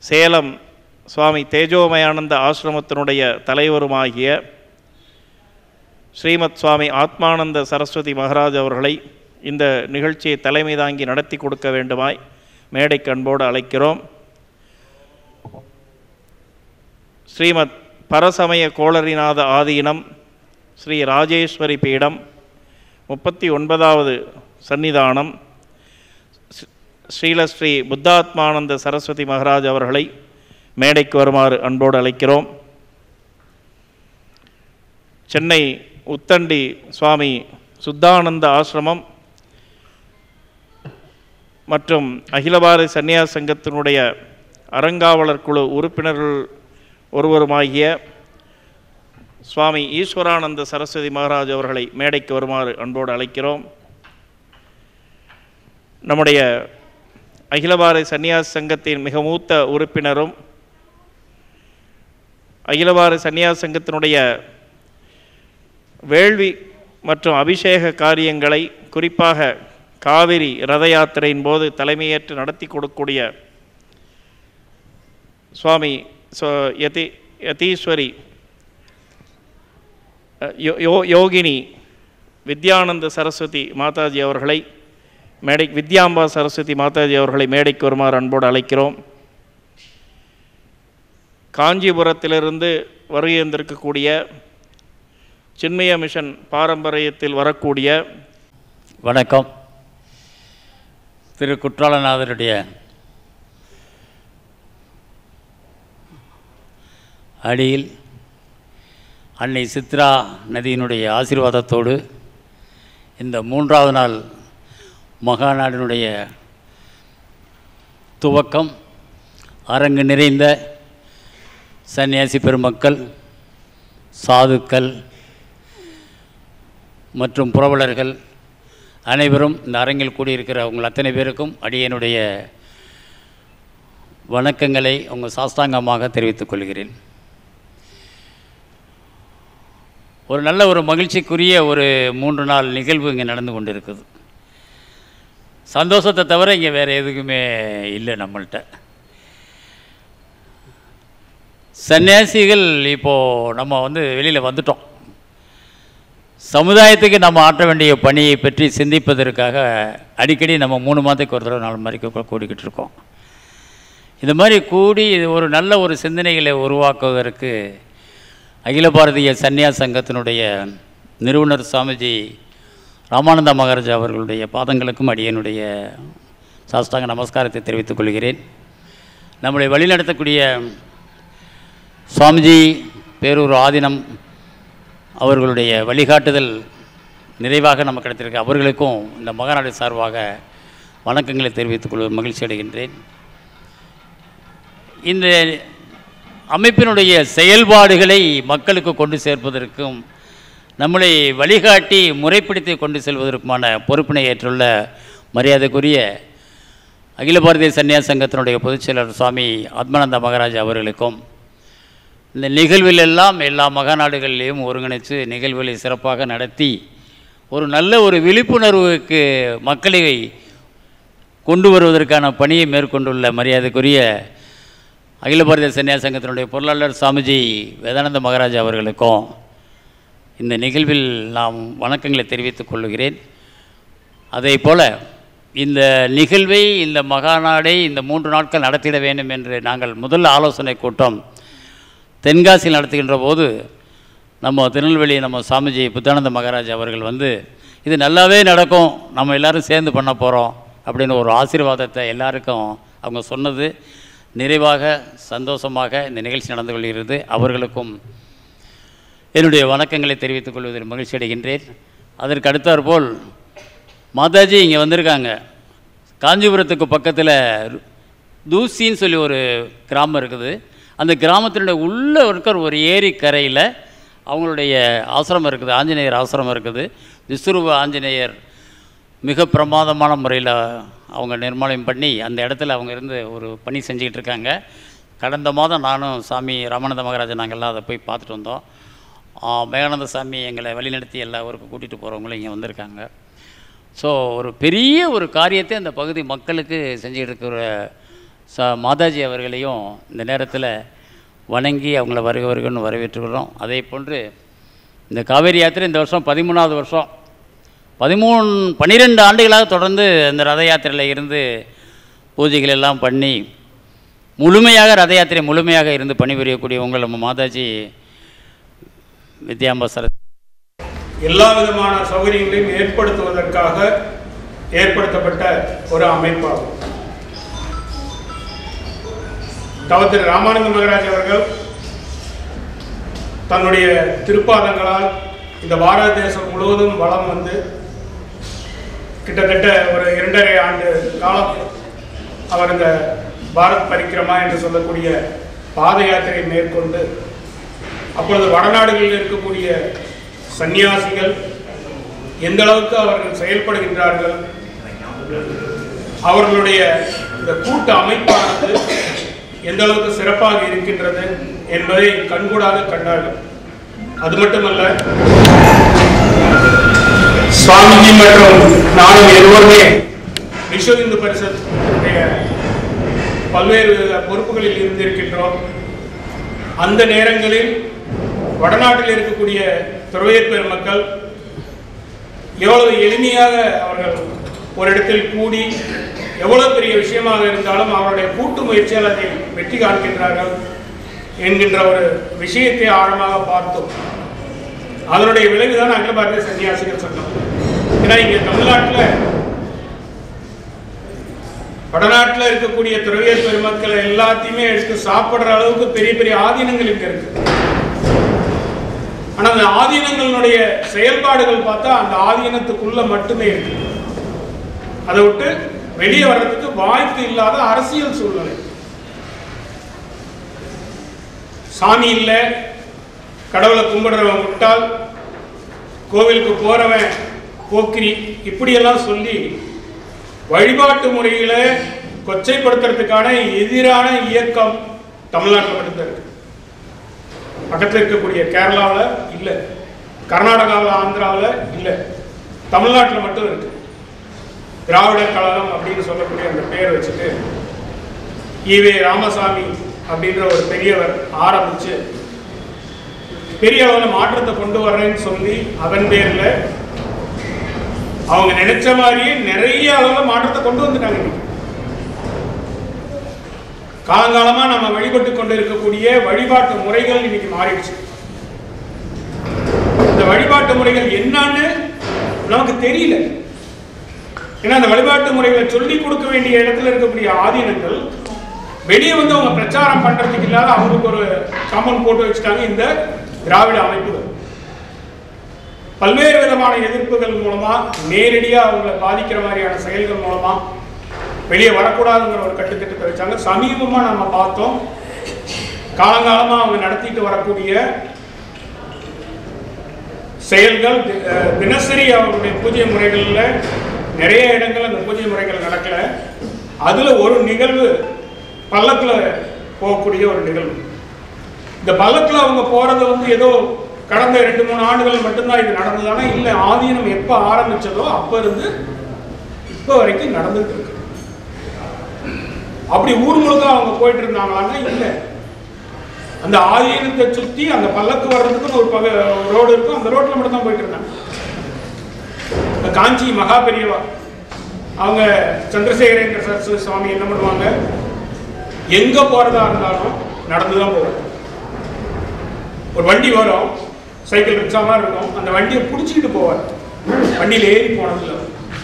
சேலம் சுவாமி தேஜோமயானந்த ஆசிரமத்தினுடைய தலைவருமாகிய ஸ்ரீமத் சுவாமி ஆத்மானந்த சரஸ்வதி மகாராஜ் அவர்களை இந்த நிகழ்ச்சியை தலைமை தாங்கி நடத்தி கொடுக்க வேண்டுமாய் மேடைக்கு அன்போடு அழைக்கிறோம் ஸ்ரீமத் பரசமய கோளரிநாத ஆதீனம் ஸ்ரீ ராஜேஸ்வரி பீடம் முப்பத்தி ஒன்பதாவது சன்னிதானம் ஸ்ரீ- ஸ்ரீலஸ்ரீ புத்தாத்மானந்த சரஸ்வதி மகாராஜ் அவர்களை மேடைக்கு வருமாறு அன்போடு அழைக்கிறோம் சென்னை உத்தண்டி சுவாமி சுத்தானந்த ஆசிரமம் மற்றும் அகில பாரத சன்னியாச சங்கத்தினுடைய அறங்காவலர் குழு உறுப்பினர்கள் ஒருவருமாகிய சுவாமி ஈஸ்வரானந்த சரஸ்வதி மகாராஜ் அவர்களை மேடைக்கு வருமாறு அன்போடு அழைக்கிறோம் நம்முடைய அகில பாரத சன்னியாச சங்கத்தின் மிக மூத்த உறுப்பினரும் அகில பாரத சன்னியாச சங்கத்தினுடைய வேள்வி மற்றும் அபிஷேக காரியங்களை குறிப்பாக காவிரி ரத யாத்திரையின் போது தலைமையேற்று நடத்தி கொடுக்கக்கூடிய சுவாமி சோ- யதி யதீஸ்வரி அஹ், யோ- யோ யோகினி வித்யானந்த சரஸ்வதி மாதாஜி அவர்களை மேடை வித்யாம்பா சரஸ்வதி மாதாஜி அவர்களை மேடைக்கு வருமாறு அன்போடு அழைக்கிறோம் காஞ்சிபுரத்திலிருந்து வருகை வந்திருக்கக்கூடிய சின்மய மிஷன் பாரம்பரியத்தில் வரக்கூடிய வணக்கம் திரு குற்றாலநாதருடைய அடியில் அன்னை சித்ரா நதியினுடைய ஆசீர்வாதத்தோடு இந்த மூன்றாவது நாள் மகாநாடினுடைய துவக்கம் அரங்கு நிறைந்த சன்னியாசி பெருமக்கள் சாதுக்கள் மற்றும் புரவலர்கள் அனைவரும் இந்த அரங்கில் கூடியிருக்கிற உங்கள் அத்தனை பேருக்கும் அடியனுடைய வணக்கங்களை உங்கள் சாஸ்தாங்கமாக தெரிவித்துக் கொள்கிறேன் ஒரு நல்ல ஒரு மகிழ்ச்சிக்குரிய ஒரு மூன்று நாள் நிகழ்வு இங்கே நடந்து கொண்டிருக்குது சந்தோஷத்தை தவிர இங்கே வேறு எதுக்குமே இல்லை நம்மள்கிட்ட சன்னியாசிகள் இப்போது நம்ம வந்து வெளியில் வந்துட்டோம் சமுதாயத்துக்கு நம்ம ஆற்ற வேண்டிய பணியை பற்றி சிந்திப்பதற்காக அடிக்கடி நம்ம மூணு மாதத்துக்கு ஒரு தடவை நாலு மாதிரி கூ- கூடிக்கிட்டு இருக்கோம் இந்த மாதிரி கூடி இது ஒரு நல்ல ஒரு சிந்தனைகளை உருவாக்குவதற்கு அகில பாரதிய சன்னியாச சங்கத்தினுடைய நிறுவனர் சுவாமிஜி ராமானந்த மகாராஜா அவர்களுடைய பாதங்களுக்கும் அடியனுடைய சாஸ்தாங்க நமஸ்காரத்தை தெரிவித்துக் கொள்கிறேன் நம்மளை வழிநடத்தக்கூடிய சுவாமிஜி பேரூர் ஆதீனம் அவர்களுடைய வழிகாட்டுதல் நிறைவாக நமக்கு கிடைத்திருக்கு அவர்களுக்கும் இந்த மகாநாடு சார்பாக வணக்கங்களை தெரிவித்துக் கொள்ள மகிழ்ச்சி அடைகின்றேன் இந்த அமைப்பினுடைய செயல்பாடுகளை மக்களுக்கு கொண்டு சேர்ப்பதற்கும் நம்மளை வழிகாட்டி முறைப்படுத்தி கொண்டு செல்வதற்குமான பொறுப்பினை ஏற்றுள்ள மரியாதைக்குரிய அகில பாரதிய சன்னியாச சங்கத்தினுடைய பொதுச் செயலர் சுவாமி ஆத்மானந்த மகாராஜ் அவர்களுக்கும் இந்த நிகழ்விலெல்லாம் எல்லா மகாநாடுகளிலையும் ஒருங்கிணைத்து நிகழ்வுகளை சிறப்பாக நடத்தி ஒரு நல்ல ஒரு விழிப்புணர்வுக்கு மக்களை கொண்டு வருவதற்கான பணியை மேற்கொண்டுள்ள மரியாதைக்குரிய அகில பாரதிய சன்னியாச சங்கத்தினுடைய பொருளாளர் சாமிஜி வேதானந்த மகாராஜா அவர்களுக்கும் இந்த நிகழ்வில் நாம் வணக்கங்களை தெரிவித்துக் கொள்கிறேன் அதே போல இந்த நிகழ்வை இந்த மகாநாடை இந்த மூன்று நாட்கள் நடத்திட வேண்டும் என்று நாங்கள் முதல் ஆலோசனை கூட்டம் தென்காசியில் நடத்துகின்ற போது நம்ம திருநெல்வேலி நம்ம சாமிஜி புத்தானந்த மகாராஜ் அவர்கள் வந்து இது நல்லாவே நடக்கும் நம்ம எல்லாரும் சேர்ந்து பண்ண போகிறோம் அப்படின்னு ஒரு ஆசீர்வாதத்தை எல்லாருக்கும் அவங்க சொன்னது நிறைவாக சந்தோஷமாக இந்த நிகழ்ச்சி நடந்து கொள்கிறது அவர்களுக்கும் என்னுடைய வணக்கங்களை தெரிவித்துக் கொள்வதில் மகிழ்ச்சி அடைகின்றேன் அதற்கு அடுத்தாற்போல் மாதாஜி இங்கே வந்திருக்காங்க காஞ்சிபுரத்துக்கு பக்கத்தில் தூசின்னு சொல்லி ஒரு கிராமம் இருக்குது அந்த கிராமத்தினுடைய உள்ளே இருக்கிற ஒரு ஏரி கரையில் அவங்களுடைய ஆசிரமம் இருக்குது ஆஞ்சநேயர் ஆசிரமம் இருக்குது விஸ்வரூப ஆஞ்சநேயர் மிக பிரமாதமான முறையில் அவங்க நிர்மாணம் பண்ணி அந்த இடத்துல அவங்க இருந்து ஒரு பணி செஞ்சுக்கிட்டு இருக்காங்க கடந்த மாதம் நானும் சாமி ராமானந்த மகாராஜன் நாங்கள்லாம் அதை போய் பார்த்துட்டு வந்தோம் ஆ, மேகானந்த சாமி எங்களை வழிநடத்தி எல்லா ஊருக்கும் கூட்டிகிட்டு போகிறவங்களும் இங்கே வந்திருக்காங்க ஸோ ஒரு பெரிய ஒரு காரியத்தை அந்த பகுதி மக்களுக்கு செஞ்சுட்டு இருக்கிற ச மாதாஜி அவர்களையும் இந்த நேரத்தில் வணங்கி அவங்கள வருக வருகன்னு வரவேற்றுக்கிறோம் அதே போன்று இந்த காவேரி யாத்திரை இந்த வருஷம் பதிமூணாவது வருஷம் பதிமூணு பன்னிரெண்டு ஆண்டுகளாக தொடர்ந்து இந்த ரத யாத்திரையில் இருந்து பூஜைகள் எல்லாம் பண்ணி முழுமையாக ரத யாத்திரை முழுமையாக இருந்து பணிபுரியக்கூடிய உங்கள் நம்ம மாதாஜி வித்யாம்பாசர எல்லா விதமான சௌகரியங்களையும் ஏற்படுத்துவதற்காக ஏற்படுத்தப்பட்ட ஒரு அமைப்பாகும் தவ திரு ராமானந்த மகராஜ் அவர்கள் தன்னுடைய திருப்பாதங்களால் இந்த பாரத தேசம் முழுவதும் வளம் வந்து கிட்டத்தட்ட ஒரு இரண்டரை ஆண்டு காலம் அவர் இந்த பாரத் பரிக்கிரமா என்று சொல்லக்கூடிய பாத யாத்திரை மேற்கொண்டு அப்பொழுது வடநாடுகளில் இருக்கக்கூடிய சந்நியாசிகள் எந்த அளவுக்கு அவர்கள் செயல்படுகின்றார்கள் அவர்களுடைய இந்த கூட்டு அமைப்பானது எந்த அளவுக்கு சிறப்பாக இருக்கின்றது என்பதை கண்கூடாக கண்டார்கள் அது மட்டுமல்ல சுவாமிஜி மற்றும் நானும் இருவருமே விஸ்வ இந்து பரிஷத் பல்வேறு பொறுப்புகளில் இருந்திருக்கின்றோம் அந்த நேரங்களில் வடநாட்டில் இருக்கக்கூடிய துறவியர் பெருமக்கள் எவ்வளவு எளிமையாக அவர்கள் ஒரு இடத்தில் கூடி எவ்வளவு பெரிய விஷயமாக இருந்தாலும் அவருடைய கூட்டு முயற்சியால் அதை வெற்றி காண்கின்றார்கள் என்கின்ற ஒரு விஷயத்தை ஆழமாக பார்த்தோம் அதனுடைய விளைவுதான் அகில பாரதிய சன்னியாசிகள் சொன்னோம் ஏன்னா இங்க தமிழ்நாட்டில் வடநாட்டில் இருக்கக்கூடிய துறவியர் பெருமக்கள் எல்லாத்தையுமே எடுத்து சாப்பிடுற அளவுக்கு பெரிய பெரிய ஆதீனங்கள் இங்க இருக்கு ஆனா அந்த ஆதீனங்களுடைய செயல்பாடுகள் பார்த்தா அந்த ஆதீனத்துக்குள்ள மட்டுமே இருக்கு அதை விட்டு வெளியே வர்றதுக்கு வாய்ப்பு இல்லாத அரசியல் சூழ்நிலை சாமி இல்ல கடவுளை கும்பிடுறவன் முட்டாள் கோவிலுக்கு போறவன் போக்கிரி இப்படியெல்லாம் சொல்லி வழிபாட்டு முறையில கொச்சைப்படுத்துறதுக்கான எதிரான இயக்கம் தமிழ்நாட்டில் மட்டும்தான் இருக்கு பக்கத்தில் இருக்கக்கூடிய கேரளாவில் இல்லை கர்நாடகாவில் ஆந்திராவில் இல்லை தமிழ்நாட்டில் மட்டும் இருக்கு திராவிடர் கழகம் அப்படின்னு சொல்லக்கூடிய அந்த பெயர் வச்சுட்டு ஈவே ராமசாமி அப்படின்ற ஒரு பெரியவர் ஆரம்பிச்சு பெரிய அளவில் மாற்றத்தை கொண்டு வர்றேன்னு சொல்லி அதன் பேர்ல அவங்க நினைச்ச மாதிரியே நிறைய அளவில் மாற்றத்தை கொண்டு வந்துட்டாங்க இன்னைக்கு காலங்காலமா நம்ம வழிபட்டு கொண்டு இருக்கக்கூடிய வழிபாட்டு முறைகள் இன்னைக்கு மாறிடுச்சு இந்த வழிபாட்டு முறைகள் என்னன்னு நமக்கு தெரியல ஏன்னா அந்த வழிபாட்டு முறைகளை சொல்லி கொடுக்க வேண்டிய இடத்துல இருக்கக்கூடிய ஆதீனங்கள் வெளியே வந்து அவங்க பிரச்சாரம் பண்றதுக்கு இல்லாத அவங்களுக்கு ஒரு காம்பவுண்ட் போட்டு வச்சுட்டாங்க இந்த திராவிட அமைப்புகள் பல்வேறு விதமான எதிர்ப்புகள் மூலமா நேரடியா அவங்களை பாதிக்கிற மாதிரியான செயல்கள் மூலமா வெளியே வரக்கூடாதுங்கிற ஒரு கட்டுத்திட்டத்தை வச்சாங்க சமீபமா நம்ம பார்த்தோம் காலங்காலமா அவங்க நடத்திட்டு வரக்கூடிய செயல்கள் தி- அஹ் தினசரி அவருடைய பூஜை முறைகள்ல நிறைய இடங்கள்ல அந்த பூஜை முறைகள் நடக்கல அதுல ஒரு நிகழ்வு பல்லக்குல போகக்கூடிய ஒரு நிகழ்வு இந்த பல்லக்குல அவங்க போறது வந்து ஏதோ கடந்த ரெண்டு மூணு ஆண்டுகள் மட்டும்தான் இது நடந்ததானா இல்ல ஆதீனம் எப்ப ஆரம்பிச்சதோ அப்ப இருந்து இப்ப வரைக்கும் நடந்துட்டு இருக்கு அப்படி ஊர் முழுக்க அவங்க போயிட்டு இருந்தாங்களான்னா இல்ல அந்த ஆதீனத்தை சுத்தி அந்த பல்லக்கு வர்றதுக்குன்னு ஒரு பக ரோடு இருக்கும் அந்த ரோட்ல மட்டும் தான் போயிட்டு இருந்தாங்க இந்த காஞ்சி மகா பெரியவா அவங்க சந்திரசேகரேந்திர சரஸ்வதி சுவாமி என்ன பண்ணுவாங்க எங்க போறதா இருந்தாலும் நடந்து தான் போவாங்க ஒரு வண்டி வரும் சைக்கிள் ரிக்ஷா மாதிரி இருக்கும் அந்த வண்டியை பிடிச்சிக்கிட்டு போவார் வண்டியில ஏறி போனதில்ல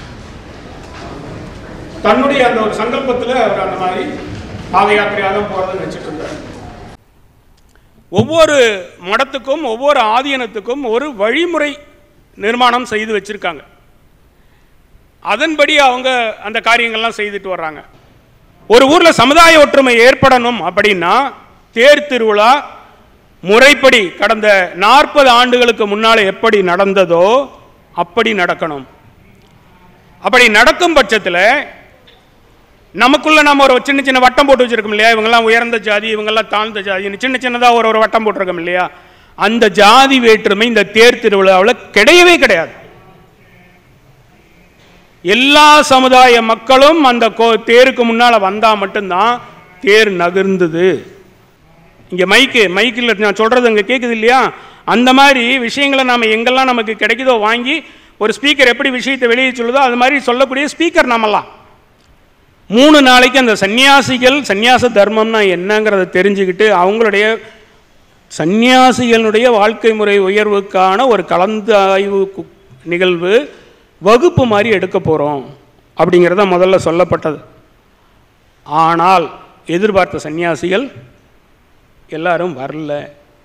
தன்னுடைய அந்த ஒரு சங்கல்பத்துல அவர் அந்த மாதிரி பாத யாத்திரையாக தான் போறதுன்னு வச்சுட்டு இருந்தார் ஒவ்வொரு மடத்துக்கும் ஒவ்வொரு ஆதீனத்துக்கும் ஒரு வழிமுறை நிர்மாணம் செய்து வச்சிருக்காங்க அதன்படி அவங்க அந்த காரியங்கள்லாம் செய்துட்டு வர்றாங்க ஒரு ஊர்ல சமுதாய ஒற்றுமை ஏற்படணும் அப்படின்னா தேர் திருவிழா முறைப்படி கடந்த நாற்பது ஆண்டுகளுக்கு முன்னால எப்படி நடந்ததோ அப்படி நடக்கணும் அப்படி நடக்கும் பட்சத்தில் நமக்குள்ள நம்ம ஒரு சின்ன சின்ன வட்டம் போட்டு வச்சிருக்கோம் இல்லையா இவங்கெல்லாம் உயர்ந்த ஜாதி இவங்கெல்லாம் தாழ்ந்த ஜாதி சின்ன சின்னதாக ஒரு ஒரு வட்டம் போட்டிருக்கோம் இல்லையா அந்த ஜாதி வேற்றுமை இந்த தேர் திருவிழாவில் கிடையவே கிடையாது எல்லா சமுதாய மக்களும் அந்த கோ தேருக்கு முன்னால் வந்தால் மட்டும்தான் தேர் நகர்ந்தது இங்கே மைக்கு மைக்கில் நான் சொல்கிறது அங்கே கேட்குது இல்லையா அந்த மாதிரி விஷயங்களை நாம் எங்கெல்லாம் நமக்கு கிடைக்குதோ வாங்கி ஒரு ஸ்பீக்கர் எப்படி விஷயத்தை வெளியே சொல்லுதோ அது மாதிரி சொல்லக்கூடிய ஸ்பீக்கர் நாமெல்லாம் மூணு நாளைக்கு அந்த சன்னியாசிகள் சந்நியாச தர்மம்னா என்னங்கிறத தெரிஞ்சுக்கிட்டு அவங்களுடைய சந்நியாசிகளுடைய வாழ்க்கை முறை உயர்வுக்கான ஒரு கலந்து ஆய்வு கு- நிகழ்வு வகுப்பு மாதிரி எடுக்க போகிறோம் அப்படிங்கிறத முதல்ல சொல்லப்பட்டது ஆனால் எதிர்பார்த்த சன்னியாசிகள் எல்லாரும் வரல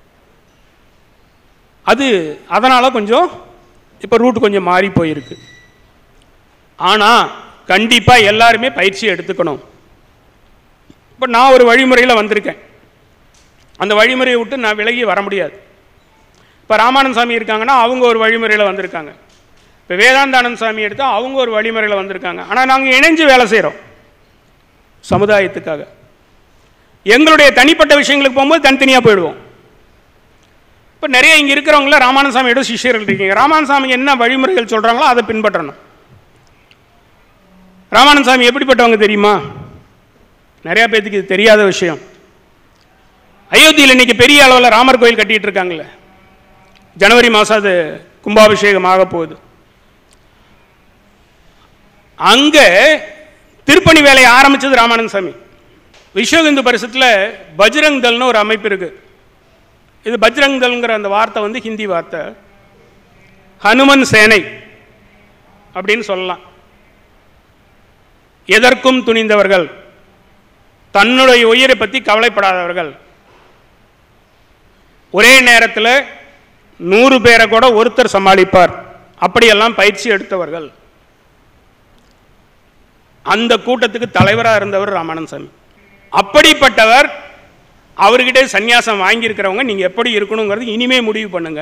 அது அதனால் கொஞ்சம் இப்போ ரூட் கொஞ்சம் மாறி போயிருக்கு ஆனால் கண்டிப்பாக எல்லாருமே பயிற்சி எடுத்துக்கணும் இப்போ நான் ஒரு வழிமுறையில் வந்திருக்கேன் அந்த வழிமுறையை விட்டு நான் விலகி வர முடியாது இப்போ ராமானந்த சாமி இருக்காங்கன்னா அவங்க ஒரு வழிமுறையில் வந்திருக்காங்க இப்போ வேதாந்தானந்த சாமி எடுத்தால் அவங்க ஒரு வழிமுறையில் வந்திருக்காங்க ஆனால் நாங்கள் இணைஞ்சு வேலை செய்கிறோம் சமுதாயத்துக்காக எங்களுடைய தனிப்பட்ட விஷயங்களுக்கு போகும்போது தனித்தனியாக போயிடுவோம் இப்போ நிறைய இங்கே இருக்கிறவங்கள ராமானந்த சாமியோட சிஷ்யர்கள் இருக்கீங்க ராமானந்த சாமி என்ன வழிமுறைகள் சொல்கிறாங்களோ அதை பின்பற்றணும் ராமானந்த சாமி எப்படிப்பட்டவங்க தெரியுமா நிறைய பேத்துக்கு இது தெரியாத விஷயம் அயோத்தியில் இன்னைக்கு பெரிய அளவில் ராமர் கோயில் கட்டிட்டு இருக்காங்கல்ல ஜனவரி மாதம் அது கும்பாபிஷேகம் ஆக போகுது அங்கே திருப்பணி வேலையை ஆரம்பிச்சது ராமானந்த சாமி விஸ்வ இந்து பரிசத்தில் பஜ்ரங் தல்னு ஒரு அமைப்பு இருக்கு இது பஜ்ரங் தல்ங்கிற அந்த வார்த்தை வந்து ஹிந்தி வார்த்தை ஹனுமன் சேனை அப்படின்னு சொல்லலாம் எதற்கும் துணிந்தவர்கள் தன்னுடைய உயிரை பற்றி கவலைப்படாதவர்கள் ஒரே நேரத்தில் நூறு பேரை கூட ஒருத்தர் சமாளிப்பார் அப்படியெல்லாம் பயிற்சி எடுத்தவர்கள் அந்த கூட்டத்துக்கு தலைவராக இருந்தவர் ராமானந்த சாமி அப்படிப்பட்டவர் அவர்கிட்ட சந்நியாசம் வாங்கியிருக்கிறவங்க நீங்கள் எப்படி இருக்கணுங்கிறது இனிமே முடிவு பண்ணுங்க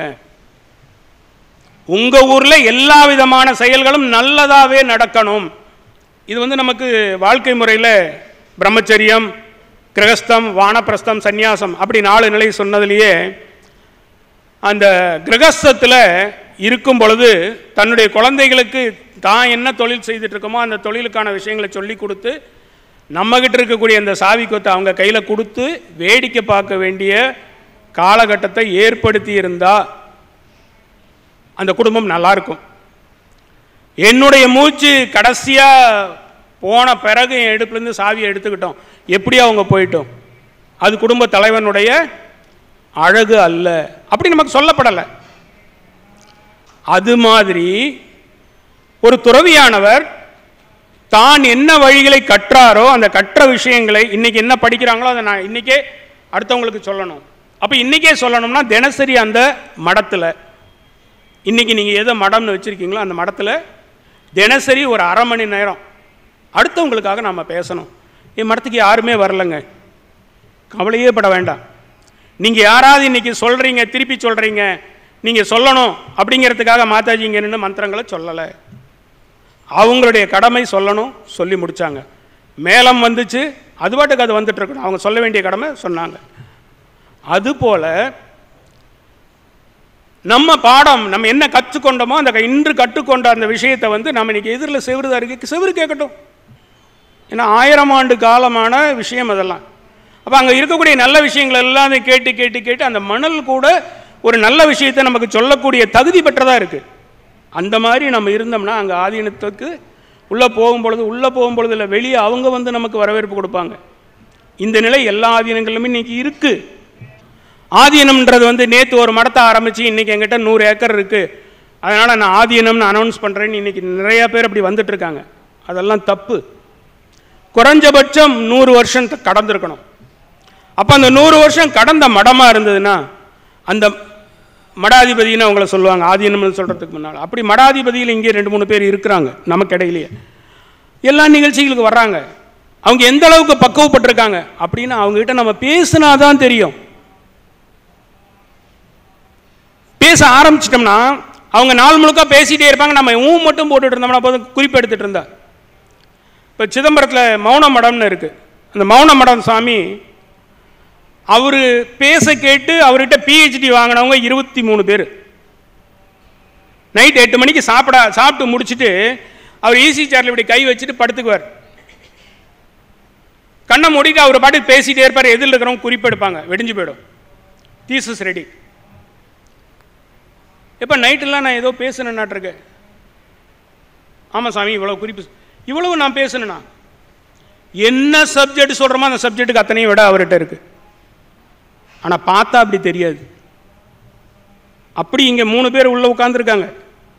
உங்க ஊர்ல எல்லா விதமான செயல்களும் நல்லதாவே நடக்கணும் இது வந்து நமக்கு வாழ்க்கை முறையில் பிரம்மச்சரியம் கிரகஸ்தம் வானப்பிரஸ்தம் சந்நியாசம் அப்படி நாலு நிலை சொன்னதுலேயே அந்த கிரகஸ்தத்தில் இருக்கும் பொழுது தன்னுடைய குழந்தைகளுக்கு தான் என்ன தொழில் செய்துட்டு இருக்கோமோ அந்த தொழிலுக்கான விஷயங்களை சொல்லி கொடுத்து நம்மகிட்ட இருக்கக்கூடிய அந்த சாவி கொத்தை அவங்க கையில் கொடுத்து வேடிக்கை பார்க்க வேண்டிய காலகட்டத்தை ஏற்படுத்தி இருந்தா அந்த குடும்பம் நல்லா இருக்கும் என்னுடைய மூச்சு கடைசியாக போன பிறகு என் இடுப்புலேருந்து சாவியை எடுத்துக்கிட்டோம் எப்படி அவங்க போயிட்டோம் அது குடும்ப தலைவனுடைய அழகு அல்ல அப்படி நமக்கு சொல்லப்படலை அது மாதிரி ஒரு துறவியானவர் தான் என்ன வழிகளை கற்றாரோ அந்த கற்ற விஷயங்களை இன்னைக்கு என்ன படிக்கிறாங்களோ அதை நான் இன்னைக்கே அடுத்தவங்களுக்கு சொல்லணும் அப்போ இன்னைக்கே சொல்லணும்னா தினசரி அந்த மடத்தில் இன்னைக்கு நீங்கள் எதை மடம்னு வச்சுருக்கீங்களோ அந்த மடத்தில் தினசரி ஒரு அரை மணி நேரம் அடுத்தவங்களுக்காக நாம் பேசணும் என் மடத்துக்கு யாருமே வரலைங்க கவலையே பட வேண்டாம் நீங்கள் யாராவது இன்னைக்கு சொல்கிறீங்க திருப்பி சொல்கிறீங்க நீங்கள் சொல்லணும் அப்படிங்கிறதுக்காக மாதாஜி இங்கே நின்று மந்திரங்களை சொல்லலை அவங்களுடைய கடமை சொல்லணும் சொல்லி முடிச்சாங்க மேலம் வந்துச்சு அது பாட்டுக்கு அது வந்துட்டு இருக்கணும் அவங்க சொல்ல வேண்டிய கடமை சொன்னாங்க அதுபோல நம்ம பாடம் நம்ம என்ன கற்றுக்கொண்டோமோ அந்த க- இன்று கற்றுக்கொண்ட அந்த விஷயத்தை வந்து நம்ம இன்னைக்கு எதிரில் செவருதா இருக்கு செவரு கேட்கட்டும் ஏன்னா ஆயிரம் ஆண்டு காலமான விஷயம் அதெல்லாம் அப்போ அங்கே இருக்கக்கூடிய நல்ல விஷயங்கள் எல்லாம் அதை கேட்டு கேட்டு கேட்டு அந்த மணல் கூட ஒரு நல்ல விஷயத்தை நமக்கு சொல்லக்கூடிய தகுதி பெற்றதாக இருக்குது அந்த மாதிரி நம்ம இருந்தோம்னா அங்கே ஆதீனத்துக்கு உள்ளே போகும்பொழுது உள்ளே போகும்பொழுது இல்லை வெளியே அவங்க வந்து நமக்கு வரவேற்பு கொடுப்பாங்க இந்த நிலை எல்லா ஆதீனங்களிலுமே இன்னைக்கு இருக்குது ஆதீனம்ன்றது வந்து நேற்று ஒரு மடத்தை ஆரம்பித்து இன்றைக்கி என்கிட்ட நூறு ஏக்கர் இருக்குது அதனால் நான் ஆதீனம்னு அனௌன்ஸ் பண்ணுறேன்னு இன்றைக்கி நிறையா பேர் அப்படி வந்துட்டு இருக்காங்க அதெல்லாம் தப்பு குறைஞ்சபட்சம் நூறு வருஷம் த- கடந்திருக்கணும் அப்போ அந்த நூறு வருஷம் கடந்த மடமாக இருந்ததுன்னா அந்த மடாதிபதின்னு அவங்கள சொல்லுவாங்க ஆதீனம்னு சொல்கிறதுக்கு முன்னால் அப்படி மடாதிபதியில் இங்கே ரெண்டு மூணு பேர் இருக்கிறாங்க நமக்கு இடையிலேயே எல்லா நிகழ்ச்சிகளுக்கு வர்றாங்க அவங்க எந்த அளவுக்கு பக்குவப்பட்டிருக்காங்க அப்படின்னு அவங்ககிட்ட நம்ம பேசினா தான் தெரியும் பேச ஆரம்பிச்சிட்டோம்னா அவங்க நாள் முழுக்க பேசிட்டே இருப்பாங்க நம்ம ஊ மட்டும் போட்டுட்டு இருந்தோம்னா போதும் குறிப்பு எடுத்துட்டு இருந்தா இப்போ சிதம்பரத்தில் மௌன மடம்னு இருக்கு அந்த மௌன மடம் சாமி அவர் பேச கேட்டு அவர்கிட்ட பிஹெச்டி வாங்கினவங்க இருபத்தி மூணு பேர் நைட் எட்டு மணிக்கு சாப்பிட சாப்பிட்டு முடிச்சுட்டு அவர் ஈசி சேரில் இப்படி கை வச்சுட்டு படுத்துக்குவார் கண்ணை மூடிட்டு அவர் பாட்டுக்கு பேசிட்டே இருப்பார் எதிரில் இருக்கிறவங்க குறிப்பெடுப்பாங்க வெடிஞ்சு போயிடும் தீசஸ் ரெடி இப்போ நைட்டெல்லாம் நான் ஏதோ பேசுனேன்னாட்டிருக்கேன் ஆமாம் சாமி இவ்வளோ குறிப்பு இவ்வளவு நான் பேசுனேண்ணா என்ன சப்ஜெக்ட் சொல்கிறோமோ அந்த சப்ஜெக்ட்டுக்கு அத்தனையும் விட அவர்கிட்ட இருக்கு ஆனால் பார்த்தா அப்படி தெரியாது அப்படி இங்கே மூணு பேர் உள்ள உட்காந்துருக்காங்க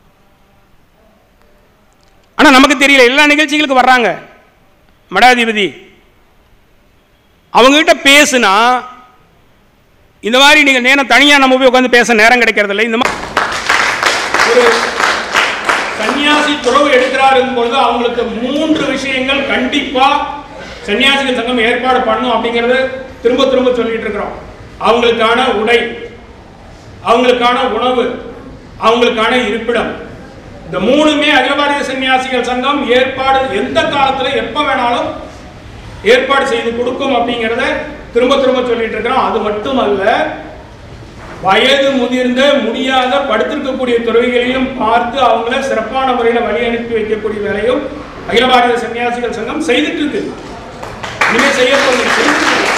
ஆனால் நமக்கு தெரியல எல்லா நிகழ்ச்சிகளுக்கு வர்றாங்க மடாதிபதி அவங்ககிட்ட பேசுனா இந்த மாதிரி நீங்கள் நேரம் தனியாக நம்ம போய் உட்காந்து பேச நேரம் கிடைக்கிறதில்ல இந்த மாதிரி ஒரு சன்னியாசி துறவு எடுக்கிறாருங்கும் பொழுது அவங்களுக்கு மூன்று விஷயங்கள் கண்டிப்பா சன்னியாசிகள் சங்கம் ஏற்பாடு பண்ணும் அப்படிங்கறத திரும்ப திரும்ப சொல்லிட்டு இருக்கிறோம் அவங்களுக்கான உடை அவங்களுக்கான உணவு அவங்களுக்கான இருப்பிடம் இந்த மூணுமே அகில பாரதிய சன்னியாசிகள் சங்கம் ஏற்பாடு எந்த காலத்துல எப்ப வேணாலும் ஏற்பாடு செய்து கொடுக்கும் அப்படிங்கிறத திரும்ப திரும்ப சொல்லிட்டு இருக்கிறோம் அது மட்டுமல்ல வயது முதிர்ந்த முடியாத படுத்திருக்கக்கூடிய துறவிகளையும் பார்த்து அவங்கள சிறப்பான முறையில் வழி அனுப்பி வைக்கக்கூடிய வேலையும் அகில பாரதிய சன்னியாசிகள் சங்கம் செய்துட்டு இருக்கு இனிமே செய்ய போகுது செய்துட்டு இருக்கு.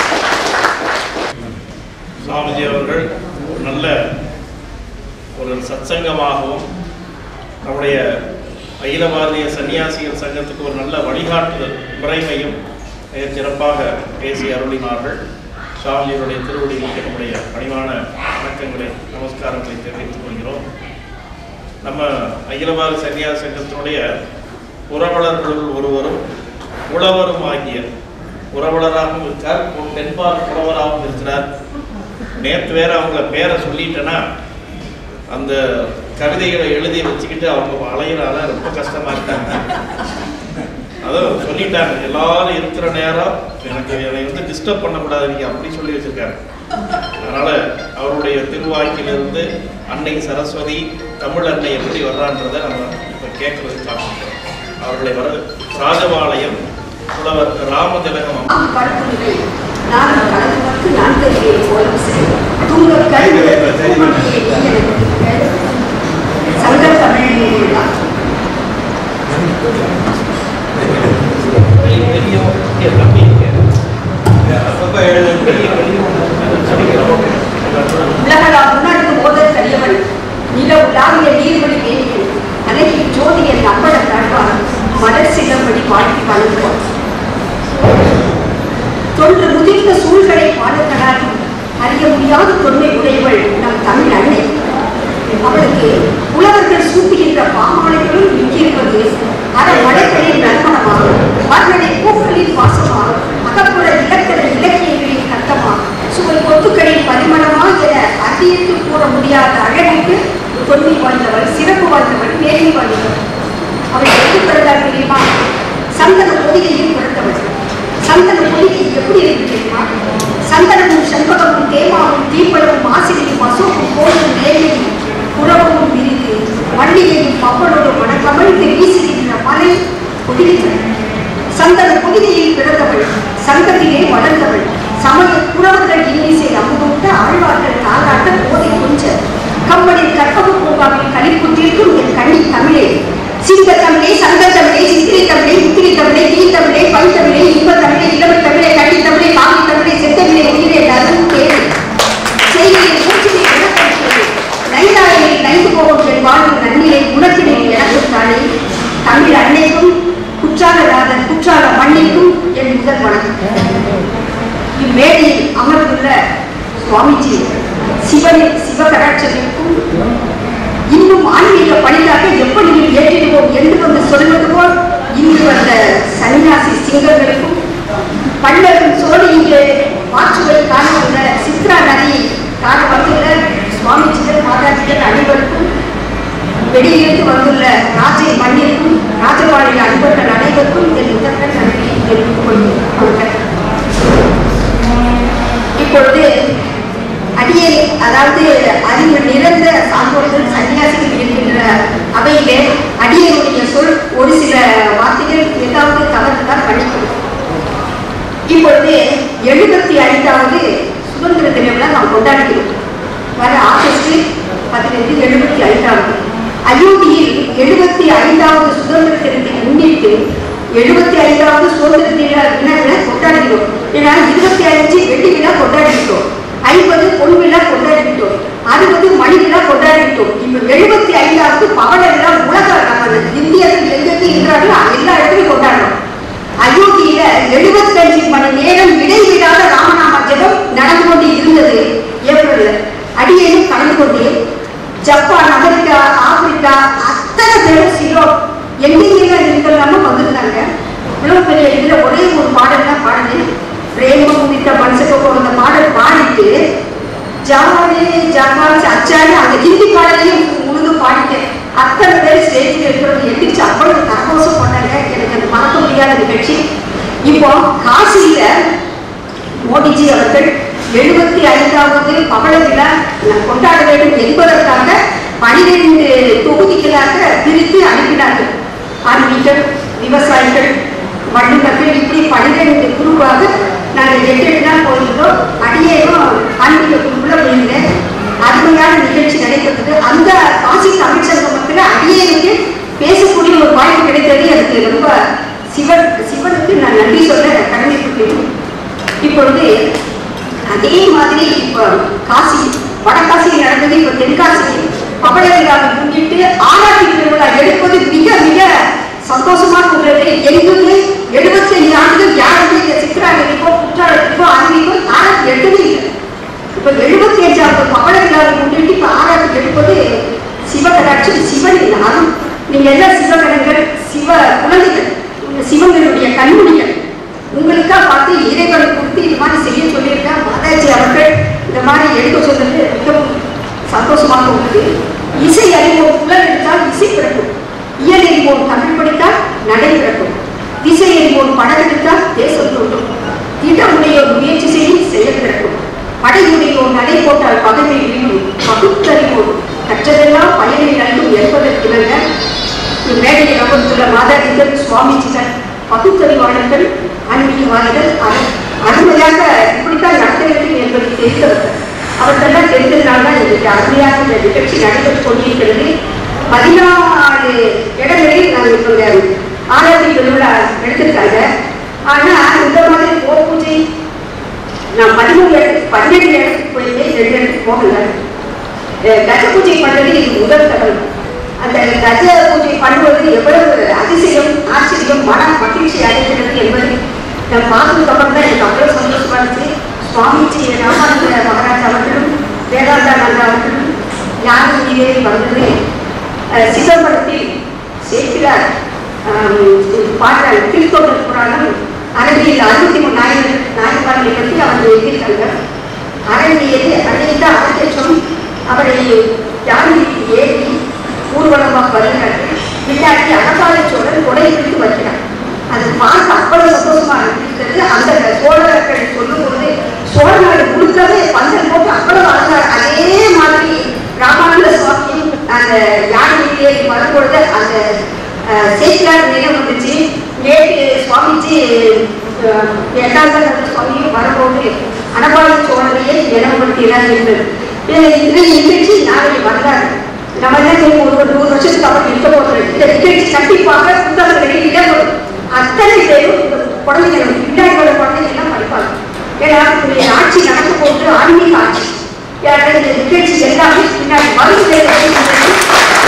சுவாமிஜி அவர்கள் ஒரு நல்ல ஒரு சத்சங்கமாகவும் நம்முடைய அகில பாரதிய சன்னியாசிகள் சங்கத்துக்கு ஒரு நல்ல வழிகாட்டுதல் முறைமையும் மிக சிறப்பாக பேசி அருளினார்கள் சுவாமிஜியுடைய திருவடிகளுக்கு நம்முடைய பணிவான வணக்கங்களை நமஸ்காரங்களை தெரிவித்துக் கொள்கிறோம் நம்ம அகில பாரத சன்னியாசி சங்கத்தினுடைய உறவலர்களுள் ஒருவரும் உழவரும் ஆகிய உறவலராகவும் இருக்கார் ஒரு தென்பால் புலவராகவும் இருக்கிறார் நேற்று வேற அவங்கள பேரை சொல்லிட்டேன்னா அந்த கவிதைகளை எழுதி வச்சுக்கிட்டு அவங்க அலையிறால ரொம்ப கஷ்டமா இருக்காங்க அதான் சொல்லிட்டாங்க எல்லாரும் இருக்கிற நேரம் எனக்கு என்னை வந்து டிஸ்டர்ப் பண்ணக்கூடாது நீங்க அப்படி சொல்லி வச்சிருக்காங்க அதனால அவருடைய திருவாக்கிலிருந்து அன்னை சரஸ்வதி தமிழ் அன்னை எப்படி வர்றான்றதை நம்ம இப்ப கேட்கறதுக்கு காமிக்கிறோம் அவர்களை வர ராஜபாளையம் புலவர் ராமதிலகம் பரப்புரை நானும் கலந்து பார்த்து நான்கு கோலம் செய்யும் தூங்க கல்வி சங்க தமிழ் உலகளா முன்னாடி மோதல் கரியவன் நில உலாவிய நீர்வழி வேணிகள் அனைத்து ஜோதியன் நம்பள தாழ்வான் மலர் சிலம்படி வாழ்க்கை வழங்குவான் தொன்று முதிர்ந்த சூழ்களை பாடல்களால் அறிய முடியாத தொன்மை உடையவள் நம் தமிழ் அன்னை அவளுக்கு புலவர்கள் சூட்டுகின்ற பாமாலைகளும் இங்கிருப்பது அற மலைகளின் நறுமணமாகும் மரணை பூக்களின் வாசமாகும் அகப்புற இலக்கண இலக்கியங்களின் கட்டமாகும் சுவை கொத்துக்களின் பரிமளமா என அத்தியத்து கூற முடியாத அழகுக்கு தொன்மை வாழ்ந்தவள் சிறப்பு வாழ்ந்தவள் மேன்மை வாழ்ந்தவள் அவள் எப்படி பிறந்தாள் தெரியுமா சந்தன பொதிகையில் பிறந்தவள் சந்தன பொதிகை எப்படி இருக்கு தெரியுமா சந்தனமும் செண்பகமும் தேமாவும் தீப்பழமும் ஆசிரியும் அசோகும் கோலும் நேரையும் புறவும் விரிந்து வள்ளியையும் பப்பனோடு மனக்கமழ்ந்து வீசுகின்ற மலை பொதிகைகள் சந்தன பொதிகையில் பிறந்தவள் சங்கத்திலே வளர்ந்தவள் சமய புறவர்கள் இன்னிசை அமுதூட்ட ஆழ்வார்கள் தாராட்ட போதை கொஞ்ச கம்பனின் கற்பக பூங்காவில் களிப்புற்றிருக்கும் என் கண்ணி தமிழே சிங்க தமிழே சங்க தமிழே சித்திரை தமிழே முத்திரை தமிழே தீ தமிழே பல் தமிழே இன்ப தமிழே இளமை தமிழே கண்ணி தமிழே காவி தமிழே செத்தமிழே உயிரே நரும் தேவை செய்தியை மூச்சினை விளக்கடிக்கிறது நைதாயை நைந்து போகும் என் வாழ்வு நன்னிலை குணத்தினை எனக்கும் தானே தமிழ் அன்னைக்கும் குற்றாலநாதன் குற்றால மண்ணிற்கும் என் முதல் வணக்கம் இம்மேடையில் அமர்ந்துள்ள சுவாமிஜி சிவனின் சிவகராட்சத்திற்கும் இன்னும் ஆன்மீக பணிக்காக எப்படி ஏற்றிடுவோம் என்று வந்து சொல்வது போல் இன்று வந்த சன்னியாசி சிங்கங்களுக்கும் பல்லரும் சோழி இங்கே மாற்றுவை காண வந்த சித்ரா நதியை காண வந்துள்ள சுவாமிஜிகள் மாதாஜிகள் அனைவருக்கும் வெளியிலிருந்து வந்துள்ள ராஜை மண்ணிற்கும் ராஜபாளைய அன்பர்கள் அனைவருக்கும் என் முதற்கண் நன்றியை தெரிவித்துக் கொள்கிறேன் இப்பொழுது அடியை அதாவது அறிவு நிறைந்த சான்றோர்கள் சன்னியாசிகள் இருக்கின்ற அவையிலே அடியனுடைய சொல் ஒரு சில வார்த்தைகள் ஏதாவது தவறுதான் பண்ணிக்கணும் இப்பொழுது எழுபத்தி ஐந்தாவது சுதந்திர தின விழா நாம் கொண்டாடுகிறோம் வர ஆகஸ்ட் பதினைந்து எழுபத்தி ஐந்தாவது அயோத்தியில் எழுபத்தி ஐந்தாவது சுதந்திர தினத்தை முன்னிட்டு எழுபத்தி ஐந்தாவது சுதந்திர தின தினங்களை கொண்டாடினோம் ஏன்னா இருபத்தி அஞ்சு வெள்ளி விழா கொண்டாடிட்டோம் ஐம்பது பொன் விழா கொண்டாடிட்டோம் அறுபது மணி விழா கொண்டாடிட்டோம் இப்ப எழுபத்தி ஐந்தாவது பவள விழா உலக நம்ம இந்தியாவில் எங்கெங்க இருக்கிறாங்களோ எல்லா இடத்துலையும் கொண்டாடுறோம் அயோத்தியில எழுபத்தஞ்சு மணி நேரம் இடைவிடாத ராமநாம ஜெபம் நடந்து கொண்டு இருந்தது ஏப்ரல்ல அடியேனும் கலந்து கொண்டேன் ஜப்பான் அமெரிக்கா ஆப்பிரிக்கா அத்தனை பேரும் சிலோ எங்கெங்கெல்லாம் இருக்கிறாம வந்திருந்தாங்க இவ்வளவு பெரிய இதுல ஒரே ஒரு பாடல் தான் பாடுனேன் பிரேமம் உள்ளிட்ட மனுஷக்கு அந்த பாடல் பாடிட்டு ஜாவானே ஜாவான் அச்சானே அந்த ஹிந்தி பாடலையும் முழுது பாடிட்டேன் அத்தனை பேர் ஸ்டேஜில் இருக்கிறவங்க எந்திரிச்சு அவ்வளவு கரகோஷம் பண்ணாங்க எனக்கு அது மறக்க முடியாத நிகழ்ச்சி இப்போ காசியில மோடிஜி அவர்கள் எழுபத்தி ஐந்தாவது பவள விழா கொண்டாட வேண்டும் என்பதற்காக பனிரெண்டு தொகுதிகளாக பிரித்து அனுப்பினார்கள் ஆன்மீகர் விவசாயிகள் வல்லுநர்கள் இப்படி பனிரெண்டு குழுவாக நாங்கள் எட்டு எட்டு நாள் போயிருந்தோம் அடியேனும் ஆன்மீக குழுக்குள்ள போயிருந்தேன் அருமையான நிகழ்ச்சி நடைபெற்றது அந்த காசி தமிழ்ச்சங்கமத்தில் அடியேனுக்கு பேசக்கூடிய ஒரு வாய்ப்பு கிடைத்தது எனக்கு ரொம்ப சிவன் சிவனுக்கு நான் நன்றி சொல்ல கடமைப்பட்டேன் இப்பொழுது அதே மாதிரி இப்போ காசி வடகாசியில் நடந்தது இப்போ தென்காசியில் பவள விழாவை முன்னிட்டு ஆராய்ச்சி திருவிழா எடுப்பது மிக மிக சந்தோஷமாக உள்ளது எங்குமே எழுபத்தைந்து ஆண்டுகள் யாருமே இந்த சித்திராங்கத்திற்கோ குற்றாலத்திற்கோ அறிவிக்கோ யாரும் எடுத்ததே இல்லை இப்போ எழுபத்தி அஞ்சாவது பவள விழாவை முன்னிட்டு இப்போ ஆராய்ச்சி எடுப்பது சிவகடாட்சம் சிவனின் அருள் நீங்க எல்லாம் சிவகணங்கள் சிவ குழந்தைகள் உங்க சிவங்களுடைய கண்மணிகள் உங்களுக்கா பார்த்து இறைவனை கொடுத்து இது மாதிரி செய்ய சொல்லியிருக்கா மாதாஜி அவர்கள் இந்த மாதிரி எடுக்க சொன்னது மிகவும் சந்தோஷமாக உள்ளது இசை அறிவோம் புலன் எடுத்தால் இசை பிறக்கும் இயல் அறிவோம் தமிழ் படித்தால் நடை பிறக்கும் திசை அறிவோம் படம் எடுத்தால் தேசம் தோன்றும் திட்டமுடையோர் முயற்சி செய்யும் செயல் பிறக்கும் படையுடையோர் நடை போட்டால் பகைமை வீழும் பகுத்தறிவோம் கற்றதெல்லாம் பயனில் நல்கும் என்பதற்கிணங்க மேடையில் அமர்ந்துள்ள மாதாஜிகள் சுவாமிஜிகள் பகுத்தறிவாளர்கள் ஆன்மீகவாதிகள் அரு- அருமையாக இப்படித்தான் நடத்த வேண்டும் என்பதை தெரிந்தவர்கள் அவர்களெல்லாம் தெரிந்ததுனால தான் இன்னைக்கு அருமையாக இந்த நிகழ்ச்சி நடைபெற்றுக் கொண்டிருக்கிறது பதினாலு இடங்களில் நாங்கள் இப்போ இந்த ஆராய்ச்சி திருவிழா எடுத்திருக்காங்க ஆனா இந்த மாதிரி போர் பூஜை நான் பதிமூணு இடத்துக்கு பன்னெண்டு இடத்துக்கு போயிருந்தேன் ரெண்டு இடத்துக்கு போகல அஹ் கஜ பூஜை பண்றது இது முதல் தடவை அந்த கஜ பூஜை பண்ணுவது எவ்வளவு அதிசயம் ஆச்சரியம் மன மகிழ்ச்சி அடைகிறது என்பதை நான் பார்த்ததுக்கு அப்புறம் தான் எனக்கு அவ்வளவு சந்தோஷமா இருந்துச்சு சுவாமிஜி ராமானந்த மகாராஜ் அவர்களும் வேதாந்தானந்த அவர்களும் ஞான நீரேறி வந்தது அஹ் சிதம்பரத்தில் சேர்க்கிறார் பாடுறாங்க திருத்தொண்டர் புராணம் அரபியில் அறுபத்தி மூணு நாயகர் நாயகர்களை பற்றி அவர் எழுதியிருக்காங்க அரண்யது அடைந்த அரங்கேற்றம் அவரை யானைக்கு ஏறி ஊர்வலமாக வருகிறார்கள் பின்னாடி அகபால சோழன் கொடை பிடித்து வருகிறார் அது பார்க்க அவ்வளவு சந்தோஷமா இருக்கிறது அந்த சோழர்கள் சொல்லும்போது சோழ நாடு முழுக்கவே பந்தல் போட்டு அவ்வளவு அழகா அதே மாதிரி ராமானந்த சுவாமியும் அந்த யானையிலே வரும்பொழுது அந்த அஹ், சேக்கிலார் நினைவு வந்துச்சு நேற்று சுவாமிஜி அஹ், எட்டாந்தகர சுவாமியும் வரும்போது அனபால சோழனையே நினைவுபடுத்தினார் என்பது இது இது நிகழ்ச்சி நாளை வந்தார் நம்ம என்ன செய்வோம் ஒரு ஒரு நூறு வருஷத்துக்கு அப்புறம் இருக்க போகிறோம் இந்த நிகழ்ச்சி கண்டிப்பாக புத்தகங்களில் இடம்பெறும் அத்தனை பேரும் இந்த குழந்தைகள் பின்னாடி உள்ள குழந்தைங்க எல்லாம் படிப்பாங்க ஏன்னா இவருடைய ஆட்சி நடக்க போட்டு ஆன்மீக ஆட்சி ஏன்னா இந்த நிகழ்ச்சி எல்லாமே பின்னாடி மறு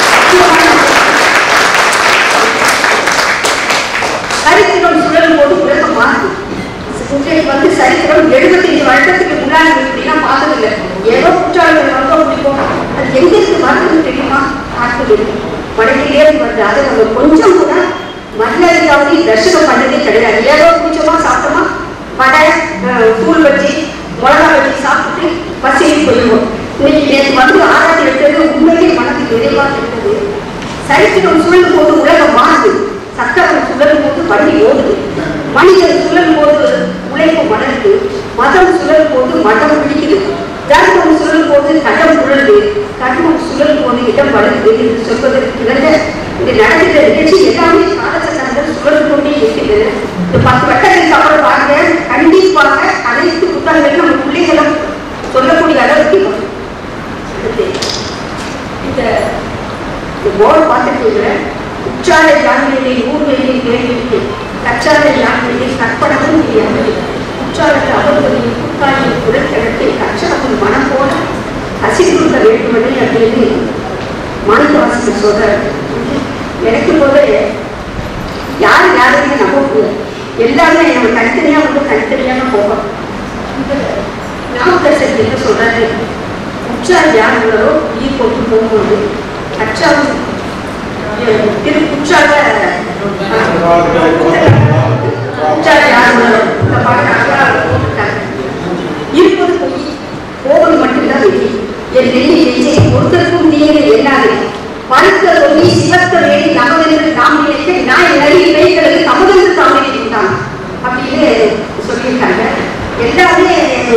சரித்திரம் சுழலும் போது உலகம் மாறும் உங்களுக்கு வந்து சரித்திரம் எழுபத்தஞ்சு வருடத்துக்கு முன்னாடி இப்படிலாம் பார்த்ததில்லை ஏதோ குற்றாலங்கள் வந்தோம் பிடிக்கும் அது எங்கிருந்து வருதுன்னு தெரியுமா பார்த்தது வடக்கிலே வருது அதை நம்ம கொஞ்சம் கூட மரியாதையாவது தரிசனம் பண்ணதே கிடையாது ஏதோ கொஞ்சமா சாப்பிட்டோமா வடை அஹ், தூள் வச்சு மிளகா வச்சு சாப்பிட்டு பசியை போயிடுவோம் இன்னைக்கு நேற்று வந்து ஆராய்ச்சி எடுத்தது உண்மையிலே மனதுக்கு நிறைவாக இருந்தது சரித்திரம் சுழலும் போது உலகம் மாறுது சக்கரம் சுழலும் போது வண்டி ஓடுது மனிதன் சுழலும் போது உழைப்பு மலருது மதம் சுழலும் போது மதம் பிடிக்குது தர்மம் சுழலும் போது கடம் சுழலுது கர்மம் சுழலும் போது இடம் வளருது என்று சொல்வதற்கு இணங்க இது நடக்கிற நிகழ்ச்சி எல்லாமே காலச்சக்கரங்கள் சுழல் கொண்டே இருக்கிறது இந்த பத்து வட்டங்களுக்கு அப்புறம் பாருங்க கண்டிப்பாக அனைத்து புத்தகங்களும் நம்ம பிள்ளைகளும் சொல்லக்கூடிய அளவுக்கு வரும். அடுத்து, இந்த இந்த போர்டு பார்த்துட்டு உற்றால ஜாமியை ஊர்வெளியை கேள்விக்கு கற்றாழை யாழ்மையில் கற்பனமும் முடியாது குற்றாலத்தில் அமர்வதையும் குத்தாயின் குடக்கிழத்தை கற்றாவும் மனம் போல கசிந்துள்ள வேண்டுமனே அப்படின்னு மாணிக்கவாசன் சொல்றாரு நினைக்கும் போது யார் யாரையுமே நம்ப முடியாது எல்லாமே நம்ம தனித்தனியா வந்து தனித்தனியாக போகணும் நாமக்கல் என்ன சொல்றாரு குற்றால் யார் உள்ளதோ உயிர் போட்டு போகும்போது கற்றாலும் திரு குற்றால குற்றால யார் உள்ளதோ இந்த பாட்டு அழகா போட்டிருக்காங்க. இருப்பது பொய் போவது மட்டும்தான் வெற்றி என் நெல்லி நெஞ்சை ஒருத்தருக்கும் தீங்கு எண்ணாது பருத்த சொல்லி சிவத்த வேண்டி நமதென்று நாம் நினைக்க நாய் நரி கைகளுக்கு தமதென்று தாம் நினைக்கின்றான் அப்படின்னு சொல்லியிருக்காங்க எல்லாமே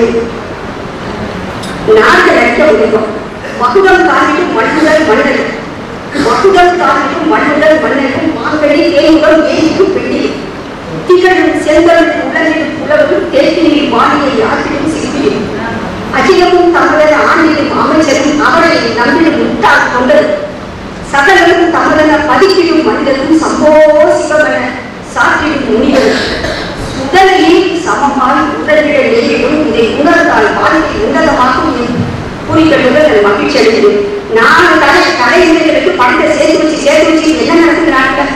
நான்கு ரெட்ட உலகம் மகுடம் தாண்டியும் மண்ணுதல் மண்ணல் மகுடம் தாண்டியும் மண்ணுதல் மண்ணலும் மாங்கனி தேங்குடம் ஏய்க்கும் பெண்ணி திகழும் செந்தல் உலகில் புலவரும் தேக்கினில் வாணியை யாத்திரும் சிப்பியும் அகிலமும் தமதன ஆண்டிலும் அமைச்சரும் அவரை நம்பிடும் முட்டாள் கொண்டது சகலரும் தமதன பதிக்கிடும் மனிதரும் சம்போ சிவமன சாற்றிடும் முனிவரும் உடலில் சமமாய் உடலிட நேரிடும் இதை உணர்ந்தால் வாழ்க்கை உன்னதமாகும் என்று கூறிக்கொள்வது எனக்கு மகிழ்ச்சி அடைந்தது நான் தலை தலைமுறைகளுக்கு பணத்தை சேர்த்து வச்சு சேர்த்து வச்சு என்ன நடக்குது நாட்டில்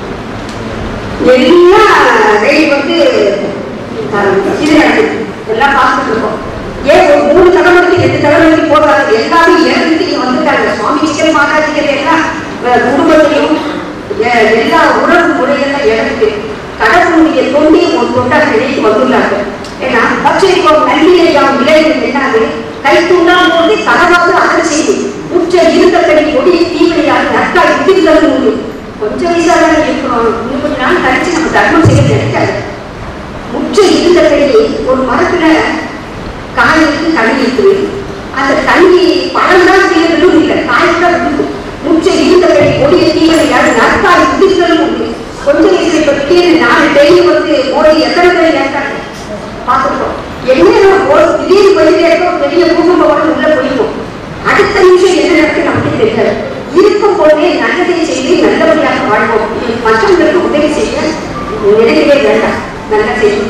எல்லாம் ரயில் வந்து அஹ், இது நடக்குது எல்லாம் பார்த்துட்டு இருக்கோம் ஏன் ஒரு மூணு தலைமுறைக்கு ரெண்டு தலைமுறைக்கு போடுறாங்க எல்லாமே இறந்துட்டு இங்க வந்துட்டாங்க சுவாமிஜிகள் மாதாஜிகள் எல்லாம் அஹ், குடும்பத்திலையும் எ- எல்லா உறவு முறையெல்லாம் இறந்துட்டு கடவுளுடைய தொண்டி ஒரு தொண்டா நிலைக்கு வந்துள்ளார்கள் ஏன்னா பச்சைக்கும் நன்றியாம் விளைவு என்னாது கை தூண்டாம் போது தளவாக அகல் செய்து உற்ற இருந்தபடி கொடிய தீவிரையாக நற்கால் விதிர்களும் உண்டு கொஞ்சம் வயசாக இருக்கிறோம் இன்னும் கொஞ்ச நாள் கழிச்சு நம்ம தர்மம் செய்ய நினைக்காது முற்ற இருந்தபடி ஒரு மரத்துல காய் இருக்கு கனி இருக்குது அந்த கனி பழம் தான் தீவிரம் இல்லை காய் தான் இருக்கும் முற்ற இருந்தபடி கொடிய தீவிரையாக நற்கால் விதிகளும் உண்டு கொஞ்சம் வயசுல இப்ப திடீர்னு நாலு டெய்லி வந்து மோடி எத்தனை பேர் நேர்த்தாங்க பார்த்துருக்கோம் என்ன ஒரு திடீர்னு போயிட்டே இருக்கோம் பெரிய பூகம்பம் உள்ள போயிருக்கும் அடுத்த நிமிஷம் என்ன நடக்குது நமக்கு தெரியாது இருக்கும் போதே நல்லதை செய்து நல்லபடியாக வாழ்வோம் மற்றவங்களுக்கு உதவி செய்ய நினைக்கவே வேண்டாம் நல்ல செய்தி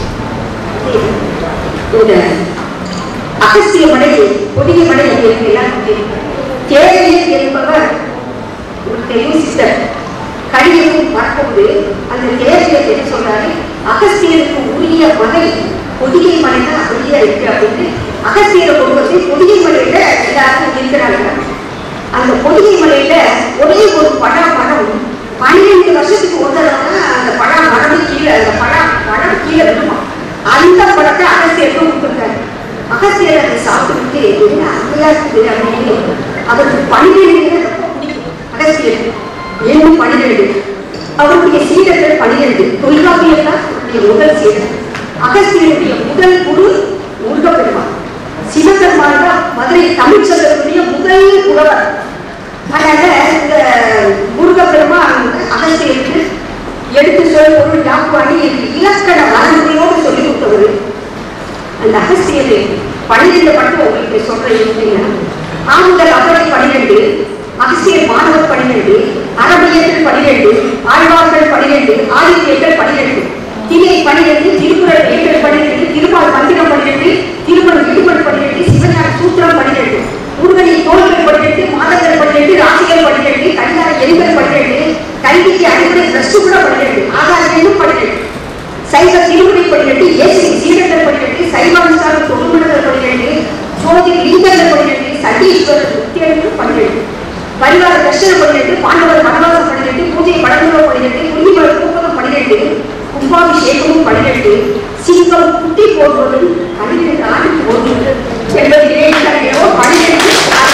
இந்த அகஸ்திய மலை கொடிய மலை உங்களுக்கு எல்லாருக்கும் தெரியும் தேவையில் என்பவர் ஒரு தெய்வ சித்தர் கடிதமும் பார்க்கும்போது அந்த தேவையை என்ன சொல்றாரு அகஸ்தியருக்கு உரிய மலை பொதிகை மலை தான் அப்படியே இருக்கு அப்படின்னு அகஸ்தியரை கொண்டு வந்து பொதிகை மலையில எல்லாரும் இருக்கிறாங்க அந்த பொதிகை மலையில ஒரே ஒரு பழா மரம் பன்னிரெண்டு வருஷத்துக்கு ஒரு தடவை தான் அந்த பழா மரம் கீழே அந்த பழா பழம் கீழே விடுமா அந்த பழத்தை அகஸ்தியருக்கு கொடுத்துருக்காரு அகஸ்தியர் அதை சாப்பிட்டுட்டு என்ன அருமையா இருக்குது அப்படின்னு அவருக்கு பன்னிரெண்டு ரொம்ப பிடிக்கும் அகஸ்தியருக்கு ஏழு பன்னிரெண்டு அவருடைய சீடர்கள் பன்னிரெண்டு தொல்காப்பியர் தான் அவருடைய முதல் சீடர் அகஸ்தியருடைய முதல் குரு முருகப்பெருமான் சிவபெருமான் தான் மதுரை தமிழ்ச்சங்கருடைய முதல் புலவர் அதனால இந்த முருகப்பெருமான் வந்து அகஸ்தியருக்கு எடுத்து சொல் பொருள் யாக்குவாணி என்று இலக்கண வரமுறையோடு சொல்லிக் கொடுத்தவர் அந்த அகஸ்தியரை பன்னிரெண்டு மட்டும் உங்களுக்கு சொல்றேன் எப்படின்னா ஆண்கள் அகவை பன்னிரெண்டு அகஸ்தியர் மாணவர் பன்னிரெண்டு அரபியர்கள் பன்னிரெண்டு ஆழ்வார்கள் பன்னிரெண்டு ஆதித்யர்கள் பன்னிரெண்டு திணை பன்னிரெண்டு திருக்குறள் ஏற்றல் பன்னிரெண்டு திருமால் மந்திரம் பன்னிரெண்டு திருமணம் இடுபல் பன்னிரெண்டு சிவஞான சூத்திரம் பன்னிரெண்டு முருகனின் தோள்கள் பன்னிரெண்டு மாதங்கள் பன்னிரெண்டு ராசிகள் பன்னிரெண்டு கல்யாண எண்கள் பன்னிரெண்டு கல்விக்கு அடிப்படை பிரஸ்து கூட பன்னிரெண்டு ஆதாரம் பன்னிரெண்டு சைவ திருமுறை பன்னிரெண்டு இயேசு சீடர்கள் பன்னிரெண்டு சைவானுசார தொகுமணர்கள் பன்னிரெண்டு ஜோதி லிங்கங்கள் பன்னிரெண்டு சட்டீஸ்வரர் முத்தியர்கள் பன்னிரெண்டு பரிவார தர்ஷனம் பன்னிரெண்டு பாண்டவர் வனவாசம் பன்னிரெண்டு பூஜை படங்குளம் பன்னிரெண்டு குடிமலர் பூப்பதம் பன்னிரெண்டு கும்பாபிஷேகமும் பன்னிரெண்டு சிங்கம் குட்டி போடுவதும் பன்னிரெண்டு ஆண்டுக்கு ஒன்று என்பது இணையோ பன்னிரெண்டு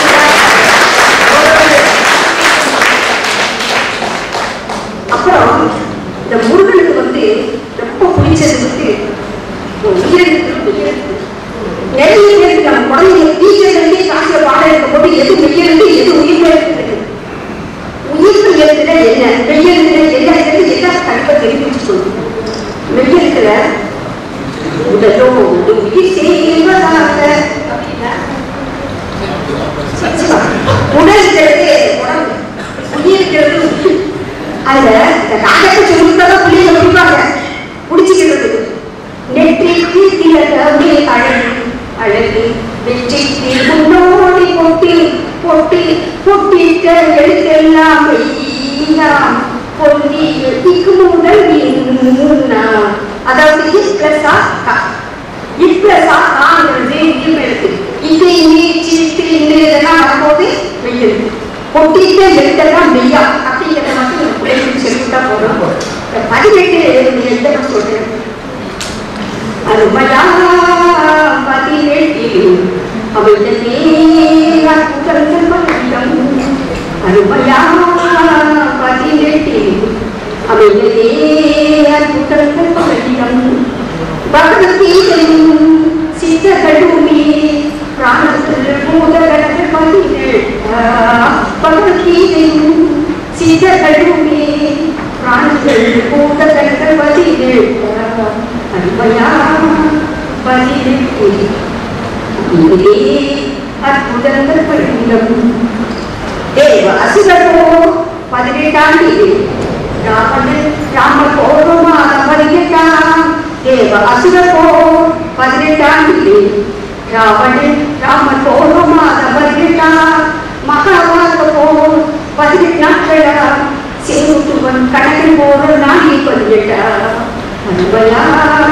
அப்புறம் இந்த முருகனுக்கு வந்து ரொம்ப பிடிச்சது வந்து உயிரெழுத்து உயிரெழுத்து நிறைய பேருக்கு நம்ம குழந்தைங்க டீச்சர்களே காசுல பாடம் எடுக்கும் போது எது மெய்யெழுத்து எது உயிர்மெழுத்து உயிர்ப்பு எழுத்துல என்ன மெய்யெழுத்துல என்ன எழுத்து எல்லாம் கண்டிப்பா தெரிஞ்சு வச்சுக்கணும் மெய்யெழுத்துல உடலோ ஒரு உயிர் செய்வதாக அப்படின்னா உடல் இருக்கிறது உடம்பு உயிர் இருக்கிறது உயிர் அதுல இந்த நாகத்தை சொல்லிட்டு பிள்ளைங்க முடிப்பாங்க முடிச்சுக்கிறது நெற்றிக்கு திலகமே அழகு அழகு வெற்றிக்கு முன்னோடி பொட்டு பொட்டு பொட்டிட்ட எழுத்தெல்லாம் மெய்யாம் பொன்னி எட்டிக்கு முதல் நீனா அதாவது இஸ் பிளஸ் ஆ கா இஸ் பிளஸ் ஆ காங்கிறது இம் எழுத்து இங்கே இங்கே சீட்டு இந்த இதெல்லாம் வரும்போது மெய் எழுத்து பொட்டிட்ட எழுத்தெல்லாம் மெய்யா அப்படிங்கிறத மட்டும் நம்ம பிள்ளைங்களுக்கு சொல்லிவிட்டா போதும் இந்த பதினெட்டு எழுத நான் சொல்றேன் அருமையா பதினெட்டில் அமைந்ததே அற்புதங்கள் பலவிதம். அருமையா பதினெட்டில் அமைந்ததே அற்புதங்கள் பலவிதம். பகவத்கீதையும் சித்தர்களுமே பிராணத்தில் பூதகணங்கள் பதினெட்டா. பகவத்கீதையும் சித்தர்களுமே பிராணத்தில் பூதகணங்கள் பதினெட்டா. அருமையா பதினெட்டு இங்கே அற்புதங்கள் பரிந்தம் தேவ அசுரோ பதினெட்டாம் தேதி ராமன் ராம கோபமாக பதினெட்டாம் தேவ அசுரோ பதினெட்டாம் தேதி ராவணன் ராம கோபமாக பதினெட்டாம் மகாபாரத போர் பதினெட்டு நாட்களா செங்குட்டுவன் கணக்கில் போற நாளை பதினெட்டா அன்பையா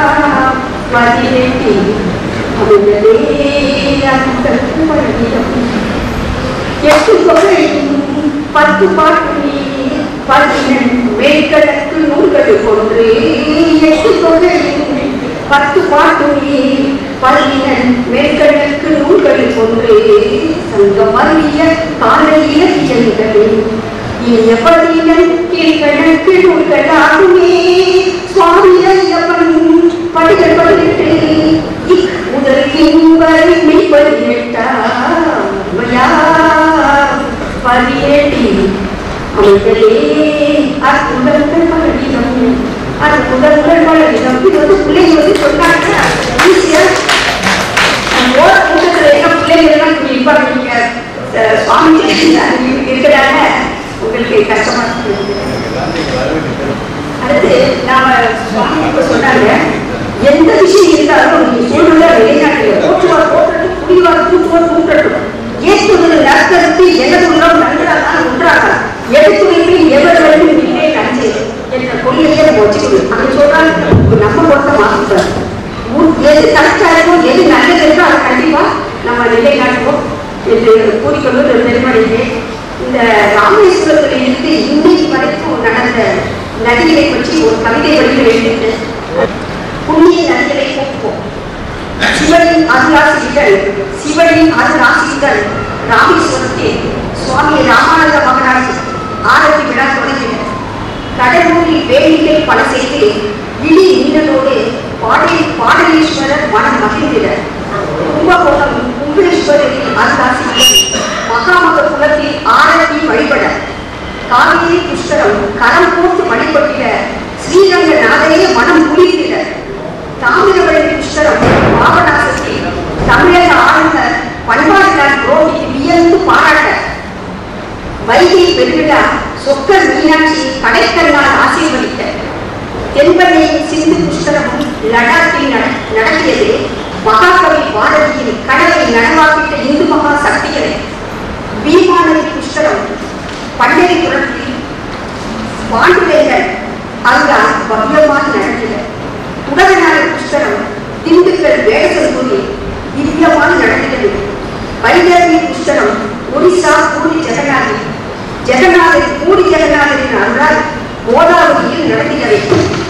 பதினெட்டு அவர்களே அன்புக்கு பழகிடம் எட்டு தொகையும் பத்து பாட்டுமே பதினெண்டு மேற்கணக்கு நூல்கள் கொன்று எட்டு தொகையும் பத்து பாட்டுமே பதினெண்டு மேற்கணக்கு நூல்கள் கொன்று சங்கம் அறிய காலை இலக்கியங்களே இனிய பதினெண் கீழ்கணக்கு நூல்கள் ஆகுமே சுவாமி ஐயப்பன் படிகள் பதினெட்டு இக் முதல் இன்பரை மெய் பதினெட்டா பதினேழு அவர்களே அற்புதங்கள் பலவிதம் அற்புதங்கள் பலவிதம் இது வந்து பிள்ளைங்க வந்து சொன்னாங்க ஈஸியா ஓர கூட்டத்தில் என்ன பிள்ளைங்க எல்லாம் இப்படி இருப்பாங்க நீங்க அஹ், சுவாமி இருக்கிறாங்க உங்களுக்கு கஷ்டமா இருக்கு அடுத்து நாம சுவாமி இப்ப சொன்னாங்க எந்த விஷயம் இருந்தாலும் நீங்க சொல்றத வெளிநாட்டுல போற்றுவார் போட்டு குடிவார் கூட்டுவார் கூட்டட்டும் ஏற்றுவது நற்கருத்து எனதுள்ளம் நன்றாக ஒன்றாக எடுத்துரைப்பில் எவர் வேண்டும் இல்லை நஞ்சு என்ற கொள்கையை நம்ம வச்சுக்கணும் அப்படி சொல்றாங்க நம்ம பொறுத்த மாற்றம் எது கரெக்டா இருக்கும் எது நல்லது இருக்கோ அதை கண்டிப்பா நம்ம நிலைநாட்டுவோம் என்று கூறிக்கொண்டு பெருமடைகிறேன் இந்த ராமேஸ்வரத்தில் இருந்து இன்னைக்கு வரைக்கும் நடந்த நதிகளை பற்றி ஒரு கவிதை வழியில் எழுதிட்டேன் புண்ணிய நதிகளை போக்குவோம் சிவனின் அருளாசிகள் சிவனின் அருளாசிகள் ராமேஸ்வரத்தில் சுவாமி ராமானந்த மகராஜ் ஆரத்தி விழா தொடங்கினர் கடலூரில் வேலிகள் பல செய்து இடி நீண்டதோடு பாடலி பாடலீஸ்வரர் மனம் மகிழ்ந்தினர் கும்பகோணம் கும்பேஸ்வரரின் அருளாசிகள் மகாமக குலத்தில் ஆரத்தி வழிபட காவேரி புஷ்கரம் கரம் போட்டு வழிபட்டிட ஸ்ரீரங்க நாதையே மனம் குளிர்ந்திட தாமிரபரணி புஷ்கரம் பாபநாசத்தில் தமிழக ஆளுநர் பண்பாடுதான் புரோகித் வியந்து பாராட்ட வைகை பெருவிழா சொக்கர் மீனாட்சி கடைக்கண்ணால் ஆசீர்வதிக்க தென்பண்ணையின் சிந்து புஷ்கரமும் லடாக்கில் நட- நடத்தியது மகாகவி பாரதியின் கடலை நனவாக்கிட்ட இந்து மகா சக்திகளை பீமானதி புஷ்கரம் பண்டரிபுரத்தில் பாண்டுரைகள் அங்கா பவ்யமாக நடத்தின உடகநாடு புஷ்கரம் திண்டுக்கல் வேடசந்தூரில் திவ்யமாக நடத்தினது வைதர்மி புஷ்கரம் ஒரிசா பூரி ஜெகநாதி ஜெகநாதன் பூரி ஜெகநாதரின் அருளால் கோதாவரியில் நடத்தினவை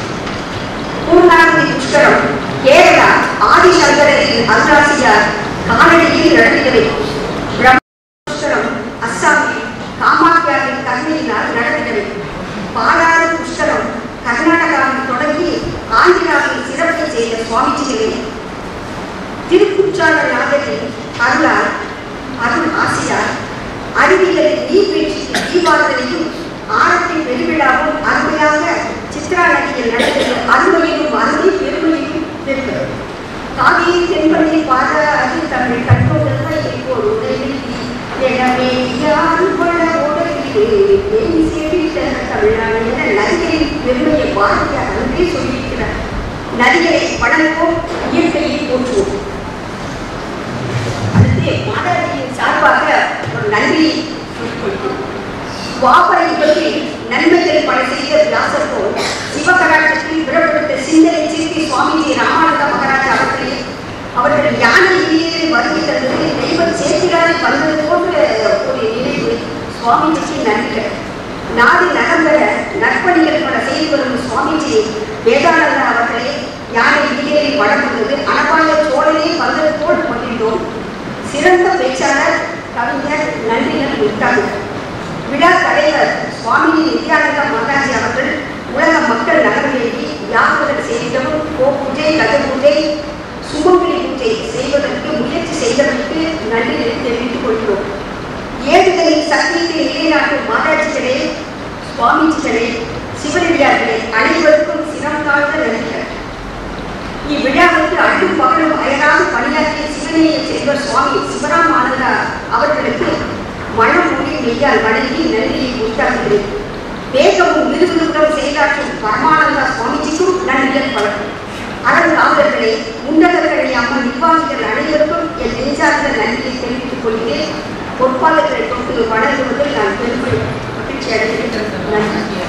பூர்ணாவதி புஷ்கரம் கேரளா ஆதிசங்கரின் அருளாசியார் காலடியில் நடத்தினவை பிரம்ம புஷ்கரம் அஸ்ஸாமில் காமாக்கியாவின் கருணையினால் நடத்தினவை பாலாறு புஷ்கரம் கர்நாடகாவில் தொடங்கி ஆந்திராவில் சிறப்பை செய்த சுவாமிஜிகளே திருக்குற்றால நாதரின் அருளால் அருள் ஆசியார் அருவிகளில் நீர்வீழ்ச்சிக்கு தீபாவளியும் ஆரத்தின் பெருவிழாவும் அருமையாக சித்ரா நதியில் நடந்தது அருமையிலும் அருமை பெருமையிலும் பெருமை காவிரி தென்பள்ளி பாத அது தமிழ் கற்பதற்கு இப்போ உதவி எனவே யார் பல உடலிலே என் செவித்த தமிழான என நதிகளின் பெருமையை பாரதியார் அன்றே சொல்லியிருக்கிறார் நதிகளை வணங்குவோம் இயற்கையை போற்றுவோம் அடுத்து மாதாஜியின் சார்பாக ஒரு நன்றி துவாபர யுகத்தில் நன்மைகள் பல செய்த வியாசர் போல் சிவகராட்சத்தில் பிறப்படுத்த சிந்தனை சிற்பி சுவாமிஜி ராமானந்த மகராஜ் அவர்களே அவர்கள் யானை இடையே வருகை தந்தது தெய்வ சேத்திரால் வந்தது போன்ற ஒரு நினைவு சுவாமிஜிக்கு நன்றிகள் நாடு நகர்ந்தர நற்பணிகள் பல செய்து வரும் சுவாமிஜி வேதானந்தா அவர்களே யானை இடையே வழங்குவது அனபாய சோழனே வந்தது போல் மகிழ்ந்தோம் சிறந்த பேச்சாளர் கவிஞர் நன்றிகள் விட்டார்கள் விழா தலைவர் சுவாமி நித்யானந்த மகாஜி அவர்கள் உலக மக்கள் நலவேண்டி யாகங்கள் செய்தவும் கோ பூஜை கத பூஜை சுமங்கலி பூஜை செய்வதற்கு முயற்சி செய்ததற்கு நன்றி தெரிவித்துக் கொள்கிறோம் ஏடுகளின் சக்தியை நிலைநாட்டும் மாதாஜிகளே சுவாமிஜிகளே சிவனடியார்களே அனைவருக்கும் சிரம் தாழ்ந்த நன்றிகள் இவ்விழாவுக்கு அட்டும் பகலும் அயராது பணியாற்றிய சிவனேய செல்வர் சுவாமி சிவராம் ஆனந்தா அவர்களுக்கு மனம் மொழி மெய்யால் வணங்கி நன்றியை உண்டாக்குகிறேன் வேகமும் விறுவிறுப்புடன் செயலாற்றும் பரமானந்தா சுவாமிஜிக்கும் நன்றிகள் பலரும் அறங்காவலர்களே உன்னதர்களே அம்மன் நிர்வாகிகள் அனைவருக்கும் என் நெஞ்சார்ந்த நன்றியை தெரிவித்துக் கொள்கிறேன் பொற்பாளர்களை கொண்டு வணங்குவதில் நான் பெருமை மகிழ்ச்சி அடைகிறேன் நன்றி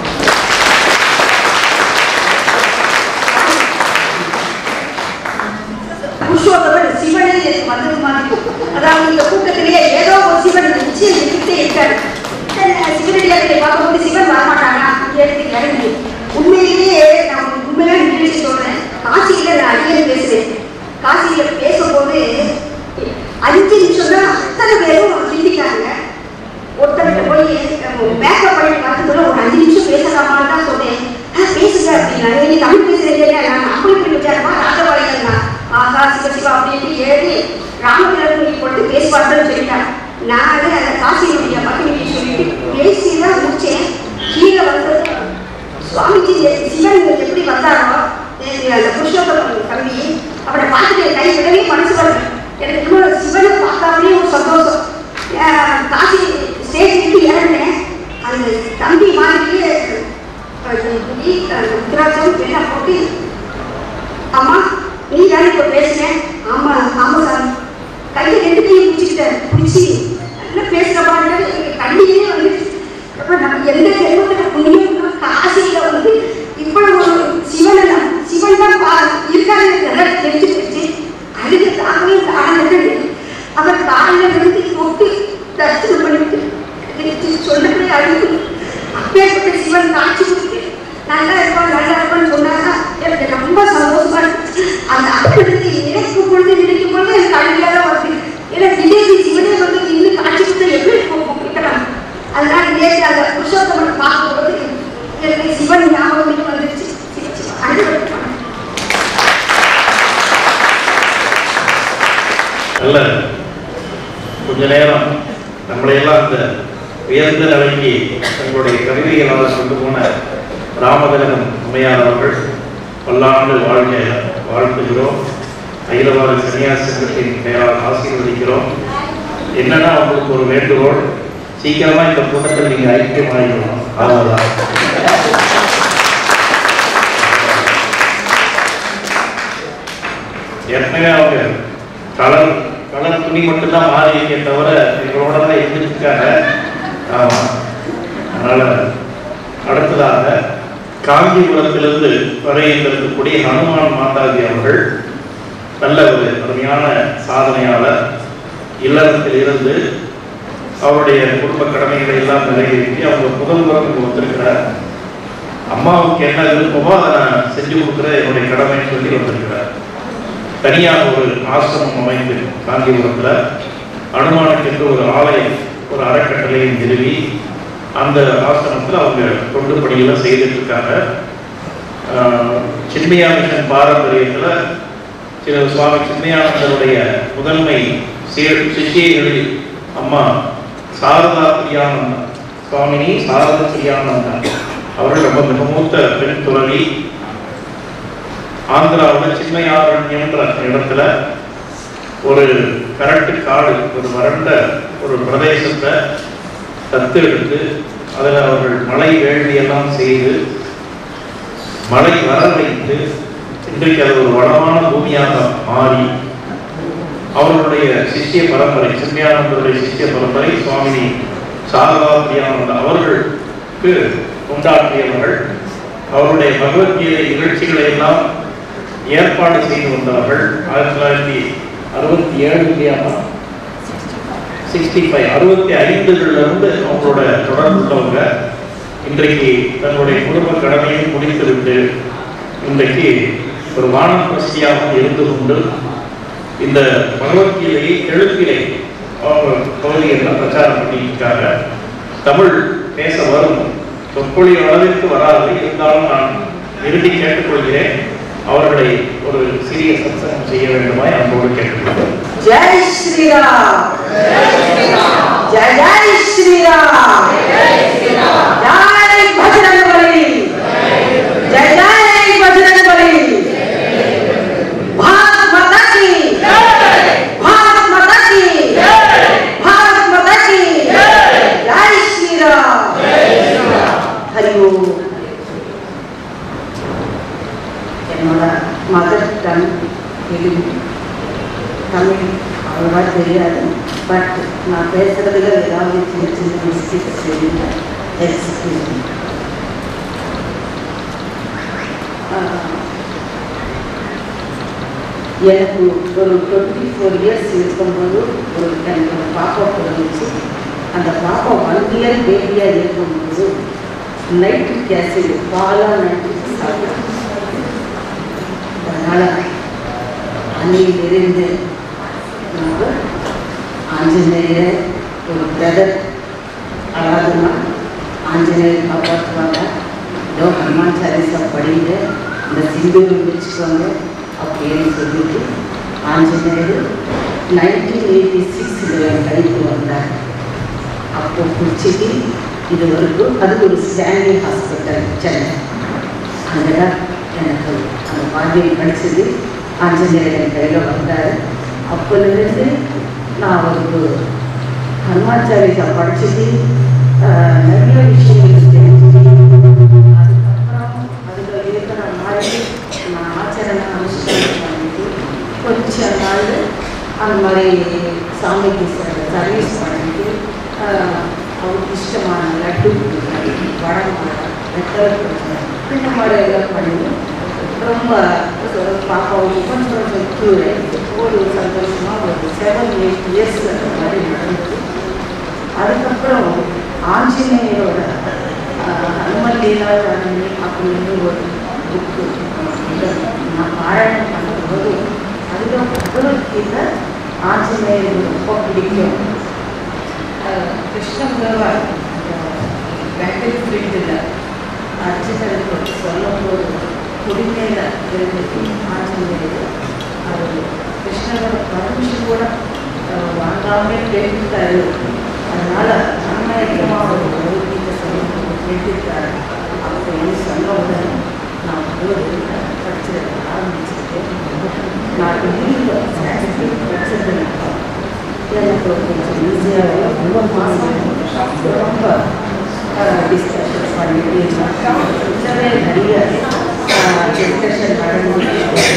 புருஷோத்தமன் சிவனே எனக்கு வந்தது மாதிரி அதாவது இந்த கூட்டத்திலேயே ஏதோ ஒரு சிவன் நிச்சயம் எதிர்த்தே இருக்காரு சிவனடியார்களை பார்க்கும்போது சிவன் வரமாட்டானா கேட்டு இறங்கி உண்மையிலேயே நான் உண்மையான நிகழ்ச்சி சொல்றேன் காசியில நான் அடிக்கடி பேசுறேன் காசியில பேசும்போது அஞ்சு நிமிஷம் தான் அத்தனை பேரும் சிந்திக்காங்க ஒருத்தர்கிட்ட போய் மேக்கப் பண்ணி பார்த்துட்டு ஒரு அஞ்சு நிமிஷம் பேசலாமான்னு தான் சொன்னேன் "ஆ, பேசுங்க அப்படின்னா நீ தமிழ் பேசுறீங்க இல்லையா நான் அப்படி விசாரமா ராஜபாளையம் தான் ஆகா சிவ சிவா அப்படின்னு ஏறி ராமகிழமை போட்டு பேசுவார்த்தன்னு சொல்லிட்டாங்க நான் வந்து அந்த காசியினுடைய பகிர்ச்சி சொல்லிட்டு பேசி தான் முடிச்சேன் கீழே வந்தது சுவாமிஜி சிவன் எப்படி வந்தாரோ எனக்கு அந்த புருஷோத்தமன் தம்பி அவனை பார்த்துட்டு என் கை விடவே மனசு வருது எனக்கு இன்னொரு சிவனை பார்த்தாலே ஒரு சந்தோஷம் அஹ் காசி ஸ்டேஜ் விட்டு இறங்கினேன் அந்த தம்பி மாதிரியே உத்ராட்சம் எல்லாம் போட்டு அம்மா நீ தானே இப்போ பேசுனேன் ஆமா ஆமா சார் கையை ரெண்டு கையும் பிடிச்சிக்கிட்டேன் பிடிச்சி நல்லா பேசுகிற பாருங்க கண்ணிலே வந்து அப்ப நம்ம எந்த ஜென்மத்தில் புண்ணியம் காசியில் வந்து இவ்வளவு ஒரு சிவனை நம்- சிவன் தான் பா இருக்காரு நல்லா தெரிஞ்சு போச்சு அழுது தாங்கவே தானது அவர் காலையில் விழுந்து தொட்டு தரிசனம் பண்ணிட்டு திருச்சி சொன்னபடி அழுது அப்பேற்பட்ட சிவன் காட்சி கொடுத்து நல்லா இருப்பான் நல்லா இருப்பான்னு சொன்னாங்க எனக்கு ரொம்ப சந்தோஷமா இருந்துச்சு அந்த அப்படி நினைக்கும் பொழுது நினைக்கும் பொழுது எனக்கு அழுகையாக தான் வருது ஏன்னா விஜய் சிவனே வந்து இன்னும் காட்சி கொடுத்தா எப்படி கொடுக்கலாம் அதனால நேற்று அந்த புருஷோத்தமனை பார்க்கும்போது எனக்கு சிவன் ஞாபகம் வந்துருச்சு அனுபவிப்பாங்க நல்ல கொஞ்ச நேரம் நம்மளையெல்லாம் அந்த உயர்ந்த நிலைக்கு தங்களுடைய கவிதைகளால் கொண்டு போன ராமதகன் அம்மையார் அவர்கள் பல்லாண்டு வாழ்க வாழ்த்துகிறோம் அகிலவாத சன்னியாச சங்கத்தின் பெயரால் ஆசீர்வதிக்கிறோம் என்னன்னா உங்களுக்கு ஒரு வேண்டுகோள் சீக்கிரமா இந்த கூட்டத்தில் நீங்க ஐக்கியமாகிடணும் அவ்வளவுதான் ஏற்கனவே அவங்க கலர் கலர் துணி மட்டும்தான் மாறி இருக்கே தவிர எங்களோட தான் இருந்துருக்காங்க ஆமா அதனால அடுத்ததாக காஞ்சிபுரத்திலிருந்து வரையிருந்திருக்கக்கூடிய ஹனுமான் மாதாஜி அவர்கள் நல்ல ஒரு அருமையான சாதனையாளர் இல்லறத்தில் இருந்து அவருடைய குடும்ப கடமைகளை எல்லாம் நிறைவேற்றி அவங்க முதல் முறை இங்க வந்திருக்கிறார் அம்மாவுக்கு என்ன விருப்பமோ அதை நான் செஞ்சு கொடுக்குற என்னுடைய கடமைன்னு சொல்லி வந்திருக்கிறார் தனியாக ஒரு ஆசிரமம் அமைத்து காஞ்சிபுரத்தில் அனுமானுக்கென்று ஒரு ஆலயம் ஒரு அறக்கட்டளையை நிறுவி அந்த ஆசிரமத்தில் அவங்க தொண்டு பணியெல்லாம் செய்துட்டு இருக்காங்க ஆஹ் சின்மயா மிஷன் பாரம்பரியத்தில் சில சுவாமி சின்மயானந்தருடைய முதன்மை சீ- சிஷ்யர்களில் அம்மா சாரதா பிரியானந்தா சுவாமினி சாரதா பிரியானந்தா அவர்கள் ரொம்ப மிக மூத்த பெண் துறவி ஆந்திராவில் சின்மயாரண்யம்ன்ற இடத்துல ஒரு கரட்டு காடு ஒரு வறண்ட ஒரு பிரதேசத்தை தத்து எடுத்து அதில் அவர்கள் மலை வேள்வி எல்லாம் செய்து மழை வர வைத்து இன்றைக்கு அது ஒரு வளமான பூமியாக மாறி அவர்களுடைய சிஷ்ய பரம்பரை சின்மயானந்தருடைய சிஷ்ய பரம்பரை சுவாமினி சாரதா பிரியானந்த அவர்களுக்கு உண்டாற்றியவர்கள் அவருடைய பகவத்கீதை நிகழ்ச்சிகளை எல்லாம் ஏற்பாடு செய்து வந்தவர்கள் ஆயிரத்தி தொள்ளாயிரத்தி அறுபத்தி ஏழு இல்லையாமா சிக்ஸ்டி ஃபைவ் அறுபத்தி ஐந்துல இருந்து அவங்களோட தொடர்புள்ளவங்க இன்றைக்கு தன்னுடைய குடும்ப கடமையை முடித்துவிட்டு இன்றைக்கு ஒரு வானப்பிரசியாக இருந்து கொண்டு இந்த பகவத்கீதையை எழுத்திலே அவங்க பகுதிகளில் பிரச்சாரம் பண்ணியிருக்காங்க தமிழ் பேச வரும் சொற்பொழிவு அளவிற்கு வராது இருந்தாலும் நான் விரும்பி கேட்டுக்கொள்கிறேன் அவர்களை ஒரு சிறிய சத்சங்கம் செய்ய வேண்டுமாய் அன்போடு கேட்டுக்கொள்கிறேன் ஜெய் ஸ்ரீராம் ஜெய் ஜெய் ஸ்ரீராம் ஜெய் பஜரங்கபலி ஜெய் ஜெய் பஜரங்கபலி பாரத் மாதா கி பாரத் மாதா கி பாரத் மாதா கி ஜெய் ஸ்ரீராம் ஹரி ஓம் என்னோட மதர் டங் தெலுங்கு தமிழ் அவ்வளோவா தெரியாது பட் நான் பேசுறதுல ஏதாவது சின்ன சின்ன மிஸ்டேக்ஸ் தெரியுங்க எக்ஸ்கியூஸ் எனக்கு ஒரு டுவெண்ட்டி ஃபோர் இயர்ஸ் இருக்கும்போது ஒரு எனக்கு ஒரு பாப்பா பிறந்துச்சு அந்த பாப்பா ஒன் இயர் பேபியாக இருக்கும்போது நைட்ரிக் ஆசிட் பாலாக நைட்ரிக் சாப்பிட்டேன் அதனால் அன்னையிலிருந்து நம்ம ஆஞ்சநேயர் ஒரு பிரதர் அழகுனா ஆஞ்சநேயர் காப்பாற்றுவாங்க ஏதோ ஹனுமான் சாலிசா படிங்க இந்த சிந்தூரம் வச்சுக்கோங்க அப்படின்னு சொல்லிட்டு ஆஞ்சநேயர் நைன்டீன் எயிட்டி சிக்ஸில் என் கைக்கு வந்தார் அப்போ குச்சிக்கு இது வரைக்கும் அது ஒரு ஸ்டான்லி ஹாஸ்பிட்டல் சென்னை அங்கே தான் எனக்கு அந்த பாண்டியன் படித்தது ஆஞ்சநேயர் கையில் வந்தார் அப்போலேருந்து நான் அவருக்கு ஹனுமாச்சாரியா படிச்சுட்டு ஆஹ், நிறைய விஷயங்கள் தெரிஞ்சு அதுக்கப்புறம் அதில் இருக்கிற மாதிரி நான் ஆச்சரண அனுஷ்டானம் பண்ணிட்டு கொஞ்ச நாள் அந்த மாதிரி சாமிக்கு சர்வீஸ் பண்ணிட்டு ஆஹ், அவருக்கு இஷ்டமான லட்டு கொடுக்குறது வடை வெத்தலை கொடுக்குறது இந்த மாதிரி எல்லாம் பண்ணி ரொம்ப பாப்பாவுக்கு கொஞ்சம் கொஞ்சம் க்யூர் ஒரு சந்தோஷமாக ஒரு செவன் எயிட் இயர்ஸ் அந்த மாதிரி நடந்தது அதுக்கப்புறம் ஆஞ்சநேயரோட ஆஹ், ஹனுமன் லீலா ஜானகி அப்படின்னு ஒரு புக்கு நான் பாராயணம் பண்ணும்போது அதில் பகவத்கீதை ஆஞ்சநேயர் ரொம்ப பிடிக்கும் ஆஹ், கிருஷ்ண பகவான் பேட்டரி ஃபீல்டில் அர்ஜுனருக்கு சொல்லும்போது குடிமையில் இருந்துட்டு ஆஞ்சநேயர் அவர் கிருஷ்ணரோட பர்மிஷன் கூட அஹ், வாங்காமலே கேட்டுட்டாரு அதனால அன்மயக்கமாக ஒரு பகவத்கீதை சொல்லி கேட்டுட்டாரு அப்படின்னு சொன்ன உடனே நான் பகவத்கீதை படிச்சு ஆரம்பிச்சிருக்கேன் நான் வெளியில் படிச்சதுனால எனக்கு கொஞ்சம் ஈஸியாக ரொம்ப மாதம் ரொம்ப டிஸ்கஷன் பண்ணிட்டு கொஞ்சமே நிறைய டிஸ்கஷன் நடந்து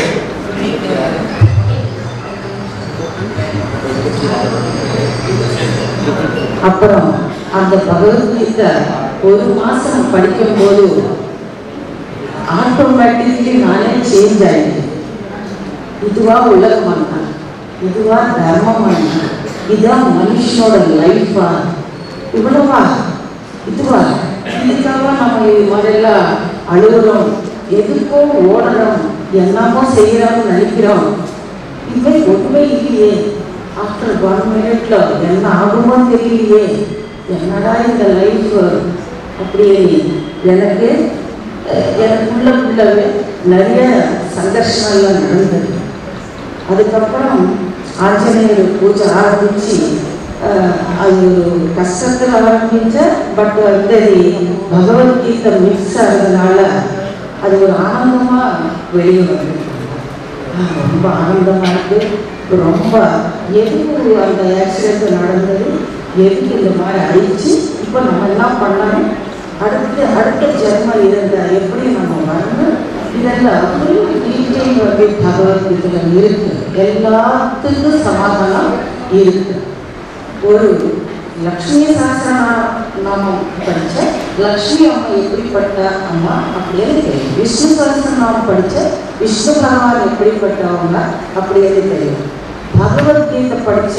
அப்புறம் அந்த பகவத்கீதை ஒரு மாசம் படிக்கும்போது ஆட்டோமேட்டிக்லி நானே சேஞ்ச் ஆயிடுச்சு இதுவா உலகமானா இதுவா தர்மமானா இதுதான் மனுஷனோட லைஃபா இவ்வளவா இதுவா இதுக்காக நம்ம இது மாதிரிலாம் அழுகுறோம் எதுக்கோ ஓடுறோம் என்னமோ செய்யறோம்னு நினைக்கிறோம் இதுவே ஒன்றுமே இல்லையே ஆஃப்டர் ஒன் மினிட்ல என்ன ஆகுமோ தெரியலையே என்னடா இந்த லைஃப் அப்படியே எனக்கு அஹ், எனக்குள்ளக்குள்ளவே நிறைய சங்கர்ஷங்கள்லாம் நடந்தது அதுக்கப்புறம் ஆஞ்சநேயர் பூஜை ஆரம்பிச்சு அஹ், அது ஒரு கஷ்டத்தில் ஆரம்பிச்ச பட் வந்து அது பகவத்கீதை மிக்ஸ் ஆகிறதுனால அது ஒரு ஆனந்தமாக வெளியே வருது ஆஹ், ரொம்ப ஆனந்தமாக இருக்கு ரொம்ப எதுக்கு அந்த ஆக்சிடென்ட் நடந்தது எதுக்கு இந்த மாதிரி அடிச்சு இப்போ நம்ம என்ன பண்ணணும் அடுத்து அடுத்த ஜென்மம் இருந்தால் எப்படி நம்ம வரணும் இதெல்லாம் ஒரு டீட்டெயில் வந்து பகவத்கீதையில் இருக்கு எல்லாத்துக்கும் சமாதானம் இருக்கு ஒரு லக்ஷ்மி சகசிரநாமம் படிச்ச லக்ஷ்மி அம்மா எப்படிப்பட்ட அம்மா அப்படின்னு தெரியும் விஷ்ணு சகசிரநாமம் படிச்ச விஷ்ணு பகவான் எப்படிப்பட்டவங்க அப்படின்னு தெரியும் பகவத்கீதை படிச்ச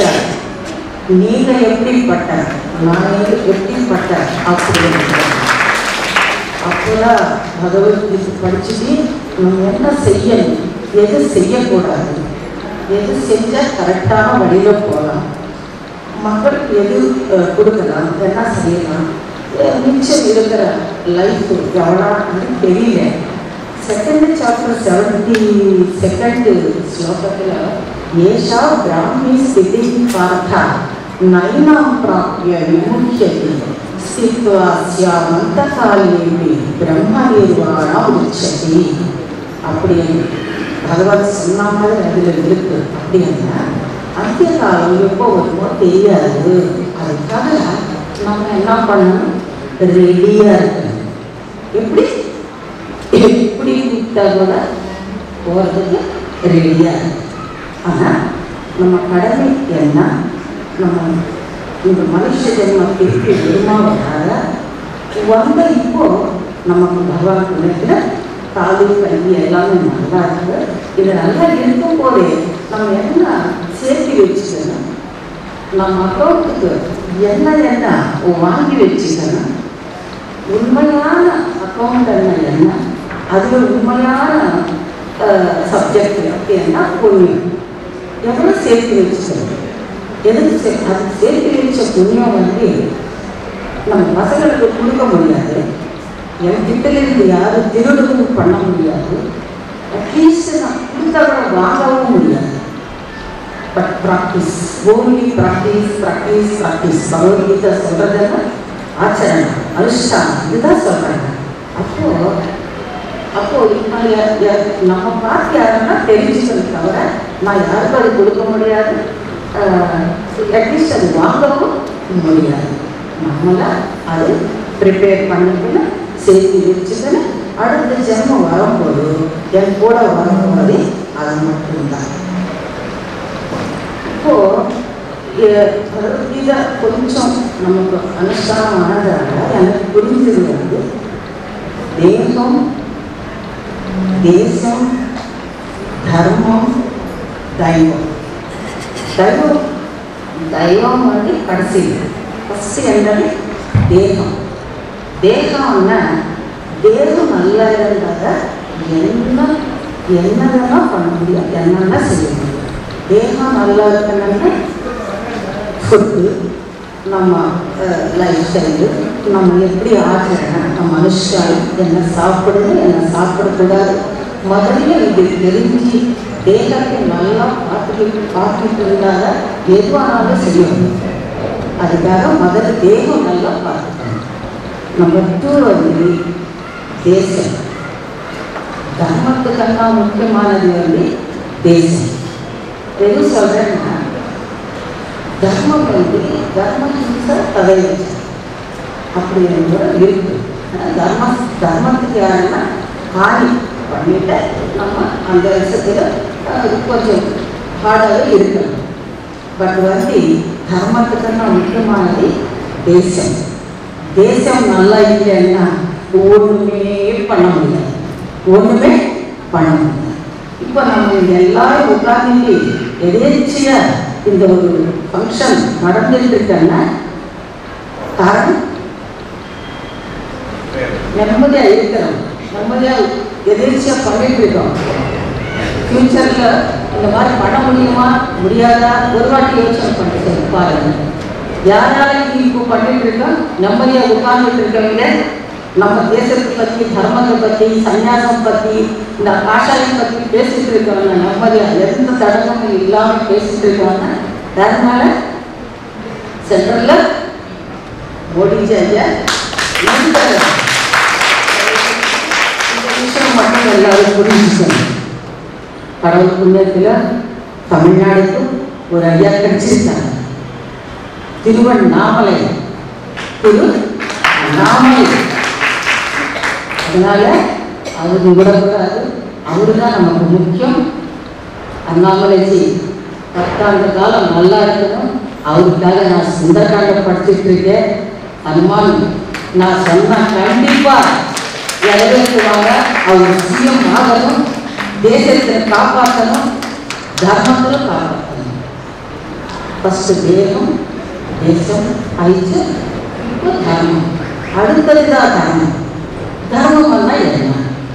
நீங்க எப்படிப்பட்ட நான் எப்படிப்பட்ட அப்படின்னு தெரியும். அப்போதான் பகவத்கீதை படிச்சுட்டு நம்ம என்ன செய்யணும் எது செய்யக்கூடாது எது செஞ்சால் கரெக்டான வழியில் போகலாம் மக்களுக்கு எது அஹ், கொடுக்கலாம் என்ன செய்யலாம் அஹ், மிச்சம் இருக்கிற லைஃப் எவ்வளோன்னு தெரியல செகண்ட் சாப்டர் செவன்டி செகண்ட் ஸ்லோகத்தில் ஏஷா பிராமி ஸ்திதி பார்த்தா நைனாம் பிராப்திய விமுக்கியத்தை ஸ்தித்வா சியாமந்தகாலேபி பிரம்ம நிர்வாணம் உச்சதி அப்படின்னு பகவான் சொன்ன மாதிரி அதில் இருக்கு அப்படின்னா அந்திய காலம் எப்போ வருமோ தெரியாது அதுக்காக நம்ம என்ன பண்ணணும் ரெடியாக இருக்கணும் எப்படி எப்படி கூப்பிட்டா கூட போகிறதுக்கு ரெடியாக இருக்கு ஆனால் நம்ம கடமை என்ன நம்ம இந்த மனுஷ ஜென்மம் திருப்பி வருமா வராத வந்த இப்போ நமக்கு பகவான் புண்ணியத்தில் காது கல்வி எல்லாமே நல்லா இருக்கு இது நல்லா இருக்கும் போதே நம்ம என்ன சேர்த்து வச்சுக்கணும் நம்ம அக்கௌண்ட்டுக்கு என்ன என்ன வாங்கி வச்சுக்கணும் உண்மையான அக்கௌண்ட் என்ன என்ன அது உண்மையான சப்ஜெக்ட் அப்படின்னா புண்ணியம் எவ்வளோ சேர்த்து வச்சுக்கணும் எதுக்கு சே அது சேர்த்து வச்ச புண்ணியம் வந்து நம்ம பசங்களுக்கு கொடுக்க முடியாது என் கிட்டலேருந்து யாரும் திருடவும் பண்ண முடியாது அட்லீஸ்ட் நான் கொடுத்தவரை வாங்கவும் முடியாது but practice only practice practice practice Bhagavad Gita சொல்கிறதுன்னா ஆச்சரணம் அனுஷ்டானம் இதுதான் சொல்கிறாங்க அப்போது அப்போ இப்போ யா- யா- நம்ம பார்த்து யாருன்னா தெரிஞ்சுக்கணும் தவிர நான் யாருக்கும் அது கொடுக்க முடியாது அட்லீஸ்ட் அது வாங்கவும் முடியாது நம்மளா அது ப்ரிப்பேர் பண்ணிக்கணும் சேர்த்து வச்சுக்கணும் அடுத்த ஜென்மம் வரும்போது என் கூட வரும்போது அது மட்டும்தான் இப்போ எ- இதை கொஞ்சம் நமக்கு அனுஷ்டானம் ஆனதால எனக்கு புரிஞ்சது வந்து தேகம் தேசம் தர்மம் தெய்வம் தெய்வம் தெய்வம் வந்து கடைசி ஃபஸ்ட்டு என்னது தேகம் தேகம்னா தேகம் நல்லா இருந்தால் என்ன என்னதெல்லாம் பண்ண முடியும் என்னென்ன செய்ய முடியும் தேகம் நல்லா இருக்கணும்னா ஃபுட்டு நம்ம லைஃப் ஸ்டைலு நம்ம எப்படி ஆச்சரணம் நம்ம மனுஷன் என்ன சாப்பிடணும் என்ன சாப்பிடக்கூடாது முதல்ல இது தெரிஞ்சு தேகத்தை நல்லா பார்த்துக்கிட்டு பார்த்துட்டு இருந்தால எதுவானாலும் செய்யணும் அதுக்காக முதல்ல தேகம் நல்லா பார்த்துக்கணும் நம்பர் டூ வந்து தேசம் தர்மத்துக்கெல்லாம் முக்கியமானது வந்து தேசம் எது சொல்கிறேன்னா தர்மம் வந்து தர்ம ஹிம்சை தடை அப்படிங்கிற இருக்கு ஆனா தர்ம தர்மத்துக்கு யாருன்னா ஹானி பண்ணிட்டு நம்ம அந்த விஷயத்தில் கொஞ்சம் ஹார்டாகவே இருக்கணும் பட் வந்து தர்மத்துக்குன்னா முக்கியமானது தேசம் தேசம் நல்லா இல்லைன்னா ஒன்றுமே பண்ண முடியாது ஒன்றுமே பண்ண முடியாது இப்போ நம்ம இங்க எல்லாரும் உட்கார்ந்து எதேச்சியா இந்த ஒரு ஃபங்க்ஷன் நடந்துட்டு இருக்கேன்னா காரணம் நிம்மதியா இருக்கிறோம் நிம்மதியா எதேச்சியா பண்ணிட்டு இருக்கோம் ஃபியூச்சர்ல இந்த மாதிரி பண்ண முடியுமா முடியாதா ஒரு வாட்டி யோசனை பண்ணிட்டு பாருங்க யாரால இது இப்போ பண்ணிட்டு இருக்கோம் நிம்மதியா உட்கார்ந்துட்டு இருக்கவங்க நம்ம தேசத்தை பத்தி தர்மத்தை பத்தி சன்னியாசம் பத்தி இந்த காஷாயம் பத்தி பேசிட்டு இருக்கவங்க நிம்மதியா எந்த தடங்கமும் இல்லாம பேசிட்டு இருக்கவங்க அதனால சென்ட்ரல்ல மோடிஜி ஐயா இந்த இந்த விஷயம் மட்டும் எல்லாரும் புரிஞ்சுக்கணும் கடவுள் புண்ணியத்தில் தமிழ்நாடுக்கு ஒரு ஐயா கிடைச்சிருக்காங்க திருவண்ணாமலை திரு நாமலை அதனால அவருக்கு விடக்கூடாது அவரு தான் நமக்கு முக்கியம் அண்ணாமலைஜி பத்தாண்டு காலம் நல்லா இருக்கணும் அவருக்காக நான் சுந்தரகாண்டம் படிச்சுட்டு இருக்கேன் ஹனுமான் நான் சொன்னா கண்டிப்பா நிறைவேற்றுவாங்க அவர் சிஎம் ஆகணும் தேசத்தை காப்பாற்றணும் தர்மத்திலும் காப்பாற்றணும் ஃபஸ்ட்டு தேகம் தேசம் ஐச்சு இப்போ தர்மம் அடுத்ததுதான் தர்மம் தர்மம்னா என்ன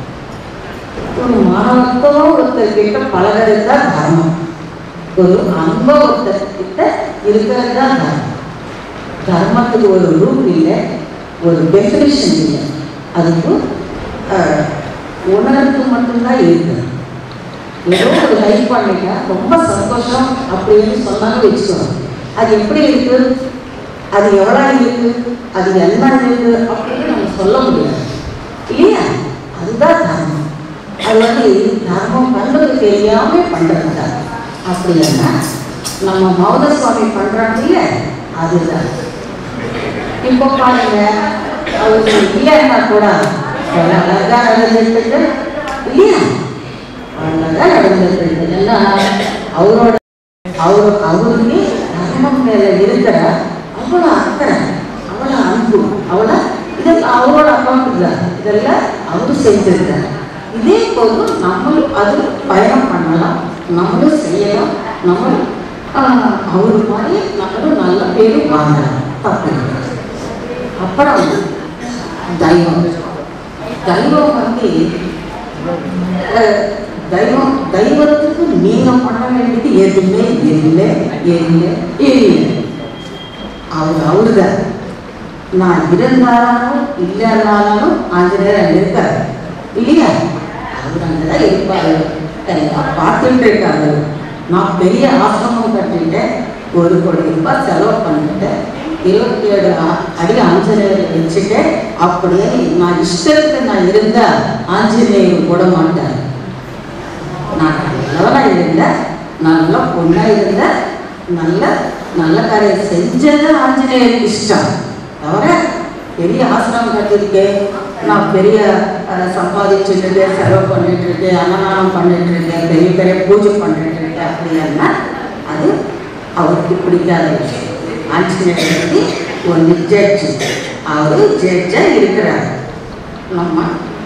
ஒரு மாணவத்துவம் ஒருத்தர்கிட்ட பழகிறது தான் தர்மம் ஒரு அன்ப ஒருத்தர்கிட்ட இருக்கிறது தான் தர்மம் தர்மத்துக்கு ஒரு ரூல் இல்லை ஒரு டெஃபினிஷன் இல்லை அதுக்கு அஹ், உணர்வு மட்டும்தான் இருக்குது ஏதோ ஒரு லைக் பண்ணிட்டா ரொம்ப சந்தோஷம் அப்படின்னு சொன்னாலும் வச்சுக்கணும் அது எப்படி இருக்கு அது எவ்வளோ இருக்கு அது என்ன இருக்கு அப்படின்னு நம்ம சொல்ல முடியாது இல்லையா அதுதான் தர்மம் அது வந்து தர்மம் கண்ணுக்கு தெரியாம பண்றது தான் அப்படின்னா நம்ம மௌன சுவாமி பண்றாங்க இல்ல அதுதான் இப்போ பாருங்க அவருக்கு இல்லைன்னா கூட எவ்வளவு அழகா நடந்துட்டு இல்லையா அழகா நடந்துட்டு ஏன்னா அவரோட அவரு அவருக்கு தர்மம் மேல இருக்கிற அவ்வளோ அக்கறை அவ்வளோ அன்பு அவ்வளோ இதெல்லாம் அவரோட அக்கௌண்ட் தான் இதெல்லாம் அவரு செஞ்சிருக்காரு இதே போது நம்மளும் அது பயணம் பண்ணலாம் நம்மளும் செய்யலாம் நம்மளும் ஆஹ், அவரு மாதிரி நம்மளும் நல்ல பேரு வாங்கலாம் தப்பு இல்லை. அப்புறம் தெய்வம் தெய்வம் வந்து அஹ், தெய்வம் தெய்வத்துக்கு நீங்க பண்ண வேண்டியது எதுவுமே இல்லை இல்லை இல்லை அவர் அவருதான் நான் இருந்தாலும் இல்லைன்னாலும் ஆஞ்சநேயர் இருக்கார் இல்லையா அவர் அங்கதான் இருப்பாரு எல்லாம் பார்த்துட்டு இருக்காரு நான் பெரிய ஆசிரமம் கட்டிட்டேன் ஒரு கோடி ரூபாய் செலவு பண்ணிட்டேன் இருபத்தி ஏழு அ- அடி ஆஞ்சநேயரை வச்சுட்டேன் அப்படியே நான் இஷ்டத்துக்கு நான் இருந்தா ஆஞ்சநேயர் போட மாட்டேன் நான் நல்லவனா இருந்தேன் நல்ல பொண்ணா இருந்தேன் நல்ல நல்ல காரியம் செஞ்சது ஆஞ்சநேயருக்கு இஷ்டம் தவிர பெரிய ஆசிரமம் கட்டியிருக்கேன் நான் பெரிய அஹ், சம்பாதிச்சுட்டு இருக்கேன், செலவு பண்ணிட்டு இருக்கேன் அன்னதானம் பண்ணிட்டு இருக்கேன் பெரிய பெரிய பூஜை பண்ணிட்டு இருக்கேன் அப்படின்னா அது அவருக்கு பிடிக்காத விஷயம் ஆஞ்சநேயருக்கு ஒரு ஜட்ஜு அவரு ஜட்ஜா இருக்கிறார் நம்ம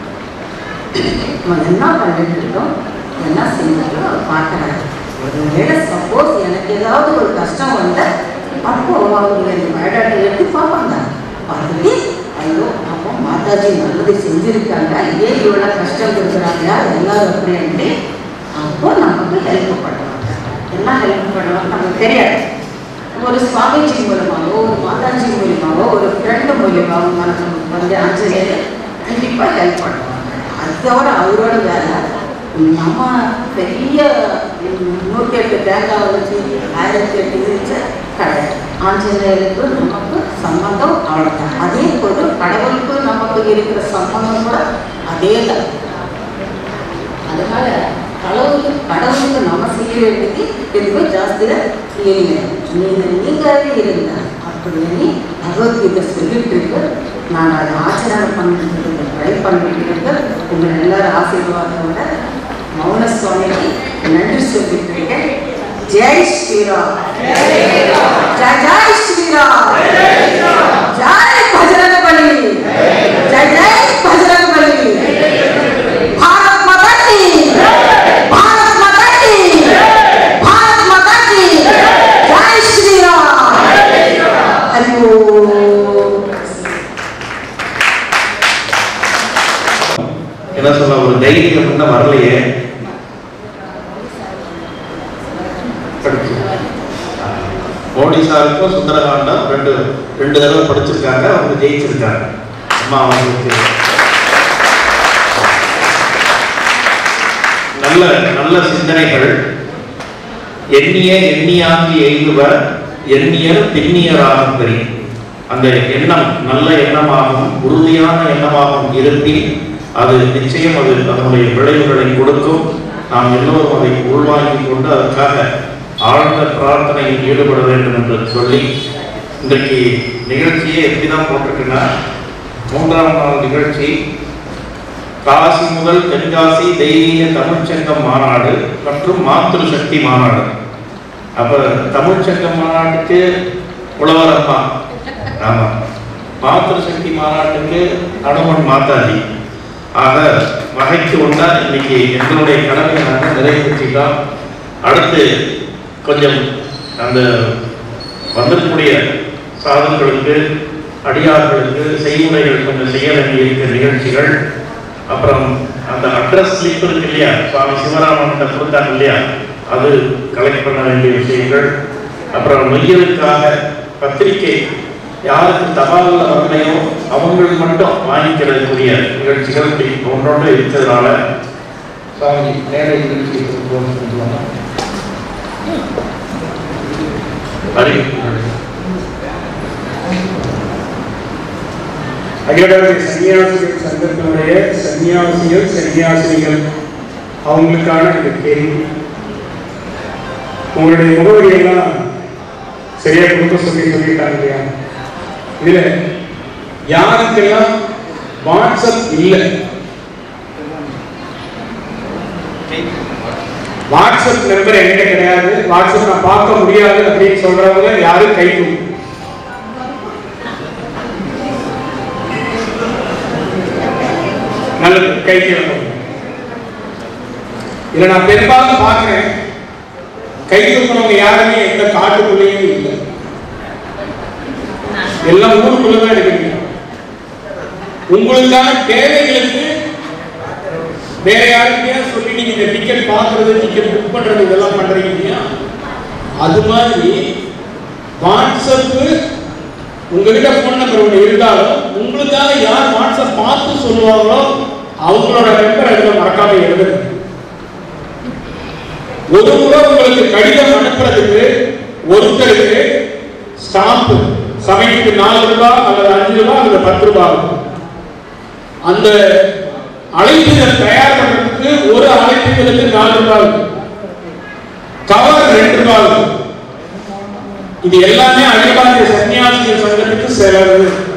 நம்ம என்ன பண்ணிட்டு இருக்கோம் என்ன செஞ்சுட்டோம் அவர் பார்க்குறாரு ஒருவேளை சப்போஸ் எனக்கு ஏதாவது ஒரு கஷ்டம் வந்தா அப்போ அவங்க என் பயோடாட்டை எடுத்து பார்ப்பாங்க பார்த்துட்டு ஐயோ அப்போ மாதாஜி நல்லது செஞ்சுருக்காங்க ஏன் இவ்வளோ கஷ்டம் கொடுக்குறாங்க எல்லாரும் அப்படின்ட்டு அப்போ நமக்கு ஹெல்ப் பண்ணுவாங்க என்ன ஹெல்ப் பண்ணுவாங்க நமக்கு தெரியாது ஒரு சுவாமிஜி மூலமாகவோ ஒரு மாதாஜி மூலியமாகவோ ஒரு ஃப்ரெண்டு மூலியமாகவோ நமக்கு வந்து ஆஞ்சநேயர் கண்டிப்பாக ஹெல்ப் பண்ணுவாங்க அதோட அவரோட வேலை நம்ம பெரிய நூற்றி எட்டு தேங்காய் வச்சு ஆயிரத்தி எட்டு இது வச்சு கடை ஆஞ்சநேயருக்கு நமக்கு சம்மந்தம் அவ்வளோதான் அதே போது கடவுளுக்கு நமக்கு இருக்கிற சம்மந்தம் கூட அதே தான் அதனால கடவுளுக்கு கடவுளுக்கு நம்ம செய்ய வேண்டியது எதுவும் ஜாஸ்தியா இல்லை நீங்க நீங்களே இருந்தா அப்படின்னு பகவத்கீதை சொல்லிட்டு இருக்கு நான் அதை ஆச்சரணம் பண்ணிட்டு ட்ரை பண்ணிட்டு இருக்கேன் உங்கள் எல்லாரும் ஆசீர்வாதத்தோட மௌன சுவாமிக்கு நன்றி சொல்லிட்டு இருக்கேன் ஜெய் ஸ்ரீராம் ஜெய் ஜெய் ஸ்ரீராம் ஜெய் பஜரங்க பலி ஜெய் ஜெய் பஜரங்க பலி भारत माता की भारत माता की भारत माता की जय श्री राम हरि ओम என்ன சொல்ல ஒரு தைரியம் இன்னும் வரலையே படிச்சு. மோடி சாருக்கும் சுந்தரகாண்டம் ரெண்டு ரெண்டு தடவை படிச்சிருக்காங்க அவங்க ஜெயிச்சிருக்காங்க அம்மா அவங்களுக்கு நல்ல நல்ல சிந்தனைகள் எண்ணிய எண்ணியாகி எய்துவ எண்ணியர் திண்ணியராக பெரிய அந்த எண்ணம் நல்ல எண்ணமாகவும் உறுதியான எண்ணமாகவும் இருப்பின் அது நிச்சயம் அது அதனுடைய விளைவுகளை கொடுக்கும் நாம் எல்லோரும் அதை உள்வாங்கிக் கொண்டு அதற்காக ஆழ்ந்த பிரார்த்தனையில் ஈடுபட வேண்டும் என்று சொல்லி இன்றைக்கு நிகழ்ச்சியை எப்படிதான் போட்டிருக்குன்னா மூன்றாம் நாள் நிகழ்ச்சி காசி முதல் தென்காசி தெய்வீக தமிழ்ச்சங்கம் மாநாடு மற்றும் மாத்திரு சக்தி மாநாடு அப்ப தமிழ்ச்சங்கம் மாநாட்டுக்கு உழவர் அம்மா ஆமா மாத்திரு சக்தி மாநாட்டுக்கு அனுமன் மாதாஜி ஆக வகைக்கு ஒன்றா இன்னைக்கு எங்களுடைய கடமையை நாங்கள் நிறைவேற்றிட்டோம் அடுத்து கொஞ்சம் அந்த வந்திருக்கக்கூடிய சாதன்களுக்கு அடியார்களுக்கு செய்முறைகள் கொஞ்சம் செய்ய வேண்டியிருக்கிற நிகழ்ச்சிகள் அப்புறம் அந்த அட்ரஸ் ஸ்லிப் இருக்கு இல்லையா சுவாமி சிவராமன் கொடுத்தாங்க இல்லையா அது கலெக்ட் பண்ண வேண்டிய விஷயங்கள் அப்புறம் மெய்யலுக்காக பத்திரிகை யாருக்கு தபாலில் வரலையோ அவங்களுக்கு மட்டும் வாங்கிக்கிறதுக்குரிய நிகழ்ச்சிகள் இப்படி ஒன்றொன்று இருக்கிறதுனால சுவாமி நேர நிகழ்ச்சி அறிவிப்புகள் அகிலடாரிய சன்னியாசிகள் சங்கத்தினுடைய சன்னியாசிகள் சன்னியாசினிகள் அவங்களுக்கான இந்த கேள்வி உங்களுடைய முகவரியெல்லாம் சரியா கொடுக்க சொல்லி சொல்லிட்டாங்க இல்லையா இதுல யாருக்கெல்லாம் வாட்ஸ்அப் இல்லை வாட்ஸ்அப் நம்பர் என்கிட்ட கிடையாது வாட்ஸ்அப் நான் பார்க்க முடியாது அப்படின்னு சொல்றவங்க யாரும் கை தூக்கும் நல்லது கை தூக்கும் இதுல நான் பெரும்பாலும் பார்க்கிறேன் கை தூக்குறவங்க யாருமே எந்த காட்டுக்குள்ளேயும் இல்லை எல்லாம் ஊருக்குள்ளதான் இருக்கீங்க உங்களுக்கான தேவைகளுக்கு வேற யாருக்கையா சொல்லி நீங்க இந்த டிக்கெட் பாக்குறது டிக்கெட் புக் பண்றது இதெல்லாம் பண்றீங்க இல்லையா அது மாதிரி வாட்ஸ்அப் உங்ககிட்ட போன் நம்பர் ஒன்று இருந்தாலும் உங்களுக்காக யார் வாட்ஸ்அப் பார்த்து சொல்லுவாங்களோ அவங்களோட நம்பர் அதுல மறக்காம எழுதுங்க ஒரு முறை உங்களுக்கு கடிதம் அனுப்புறதுக்கு ஒருத்தருக்கு ஸ்டாம்ப் சமயத்துக்கு நாலு ரூபாய் அல்லது அஞ்சு ரூபாய் அல்லது பத்து ரூபாய் ஆகும். அந்த அழைப்புதல் தயார் பண்றதுக்கு ஒரு அழைப்புதலுக்கு நாலு ரூபாய் ஆகும். கவர் ரெண்டு ரூபாய் ஆகும். இது எல்லாமே அகிலபாந்திய சன்னியாசிகள் சங்கத்துக்கு செலவு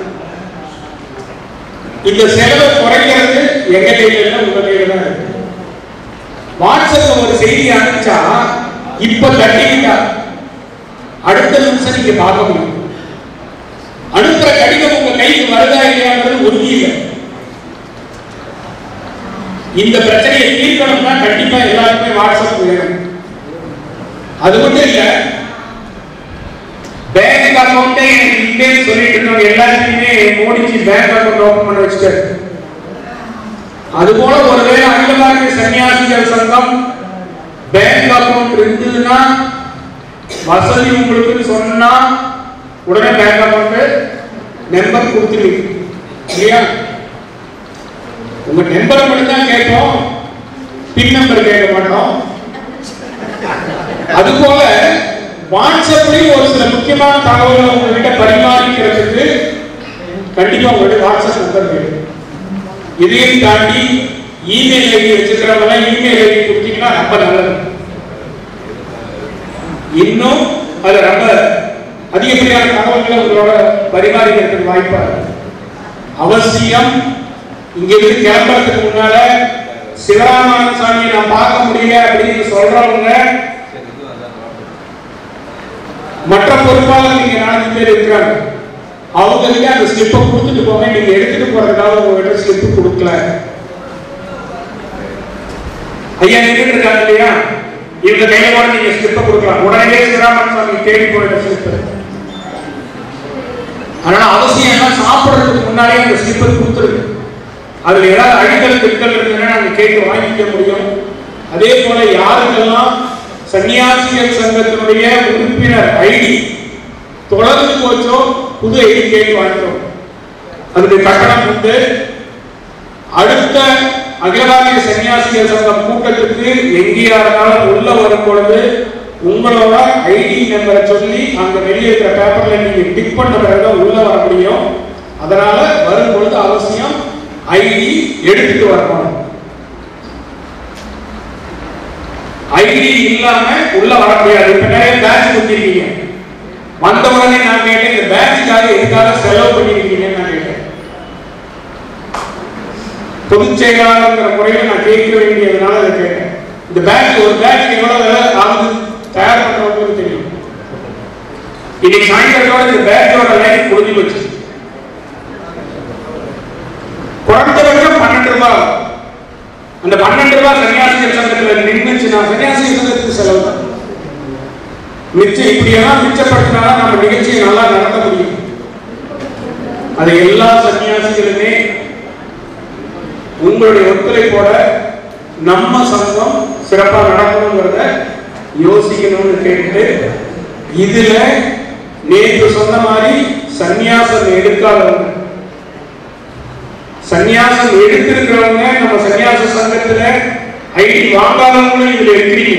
இந்த செலவை குறைக்கிறது எங்க கையில இல்ல உங்க கையில தான் இருக்கு வாட்ஸ்அப்ல ஒரு செய்தி அனுப்பிச்சா இப்ப தட்டிக்கிட்டா அடுத்த நிமிஷம் நீங்க பார்க்க முடியும் அனுப்புற கடிதம் உங்க கைக்கு வருதா இல்லையாங்கிறது உறுதி இல்லை இந்த பிரச்சனையை தீர்க்கணும்னா கண்டிப்பா எல்லாருக்குமே வாட்ஸ்அப் வேணும் அது மட்டும் இல்ல பேங்க் அக்கௌண்ட்டே எனக்கு இல்லைன்னு சொல்லிட்டு இருந்தவங்க எல்லாத்தையுமே மோடிஜி பேங்க் அக்கௌண்ட் ஓபன் பண்ண வச்சுட்டாரு அது போல ஒருவேளை அகில பாரதிய சன்னியாசிகள் சங்கம் பேங்க் அக்கவுண்ட் இருந்ததுன்னா வசதி உங்களுக்கு சொன்னா உடனே பேங்க் அக்கவுண்ட் நம்பர் கொடுத்துருவீங்க இல்லையா உங்க நம்பரை மட்டும் தான் கேட்போம் பின் நம்பர் கேட்க மாட்டோம் அது போல வாட்ஸ்அப்லயும் ஒரு சில முக்கியமான தகவல்களை உங்ககிட்ட பரிமாறிக்கிறதுக்கு கண்டிப்பா உங்களுடைய வாட்ஸ்அப் நம்பர் வேணும் இதையும் தாண்டி இமெயில் ஐடி வச்சிருக்கிறவங்க இமெயில் ஐடி கொடுத்தீங்கன்னா ரொம்ப நல்லது இன்னும் அது ரொம்ப அதிகப்படியான தகவல்களை உங்களோட பரிமாறிக்கிறதுக்கு வாய்ப்பா இருக்கு. அவசியம் இங்க இருந்து கிளம்புறதுக்கு முன்னால சிவராமன் சாமியை நான் பார்க்க முடியல அப்படின்னு சொல்றவங்க மற்ற பொறுப்பாளர் நீங்க நாலு பேர் இருக்கிறாங்க அவங்க கிட்ட அந்த ஸ்லிப்பை கொடுத்துட்டு போங்க நீங்க எடுத்துட்டு போறதுக்காக உங்ககிட்ட ஸ்லிப் கொடுக்கல ஐயா நின்றுட்டு இருக்காங்க இல்லையா இவங்க கையில கூட நீங்க ஸ்லிப்பை கொடுக்கலாம் உடனே சிவராமன் சாமி தேடி போயிட்ட ஸ்லிப் அதனால அவசியம் எல்லாம் சாப்பிடுறதுக்கு முன்னாடியே அந்த ஸ்லிப்பை கொடுத்துருங்க அதுல ஏதாவது அடிக்கல் திட்கள் இருக்குன்னா நாங்க கேட்டு வாங்கிக்க முடியும் அதே போல யாருக்கெல்லாம் சன்னியாசிகள் சங்கத்தினுடைய உறுப்பினர் ஐடி தொடர்ந்து போச்சோ புது ஐடி கேட்டு வாங்கிக்கிறோம் அதுக்கு கட்டணம் உண்டு அடுத்த அகிலபாரிய சன்னியாசிகள் சங்கம் கூட்டத்துக்கு எங்கேயா இருந்தாலும் உள்ள வரும் பொழுது உங்களோட ஐடி நம்பரை சொல்லி அங்க வெளியே இருக்கிற பேப்பர்ல நீங்க டிக் பண்ண பிறகு உள்ள வர முடியும் அதனால வரும் பொழுது அவசியம் ஐடி எடுத்துட்டு வரணும் ஐடி இல்லாம உள்ள வர முடியாது இப்ப நிறைய பேட்ச் கொடுத்திருக்கீங்க வந்த உடனே நான் கேட்டேன் இந்த பேட்சுக்காக எதுக்காக செலவு பண்ணிருக்கீங்கன்னு நான் கேட்டேன் பொதுச் செயலாளர்ங்கிற முறையில் நான் கேட்க வேண்டியதுனால அதை கேட்டேன் இந்த பேட்ச் ஒரு பேட்ச் எவ்வளவு விலை ஆகுது தயார் பண்றவங்களுக்கு தெரியும் இன்னைக்கு சாயந்தரத்தோட இந்த பேட்சோட லைஃப் முடிஞ்சு போச்சு குறைந்தபட்சம் பன்னெண்டு ரூபாய் ஆகும். அந்த பன்னெண்டு ரூபாய் சன்னியாசிகள் சங்கத்துல நின்றுச்சுன்னா சன்னியாசிகள் சங்கத்துக்கு செலவு தான் மிச்சம் இப்படியெல்லாம் மிச்சப்படுத்தினாதான் நம்ம நிகழ்ச்சியை நல்லா நடத்த முடியும் அது எல்லா சன்னியாசிகளுமே உங்களுடைய ஒத்துழைப்போட நம்ம சங்கம் சிறப்பா நடக்கணுங்கிறத யோசிக்கணும்னு கேட்டு இதுல நேற்று சொன்ன மாதிரி சந்நியாசம் எடுக்காதவங்க சந்நியாசம் எடுத்திருக்கிறவங்க நம்ம சந்நியாச சங்கத்துல ஐடி வாங்காதவங்களும் இதுல இருக்கிறீங்க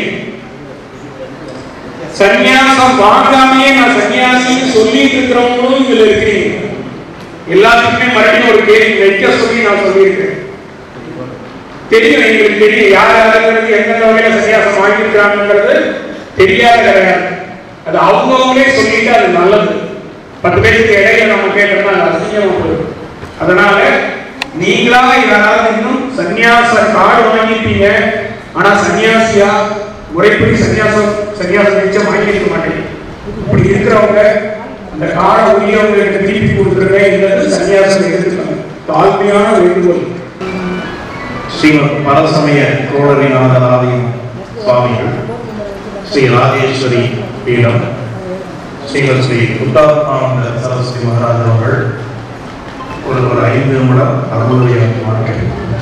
சந்நியாசம் வாங்காமையே நான் சன்னியாசின்னு சொல்லிட்டு இருக்கிறவங்களும் இதுல இருக்கிறீங்க எல்லாத்துக்குமே மறுபடியும் ஒரு கேள்வி வைக்க சொல்லி நான் சொல்லியிருக்கேன் தெரியும் எங்களுக்கு தெரியும் யார் யாருங்கிறது எந்தெந்த வகையில சன்னியாசம் வாங்கியிருக்கிறாங்கிறது தெரியாத கிடையாது அது அவங்கவுங்களே சொல்லிட்டு அது நல்லது பத்து பேருக்கு இடையில நம்ம கேட்டோம்னா அது அசிங்கமா போயிடும் அதனால நீங்களாக யாராவது இன்னும் சன்னியாச கார்டு வாங்கியிருப்பீங்க ஆனா சன்னியாசியா முறைப்படி சன்னியாசம் சன்னியாச நிச்சயம் வாங்கியிருக்க மாட்டீங்க இப்படி இருக்கிறவங்க அந்த கார்டை உரியவங்களுக்கு திருப்பி கொடுத்துருங்க இல்லது சன்னியாசம் எடுத்துக்கணும் தாழ்மையான வேண்டுகோள் ஸ்ரீமத் பரசமய கோடரிநாதர் ஆலயம் சுவாமிகள் ஸ்ரீ ராஜேஸ்வரி பீடம் ஸ்ரீமத் ஸ்ரீ புத்தாத்மானந்த சரஸ்வதி மகாராஜ் அவர்கள் ஒரு ஒரு ஐந்து நிமிடம் அருள்வார்கள்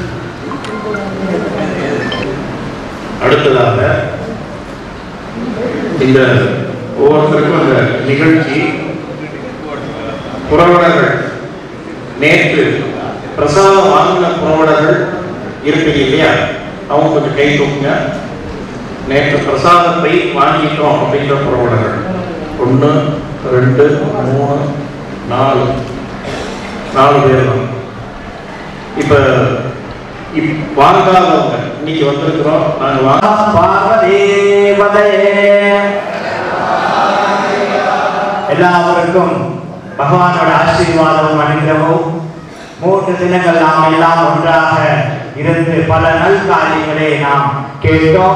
அடுத்ததாக இந்த ஒவ்வொருத்தருக்கும் அந்த நிகழ்ச்சி புறவலர்கள் நேற்று பிரசாதம் வாங்கின புறவலர்கள் இருப்பீங்க இல்லையா அவங்க கொஞ்சம் கை தூக்குங்க நேற்று பிரசாதத்தை வாங்கிட்டோம் அப்படின்ற புறவலர்கள் ஒன்று ரெண்டு மூணு நாலு நாலு பேர் தான் இப்போ இப் வாங்காதவங்க இன்னைக்கு வந்திருக்கிறோம் நாங்கள் வாங்க பார்வதேவதையே எல்லாருக்கும் பகவானோட ஆசீர்வாதமும் அனுகிரகமும் மூன்று தினங்கள் நாம் எல்லாம் ஒன்றாக இருந்து பல நல் காரியங்களை நாம் கேட்டோம்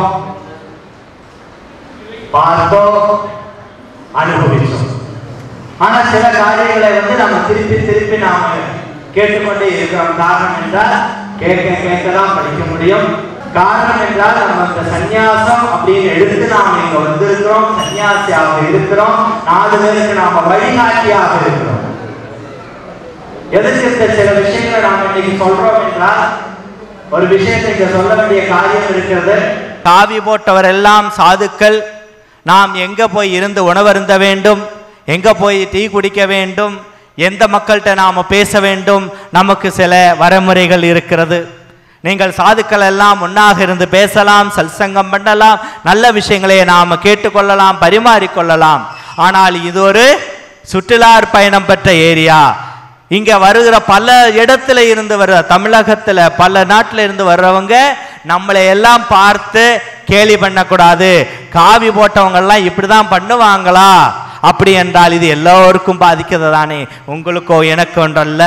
பார்த்தோம் அனுபவிச்சோம் ஆனா சில காரியங்களை வந்து நம்ம திருப்பி திருப்பி நாம கேட்டுக்கொண்டே இருக்கிறோம் காரணம் என்றால் கேட்க கேட்க தான் படிக்க முடியும் காரணம் என்றால் நம்ம இந்த சந்நியாசம் அப்படின்னு எடுத்து நாம் இங்க வந்திருக்கிறோம் சன்னியாசியாக இருக்கிறோம் நாலு பேருக்கு நாம வழிகாட்டியாக இருக்கிறோம் எதுக்கு இந்த சில விஷயங்களை நாம் இன்னைக்கு சொல்றோம் என்றால் ஒரு விஷயத்தை இங்க சொல்ல வேண்டிய காரியம் இருக்கிறது காவி போட்டவர் எல்லாம் சாதுக்கள் நாம் எங்க போய் இருந்து உணவருந்த வேண்டும் எங்க போய் டீ குடிக்க வேண்டும் எந்த மக்கள்கிட்ட நாம பேச வேண்டும் நமக்கு சில வரமுறைகள் இருக்கிறது நீங்கள் சாதுக்கள் எல்லாம் ஒன்னாக இருந்து பேசலாம் சல்சங்கம் பண்ணலாம் நல்ல விஷயங்களை நாம் கேட்டுக்கொள்ளலாம் பரிமாறிக்கொள்ளலாம் ஆனால் இது ஒரு சுற்றுலார் பயணம் பெற்ற ஏரியா இங்க வருகிற பல இடத்துல இருந்து வர்ற தமிழகத்துல பல நாட்டுல இருந்து வர்றவங்க நம்மளை எல்லாம் பார்த்து கேலி பண்ணக்கூடாது காவி போட்டவங்க எல்லாம் இப்படிதான் பண்ணுவாங்களா அப்படி என்றால் இது எல்லோருக்கும் பாதிக்கிறது தானே உங்களுக்கோ எனக்கு ஒன்றல்ல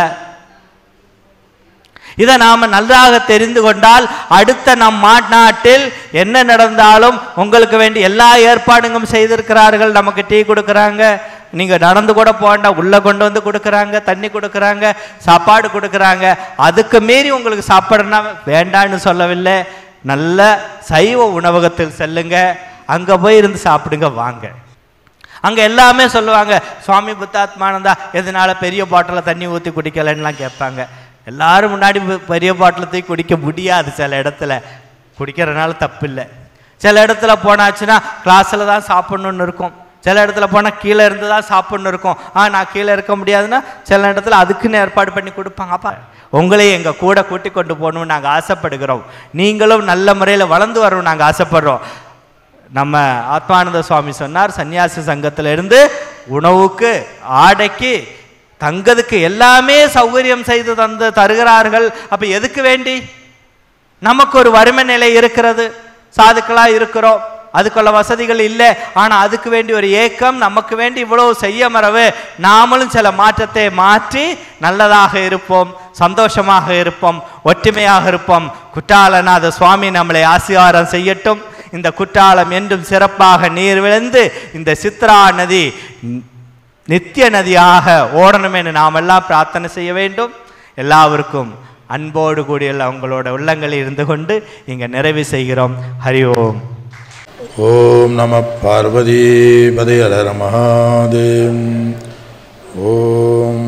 இதை நாம நன்றாக தெரிந்து கொண்டால் அடுத்த நம் மாநாட்டில் என்ன நடந்தாலும் உங்களுக்கு வேண்டி எல்லா ஏற்பாடுகளும் செய்திருக்கிறார்கள் நமக்கு டீ கொடுக்குறாங்க நீங்க நடந்து கூட போண்டா உள்ள கொண்டு வந்து கொடுக்குறாங்க தண்ணி கொடுக்குறாங்க சாப்பாடு கொடுக்குறாங்க அதுக்கு மீறி உங்களுக்கு சாப்பிடணும்னா வேண்டான்னு சொல்லவில்லை நல்ல சைவ உணவகத்தில் செல்லுங்க அங்க போய் இருந்து சாப்பிடுங்க வாங்க அங்க எல்லாமே சொல்லுவாங்க சுவாமி புத்தாத்மானந்தா எதனால பெரிய பாட்டில தண்ணி ஊற்றி குடிக்கலன்னுலாம் கேட்பாங்க எல்லாரும் முன்னாடி பெ- பெரிய பாட்டில் தூக்கி குடிக்க முடியாது சில இடத்துல குடிக்கிறனால தப்பு இல்லை சில இடத்துல போனாச்சுன்னா கிளாஸில் தான் சாப்பிடணும்னு இருக்கும் சில இடத்துல போனால் கீழே இருந்து தான் சாப்பிடணும் இருக்கும் ஆ நான் கீழே இருக்க முடியாதுன்னா சில இடத்துல அதுக்குன்னு ஏற்பாடு பண்ணி கொடுப்பாங்க அப்பா உங்களையும் எங்கள் கூட கூட்டி கொண்டு போகணும்னு நாங்கள் ஆசைப்படுகிறோம் நீங்களும் நல்ல முறையில் வளர்ந்து வரணும் நாங்கள் ஆசைப்படுறோம் நம்ம ஆத்மானந்த சுவாமி சொன்னார் சன்னியாசி சங்கத்துல இருந்து உணவுக்கு ஆடைக்கு தங்கதுக்கு எல்லாமே சௌகரியம் செய்து தந்து தருகிறார்கள் அப்ப எதுக்கு வேண்டி நமக்கு ஒரு வறுமை நிலை இருக்கிறது சாதுக்களா இருக்கிறோம் அதுக்குள்ள வசதிகள் இல்லை ஆனால் அதுக்கு வேண்டி ஒரு ஏக்கம் நமக்கு வேண்டி இவ்வளவு செய்ய மரவு நாமளும் சில மாற்றத்தை மாற்றி நல்லதாக இருப்போம் சந்தோஷமாக இருப்போம் ஒற்றுமையாக இருப்போம் குற்றாலநாத சுவாமி நம்மளை ஆசீர்வாதம் செய்யட்டும் இந்த குற்றாலம் என்றும் சிறப்பாக நீர் விழுந்து இந்த சித்ரா நதி நித்திய நதியாக ஓடணும் என்று நாம் எல்லாம் பிரார்த்தனை செய்ய வேண்டும் எல்லாருக்கும் அன்போடு கூடிய உங்களோட உள்ளங்களில் இருந்து கொண்டு இங்கே நிறைவு செய்கிறோம் ஹரி ஓம் ஓம் நம பார்வதிபதி ஹர மகாதேவ் ஓம்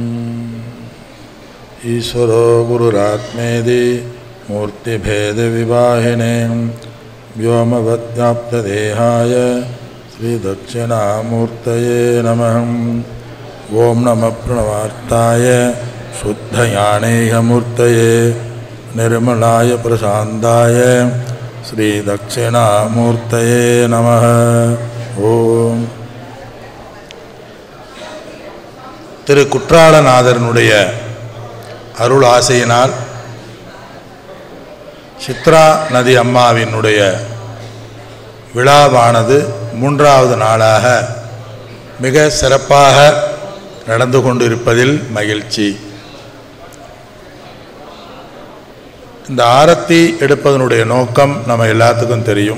ஈஸ்வரோ குருராத்மேதி மூர்த்திபேதவிவாहिने व्योमवद्व्याप्तदेहाय श्रीदक्षिणामूर्तये नमः ॐ नमः प्रणवार्ताय शुद्धयानेयमूर्तये निर्मलाय प्रशान्ताय श्रीदक्षिणामूर्तये नमः ஓம் திரு குற்றாலநாதரனுடைய அருள் ஆசையினால் சித்ரா நதி அம்மாவினுடைய விழாவானது மூன்றாவது நாளாக மிக சிறப்பாக நடந்து கொண்டிருப்பதில் மகிழ்ச்சி இந்த ஆரத்தி எடுப்பதனுடைய நோக்கம் நம்ம எல்லாத்துக்கும் தெரியும்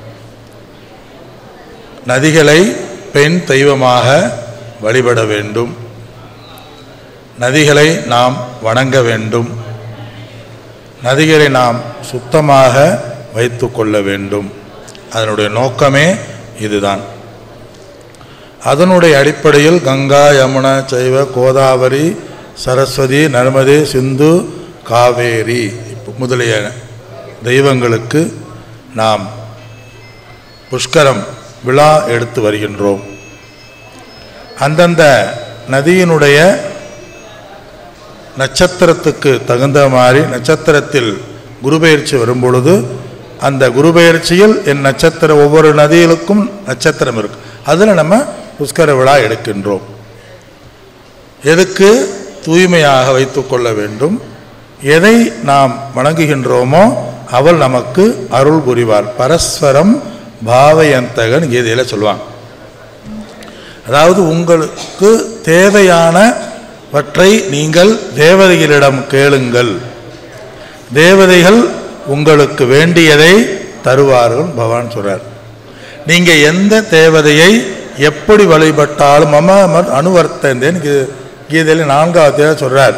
நதிகளை பெண் தெய்வமாக வழிபட வேண்டும் நதிகளை நாம் வணங்க வேண்டும் நதிகளை நாம் சுத்தமாக வைத்து கொள்ள வேண்டும் அதனுடைய நோக்கமே இதுதான் அதனுடைய அடிப்படையில் கங்கா யமுனா சைவ கோதாவரி சரஸ்வதி நர்மதே சிந்து காவேரி முதலிய தெய்வங்களுக்கு நாம் புஷ்கரம் விழா எடுத்து வருகின்றோம் அந்தந்த நதியினுடைய நட்சத்திரத்துக்கு தகுந்த மாதிரி நட்சத்திரத்தில் குருபெயர்ச்சி வரும்பொழுது அந்த குருபெயர்ச்சியில் என் நட்சத்திரம் ஒவ்வொரு நதிகளுக்கும் நட்சத்திரம் இருக்கு அதில் நம்ம புஷ்கர விழா எடுக்கின்றோம் எதுக்கு தூய்மையாக வைத்துக்கொள்ள வேண்டும் எதை நாம் வணங்குகின்றோமோ அவள் நமக்கு அருள் புரிவார் பரஸ்பரம் பாவயந்தகன் கீதையில் சொல்லுவாங்க அதாவது உங்களுக்கு தேவையானவற்றை நீங்கள் தேவதைகளிடம் கேளுங்கள் தேவதைகள் உங்களுக்கு வேண்டியதை தருவார்கள் பகவான் சொல்றார் நீங்க எந்த தேவதையை எப்படி வழிபட்டாலும் மம மத் அனுவர்த்தந்தேன் கீதையில் நான்காவது சொல்றார்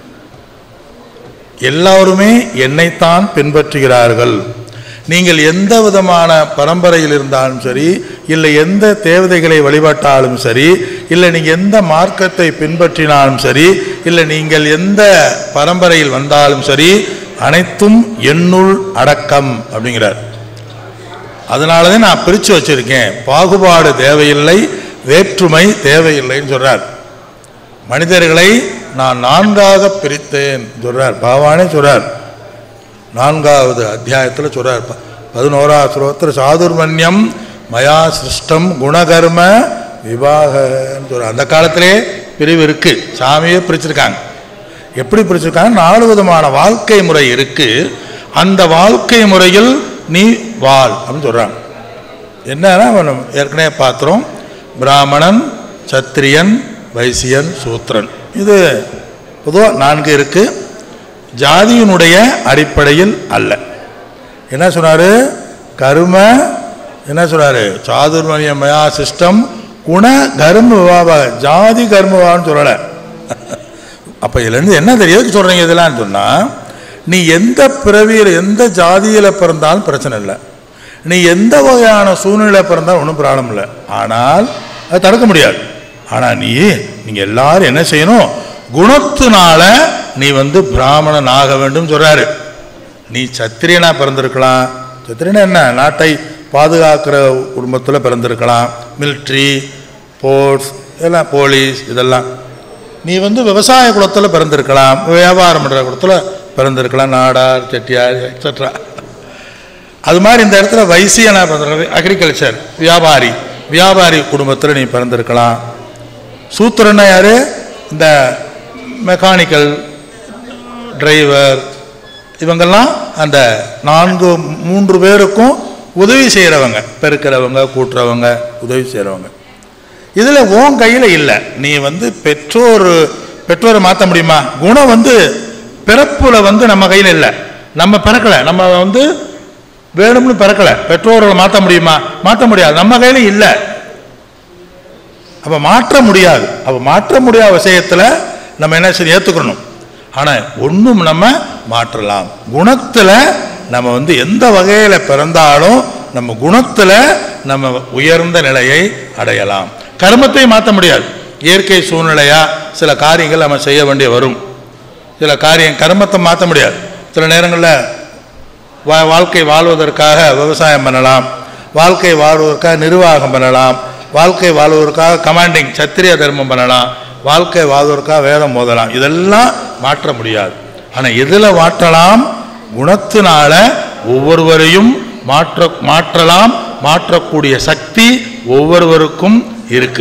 எல்லாருமே என்னைத்தான் பின்பற்றுகிறார்கள் நீங்கள் எந்த விதமான பரம்பரையில் இருந்தாலும் சரி இல்லை எந்த தேவதைகளை வழிபட்டாலும் சரி இல்லை நீங்கள் எந்த மார்க்கத்தை பின்பற்றினாலும் சரி இல்லை நீங்கள் எந்த பரம்பரையில் வந்தாலும் சரி அனைத்தும் என்னுள் அடக்கம் அப்படிங்கிறார் அதனால தான் நான் பிரித்து வச்சிருக்கேன் பாகுபாடு தேவையில்லை வேற்றுமை தேவையில்லைன்னு சொல்றார் மனிதர்களை நான் நான்காக பிரித்தேன் சொல்றார் பகவானே சொல்றார் நான்காவது அத்தியாயத்தில் சொல்றார் ப- பதினோராவது ஸ்லோகத்தில் சாதுர்மன்யம் மயா சிருஷ்டம் குணகர்ம விவாகன்னு சொல்றார் அந்த காலத்திலே பிரிவு இருக்கு சாமியே பிரிச்சிருக்காங்க எப்படி பிரிச்சிருக்காங்க நாலு விதமான வாழ்க்கை முறை இருக்கு அந்த வாழ்க்கை முறையில் நீ வாழ் அப்படின்னு சொல்றாங்க என்னன்னா நம்ம ஏற்கனவே பார்த்துறோம் பிராமணன் சத்திரியன் வைசியன் சூத்திரன் இது பொதுவாக நான்கு இருக்கு ஜாதியினுடைய அடிப்படையில் அல்ல என்ன சொன்னாரு கரும என்ன சொன்னாரு சாதுர்மணிய மயா சிஸ்டம் குண கர்ம விவாப ஜாதி கர்மவான்னு சொல்லலை அப்போ இதுலேருந்து என்ன தெரியுது சொல்கிறீங்க இதெல்லாம் சொன்னால் நீ எந்த பிறவியில் எந்த ஜாதியில் பிறந்தாலும் பிரச்சனை இல்லை நீ எந்த வகையான சூழ்நிலை பிறந்தாலும் ஒன்றும் ப்ராப்ளம் இல்லை ஆனால் அதை தடுக்க முடியாது ஆனால் நீ நீங்கள் எல்லாரும் என்ன செய்யணும் குணத்தினால நீ வந்து பிராமணன் ஆக வேண்டும் சொல்கிறாரு நீ சத்திரியனா பிறந்திருக்கலாம் சத்திரியனா என்ன நாட்டை பாதுகாக்கிற குடும்பத்தில் பிறந்திருக்கலாம் மிலிட்ரி போர்ட்ஸ் இதெல்லாம் போலீஸ் இதெல்லாம் நீ வந்து விவசாய குலத்தில் பிறந்திருக்கலாம் வியாபாரம் பண்ணுற குலத்தில் பிறந்திருக்கலாம் நாடார் செட்டியார் எக்ஸட்ரா அது மாதிரி இந்த இடத்துல வைசியனா பிறந்திருக்க அக்ரிகல்ச்சர் வியாபாரி வியாபாரி குடும்பத்தில் நீ பிறந்திருக்கலாம் சூத்திரன்னா யாரு இந்த மெக்கானிக்கல் டிரைவர் இவங்கெல்லாம் அந்த நான்கு மூன்று பேருக்கும் உதவி செய்கிறவங்க பெருக்கிறவங்க கூட்டுறவங்க உதவி செய்கிறவங்க இதில் உன் கையில் இல்லை நீ வந்து பெற்றோர் பெற்றோரை மாற்ற முடியுமா குணம் வந்து பிறப்புல வந்து நம்ம கையில் இல்லை நம்ம பிறக்கலை நம்ம வந்து வேணும்னு பிறக்கலை பெற்றோர்களை மாற்ற முடியுமா மாற்ற முடியாது நம்ம கையில் இல்லை அப்போ மாற்ற முடியாது அப்போ மாற்ற முடியாத விஷயத்தில் நம்ம என்ன சரி ஏற்றுக்கணும் ஆனால் ஒன்றும் நம்ம மாற்றலாம் குணத்தில் நம்ம வந்து எந்த வகையில் பிறந்தாலும் நம்ம குணத்தில் நம்ம உயர்ந்த நிலையை அடையலாம் கர்மத்தை மாற்ற முடியாது இயற்கை சூழ்நிலையா சில காரியங்கள் நம்ம செய்ய வேண்டிய வரும் சில காரியம் கர்மத்தை மாற்ற முடியாது சில நேரங்களில் வா வாழ்க்கை வாழ்வதற்காக விவசாயம் பண்ணலாம் வாழ்க்கை வாழ்வதற்காக நிர்வாகம் பண்ணலாம் வாழ்க்கை வாழ்வதற்காக கமாண்டிங் சத்திரிய தர்மம் பண்ணலாம் வாழ்க்கை வாழ்வதற்காக வேதம் ஓதலாம் இதெல்லாம் மாற்ற முடியாது ஆனால் எதில் மாற்றலாம் குணத்தினால ஒவ்வொருவரையும் மாற்ற மாற்றலாம் மாற்றக்கூடிய சக்தி ஒவ்வொருவருக்கும் இருக்கு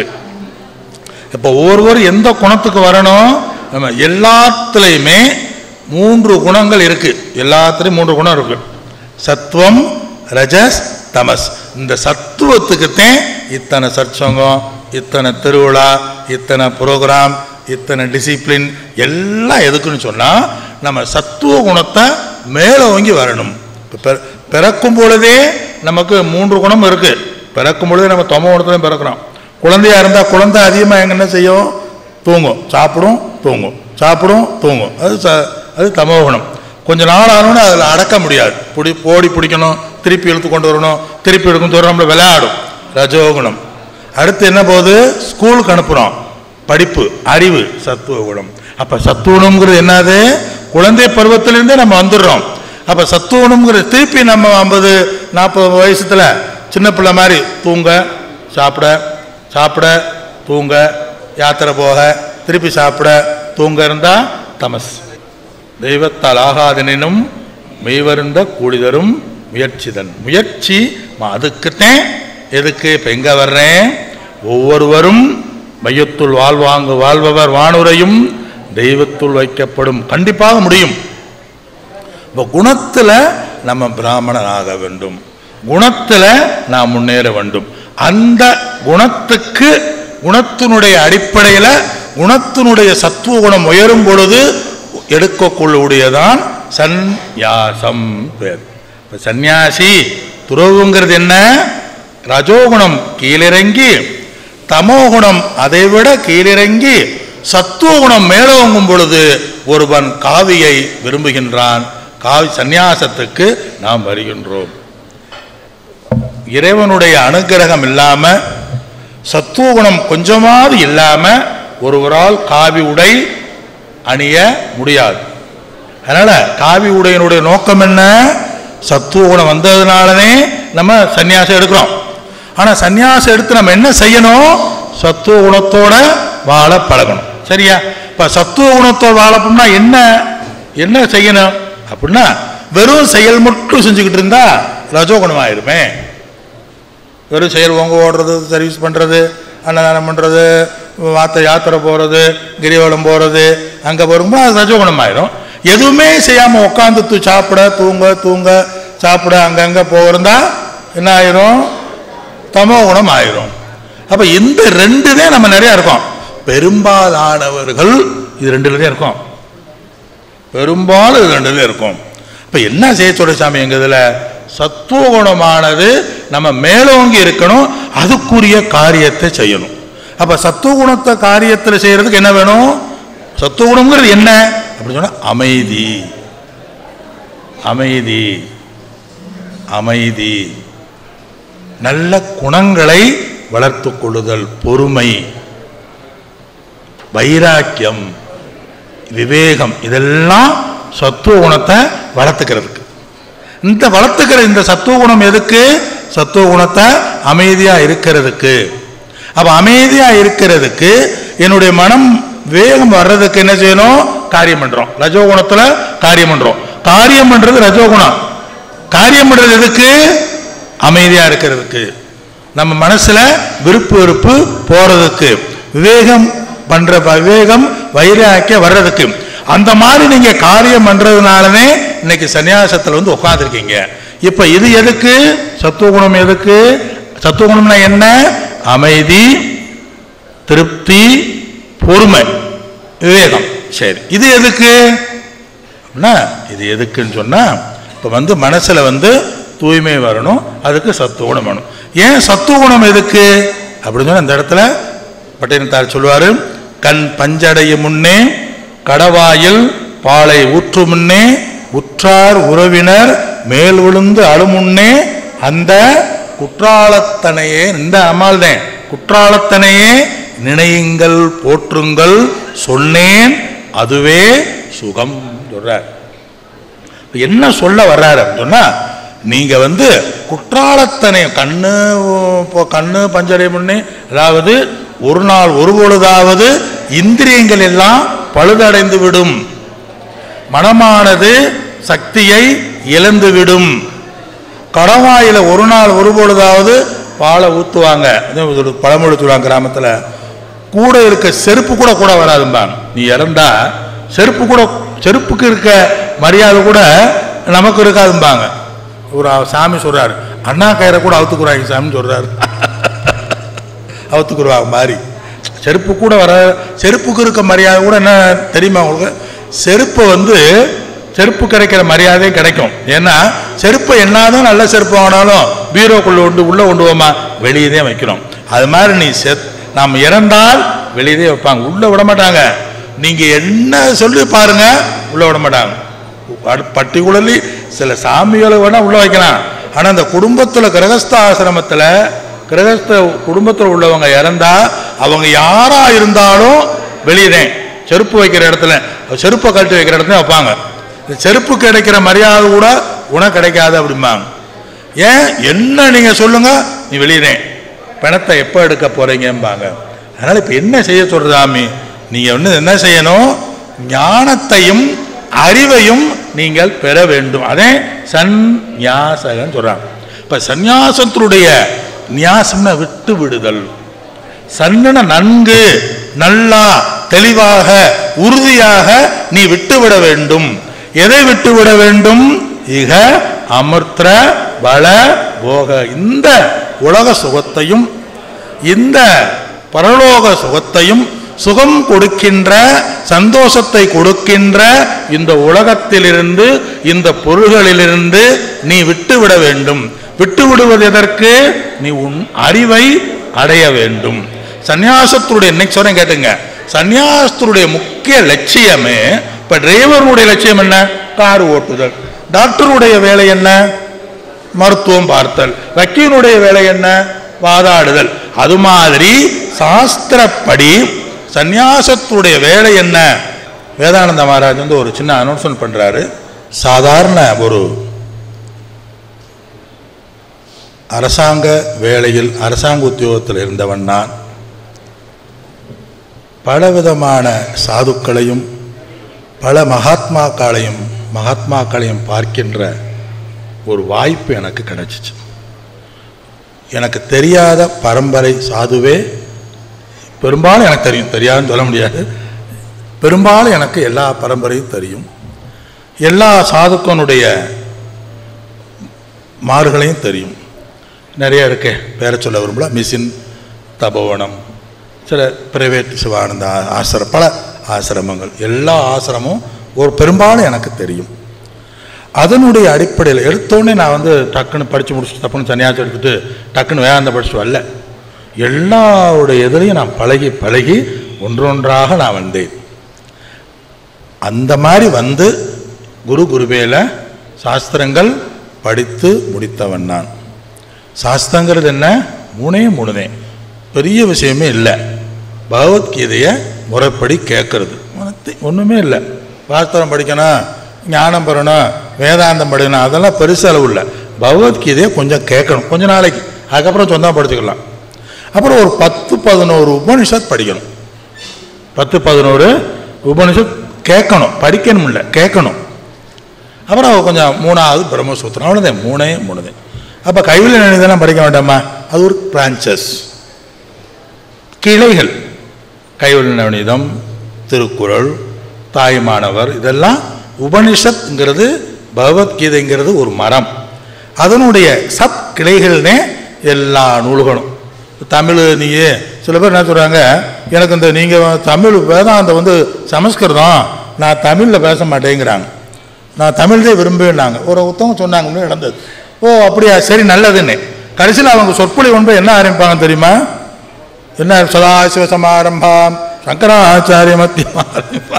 இப்போ ஒவ்வொருவரும் எந்த குணத்துக்கு வரணும் நம்ம எல்லாத்துலேயுமே மூன்று குணங்கள் இருக்கு எல்லாத்துலேயும் மூன்று குணம் இருக்கு சத்துவம் ரஜஸ் தமஸ் இந்த சத்துவத்துக்குத்தான் இத்தனை சற்சங்கம் இத்தனை திருவிழா இத்தனை ப்ரோக்ராம் இத்தனை டிசிப்ளின் எல்லாம் எதுக்குன்னு சொன்னால் நம்ம சத்துவ குணத்தை மேலோங்கி வரணும் இப்போ பிற- பிறக்கும் பொழுதே நமக்கு மூன்று குணம் இருக்கு பிறக்கும் பொழுதே நம்ம தொம குணத்துலையும் பிறக்கிறோம் குழந்தையா இருந்தால் குழந்தை அதிகமாக எங்க என்ன செய்யும் தூங்கும் சாப்பிடும் தூங்கும் சாப்பிடும் தூங்கும் அது ச அது தமோ குணம் கொஞ்ச நாள் ஆனோன்னு அதில் அடக்க முடியாது பிடி போடி பிடிக்கணும் திருப்பி இழுத்து கொண்டு வரணும் திருப்பி எடுக்கும் தூரம் நம்மள விளையாடும் ரஜோகுணம் அடுத்து என்ன போகுது ஸ்கூலுக்கு அனுப்புகிறோம் படிப்பு அறிவு சத்துவ குணம் அப்போ சத்துவகுணம்ங்கிறது என்னது குழந்தை பருவத்திலிருந்தே நம்ம வந்துடுறோம் அப்போ சத்துவகுணம்ங்கிறது திருப்பி நம்ம ஐம்பது நாற்பது வயசுல சின்ன பிள்ளை மாதிரி தூங்க சாப்பிட சாப்பிட தூங்க யாத்திரை போக திருப்பி சாப்பிட தூங்க இருந்தா தமஸ் தெய்வத்தால் ஆகாதெனினும் மெய்வருந்த கூடிதரும் முயற்சிதன் முயற்சி ம- அதுக்குத்தான் எதுக்கு இப்போ எங்க வர்றேன் ஒவ்வொருவரும் மையத்துள் வாழ்வாங்கு வாழ்பவர் வானுரையும் தெய்வத்துள் வைக்கப்படும் கண்டிப்பாக முடியும் இப்போ குணத்தில் நம்ம பிராமணன் ஆக வேண்டும் குணத்தில் நாம் முன்னேற வேண்டும் அந்த குணத்துக்கு குணத்தினுடைய அடிப்படையில் குணத்தினுடைய சத்துவ குணம் உயரும் பொழுது எடுக்கக்கூடியதான் சந்நியாசம் பேர் இப்போ சந்நியாசி துறவுங்கிறது என்ன ரஜோகுணம் கீழிறங்கி தமோகுணம் அதைவிட கீழிறங்கி சத்துவகுணம் மேலோங்கும் பொழுது ஒருவன் காவியை விரும்புகின்றான் காவி சந்நியாசத்துக்கு நாம் வருகின்றோம் இறைவனுடைய அனுக்கிரகம் இல்லாம சத்துவகுணம் கொஞ்சமாவது இல்லாம ஒருவரால் காவி உடை அணிய முடியாது அதனால காவி உடையினுடைய நோக்கம் என்ன சத்துவ குணம் வந்ததுனாலவே நம்ம சந்நியாசம் எடுக்கிறோம் ஆனா சந்நியாசம் எடுத்து நம்ம என்ன செய்யணும் சத்துவ குணத்தோட வாழ பழகணும் சரியா இப்ப சத்துவ குணத்தோட வாழப்போம்னா என்ன என்ன செய்யணும் அப்படின்னா வெறும் செயல் மட்டும் செஞ்சுக்கிட்டு இருந்தா ரஜோகுணம் ஆயிருமே வெறும் செயல் ஓங்க ஓடுறது சர்வீஸ் பண்ணுறது அன்னதானம் பண்ணுறது வார்த்தை யாத்திரை போகிறது கிரிவலம் போகிறது அங்கே வரும்போது அது ரஜோகுணம் ஆயிரும் எதுவுமே செய்யாமல் உட்காந்து தூ சாப்பிட தூங்க தூங்க சாப்பிட அங்கங்கே போகிறதா என்ன ஆயிரும் தமோ குணம் ஆயிரும் அப்போ இந்த ரெண்டு தான் நம்ம நிறையா இருக்கோம் பெரும்பாலானவர்கள் இது ரெண்டுல தான் இருக்கோம் பெரும்பாலும் இது ரெண்டுல இருக்கும் இப்போ என்ன செய்ய சொல்ற சாமி எங்க இதில் சத்துவகுணமானது நம்ம மேலோங்கி இருக்கணும் அதுக்குரிய காரியத்தை செய்யணும் அப்ப சத்துவகுணத்தை காரியத்தில் செய்யறதுக்கு என்ன வேணும் சத்துவகுணம்ங்கிறது என்ன அப்படின்னு சொன்னா அமைதி அமைதி அமைதி நல்ல குணங்களை வளர்த்து கொள்ளுதல் பொறுமை வைராக்கியம் விவேகம் இதெல்லாம் சத்துவ குணத்தை வளர்த்துக்கிறதுக்கு இந்த வளர்த்துக்கிற இந்த சத்துவ குணம் எதுக்கு சத்துவ குணத்தை அமைதியா இருக்கிறதுக்கு அப்ப அமைதியா இருக்கிறதுக்கு என்னுடைய மனம் வேகம் வர்றதுக்கு என்ன செய்யணும் காரியம் பண்றோம் ரஜோகுணத்துல காரியம் பண்றோம் காரியம் பண்றது ரஜோகுணம் காரியம் பண்றது எதுக்கு அமைதியா இருக்கிறதுக்கு நம்ம மனசுல விருப்பு வெறுப்பு போறதுக்கு விவேகம் பண்ற விவேகம் வைராக்கிய வர்றதுக்கு அந்த மாதிரி நீங்க காரியம் பண்றதுனாலவே இன்னைக்கு சன்னியாசத்துல வந்து உட்காந்துருக்கீங்க இப்ப இது எதுக்கு சத்துவகுணம் எதுக்கு சத்துவகுணம்னா என்ன அமைதி திருப்தி பொறுமை விவேகம் சரி இது எதுக்கு அப்படின்னா இது எதுக்குன்னு சொன்னா இப்போ வந்து மனசுல வந்து தூய்மை வரணும் அதுக்கு சத்துவகுணம் வேணும் ஏன் சத்துவகுணம் எதுக்கு அப்படின்னு சொன்னா இந்த இடத்துல பட்டினத்தார் சொல்லுவாரு கண் பஞ்சடைய முன்னே கடவாயில் பாலை ஊற்று முன்னே உற்றார் உறவினர் மேல் விழுந்து அழுமுன்னே அந்த குற்றாலத்தனையே இந்த அம்மாள்தான் குற்றாலத்தனையே நினையுங்கள் போற்றுங்கள் சொன்னேன் அதுவே சுகம் சொல்றார் இப்ப என்ன சொல்ல வர்றாரு அப்படின்னு சொன்னா நீங்க வந்து குற்றாலத்தனை கண்ணு இப்போ கண்ணு பஞ்சடை முன்னே அதாவது ஒரு நாள் ஒரு பொழுதாவது இந்திரியங்கள் எல்லாம் பழுதடைந்து விடும் மனமானது சக்தியை இழந்துவிடும் கடவாயில ஒரு நாள் ஒரு பொழுதாவது பாலை ஊத்துவாங்க அதான் ஒரு பழமொழி சொல்லுவாங்க கிராமத்துல கூட இருக்க செருப்பு கூட கூட வராதும்பாங்க நீ இறந்தா செருப்பு கூட செருப்புக்கு இருக்க மரியாதை கூட நமக்கு இருக்காதும்பாங்க ஒரு சாமி சொல்றாரு அண்ணா கயிறை கூட அவுத்துக்குறாங்க சாமின்னு சொல்றாரு அவுத்துக்குருவாங்க மாதிரி செருப்பு கூட வர செருப்புக்கு இருக்க மரியாதை கூட என்ன தெரியுமா உங்களுக்கு செருப்பு வந்து செருப்பு கிடைக்கிற மரியாதையும் கிடைக்கும் ஏன்னா செருப்பை என்னதான் நல்ல செருப்பு வாங்கினாலும் பீரோக்குள்ள கொண்டு உள்ள கொண்டு போமா வெளியே தான் வைக்கிறோம் அது மாதிரி நீ செத் நாம் இறந்தால் வெளியே தான் வைப்பாங்க உள்ள விட மாட்டாங்க நீங்க என்ன சொல்லி பாருங்க உள்ள விட மாட்டாங்க பர்டிகுலர்லி சில சாமிகளை வேணா உள்ள வைக்கலாம் ஆனா அந்த குடும்பத்துல கிரகஸ்த ஆசிரமத்துல கிரகஸ்த குடும்பத்தில் உள்ளவங்க இறந்தா அவங்க யாரா இருந்தாலும் வெளியேதான் செருப்பு வைக்கிற இடத்துல செருப்பை கழட்டி வைக்கிற இடத்துல வைப்பாங்க இந்த செருப்பு கிடைக்கிற மரியாதை கூட உனக்கு கிடைக்காது அப்படிம்பாங்க ஏன் என்ன நீங்க சொல்லுங்க நீ வெளியிடேன் பணத்தை எப்போ எடுக்க போறீங்கம்பாங்க அதனால இப்ப என்ன செய்ய சொல்றது சாமி நீங்க வந்து என்ன செய்யணும் ஞானத்தையும் அறிவையும் நீங்கள் பெற வேண்டும் அதே சந்நியாசகன் சொல்றாங்க இப்ப சந்நியாசத்தினுடைய நியாசம்னா விட்டு விடுதல் சன்னன நன்கு நல்லா தெளிவாக உறுதியாக நீ விட்டுவிட வேண்டும் எதை விட்டுவிட வேண்டும் இக அமிர்த பல போக இந்த உலக சுகத்தையும் இந்த பரலோக சுகத்தையும் சுகம் கொடுக்கின்ற சந்தோஷத்தை கொடுக்கின்ற இந்த உலகத்திலிருந்து இந்த பொருள்களிலிருந்து நீ விட்டுவிட வேண்டும் விட்டு விடுவது எதற்கு நீ உன் அறிவை அடைய வேண்டும் சந்நியாசத்துடைய இன்னைக்கு சொல்றேன் கேட்டுங்க சந்நியாசத்துடைய முக்கிய லட்சியமே இப்ப டிரைவருடைய லட்சியம் என்ன கார் ஓட்டுதல் டாக்டருடைய வேலை என்ன மருத்துவம் பார்த்தல் வக்கீலுடைய வேலை என்ன வாதாடுதல் அது மாதிரி சாஸ்திரப்படி சந்நியாசத்துடைய வேலை என்ன வேதானந்த மகாராஜ் வந்து ஒரு சின்ன அனௌன்ஸ்மெண்ட் பண்றாரு சாதாரண ஒரு அரசாங்க வேலையில் அரசாங்க உத்தியோகத்தில் இருந்தவன் நான் பலவிதமான சாதுக்களையும் பல மகாத்மாக்களையும் மகாத்மாக்களையும் பார்க்கின்ற ஒரு வாய்ப்பு எனக்கு கிடைச்சிச்சு எனக்கு தெரியாத பரம்பரை சாதுவே பெரும்பாலும் எனக்கு தெரியும் தெரியாதுன்னு சொல்ல முடியாது பெரும்பாலும் எனக்கு எல்லா பரம்பரையும் தெரியும் எல்லா சாதுக்கனுடைய மாறுகளையும் தெரியும் நிறைய இருக்கே பேர சொல்ல விரும்பல மிஷின் தபோவனம் சில பிரைவேட் சிவானந்த ஆ- ஆசிரம் பல ஆசிரமங்கள் எல்லா ஆசிரமும் ஒரு பெரும்பாலும் எனக்கு தெரியும் அதனுடைய அடிப்படையில் எடுத்தோடனே நான் வந்து டக்குன்னு படித்து முடிச்சுட்டு தப்புன்னு சன்னியாசம் எடுத்துட்டு டக்குன்னு வேதாந்த படிச்சுட்டு வரல எல்லாருடைய எதிரையும் நான் பழகி பழகி ஒன்றொன்றாக நான் வந்தேன் அந்த மாதிரி வந்து குரு குருபேல சாஸ்திரங்கள் படித்து முடித்தவன் நான் சாஸ்திரங்கிறது என்ன மூணே மூணுதே பெரிய விஷயமே இல்லை பகவத்கீதையை முறைப்படி கேட்கறது ஒன்றுமே இல்லை சாஸ்திரம் படிக்கணும் ஞானம் பெறணும் வேதாந்தம் படிக்கணும் அதெல்லாம் பெருசு அளவு இல்லை பகவத்கீதையை கொஞ்சம் கேட்கணும் கொஞ்ச நாளைக்கு அதுக்கப்புறம் சொந்தமாக படிச்சுக்கலாம் அப்புறம் ஒரு பத்து பதினோரு உபனிஷத் படிக்கணும் பத்து பதினோரு உபனிஷத் கேட்கணும் படிக்கணும் இல்லை கேட்கணும் அப்புறம் கொஞ்சம் மூணாவது பிரம்மசூத்திரம் அவ்வளோதான் மூணே மூணுதே அப்போ கைவிலை நினைதெல்லாம் படிக்க வேண்டாமா அது ஒரு பிரான்ச்சஸ் கிளைகள் கைவிலை நவநீதம் திருக்குறள் தாய்மானவர் இதெல்லாம் உபனிஷத்ங்கிறது பகவத்கீதைங்கிறது ஒரு மரம் அதனுடைய சப் கிளைகள்னே எல்லா நூல்களும் தமிழ் நீயே சில பேர் என்ன சொல்கிறாங்க எனக்கு இந்த நீங்கள் தமிழ் வேதாந்தம் வந்து சமஸ்கிருதம் நான் தமிழில் பேச மாட்டேங்கிறாங்க நான் தமிழ் தான் விரும்புவேன்னாங்க ஒரு ஒருத்தவங்க சொன்னாங்க முன்னாடி நடந்தது ஓ அப்படியா சரி நல்லதுன்னு கடைசியில் அவங்க சொற்பொழி ஒன்று என்ன ஆரம்பிப்பாங்க தெரியுமா என்ன சதாசிவ சமாரம்பாம் சங்கராச்சாரிய மத்தியம் ஆரம்பிப்பாங்க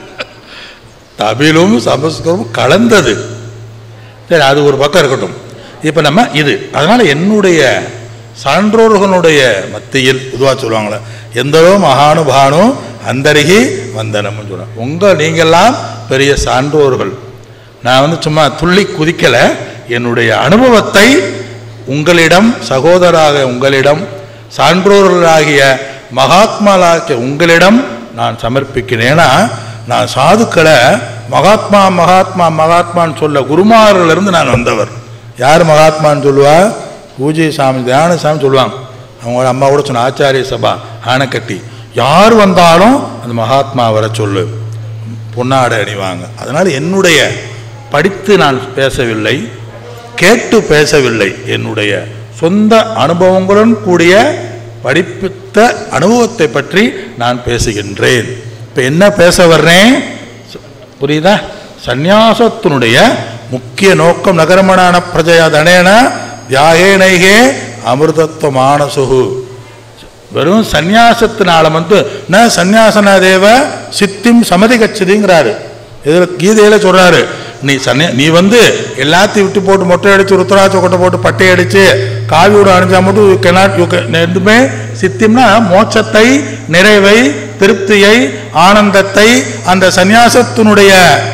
தமிழும் சமஸ்கிருதமும் கலந்தது சரி அது ஒரு பக்கம் இருக்கட்டும் இப்போ நம்ம இது அதனால என்னுடைய சான்றோர்களுடைய மத்தியில் பொதுவாக சொல்லுவாங்களே எந்தளோ மகானுபானோ அந்தருகி வந்தனம்னு சொல்லுவாங்க உங்கள் நீங்கள்லாம் பெரிய சான்றோர்கள் நான் வந்து சும்மா துள்ளி குதிக்கலை என்னுடைய அனுபவத்தை உங்களிடம் சகோதராக உங்களிடம் சான்றோர்களாகிய மகாத்மாலாகிய உங்களிடம் நான் சமர்ப்பிக்கிறேன் ஏன்னா நான் சாதுக்களை மகாத்மா மகாத்மா மகாத்மான்னு சொல்ல குருமாரிலிருந்து நான் வந்தவர் யார் மகாத்மான்னு சொல்லுவா பூஜை சாமி தியான சாமி சொல்லுவாங்க அவங்க அம்மா கூட சொன்ன ஆச்சாரிய சபா ஆனைக்கட்டி யார் வந்தாலும் அந்த மகாத்மா வர சொல்லு பொன்னாடை அணிவாங்க அதனால் என்னுடைய படித்து நான் பேசவில்லை கேட்டு பேசவில்லை என்னுடைய சொந்த அனுபவங்களுடன் கூடிய படிப்பித்த அனுபவத்தை பற்றி நான் பேசுகின்றேன் இப்போ என்ன பேச வர்றேன் புரியுதா சந்நியாசத்தினுடைய முக்கிய நோக்கம் நகரமனான பிரஜயா தனேன தியாகேனைகே அமிர்தத்துவ மானசுகு வெறும் சந்நியாசத்தினால வந்து ந சந்நியாசன தேவ சித்திம் சமதி கச்சதிங்கிறாரு இதில் கீதையில சொல்றாரு நீ சன்னியா நீ வந்து எல்லாத்தையும் விட்டு போட்டு மொட்டை அடிச்சு ருத்ராட்ச கொட்டை போட்டு பட்டை அடிச்சு காவியோட அணிஞ்சா மட்டும் யூ கெனாட் யூ எதுவுமே சித்திம்னா மோட்சத்தை நிறைவை திருப்தியை ஆனந்தத்தை அந்த சந்நியாசத்தினுடைய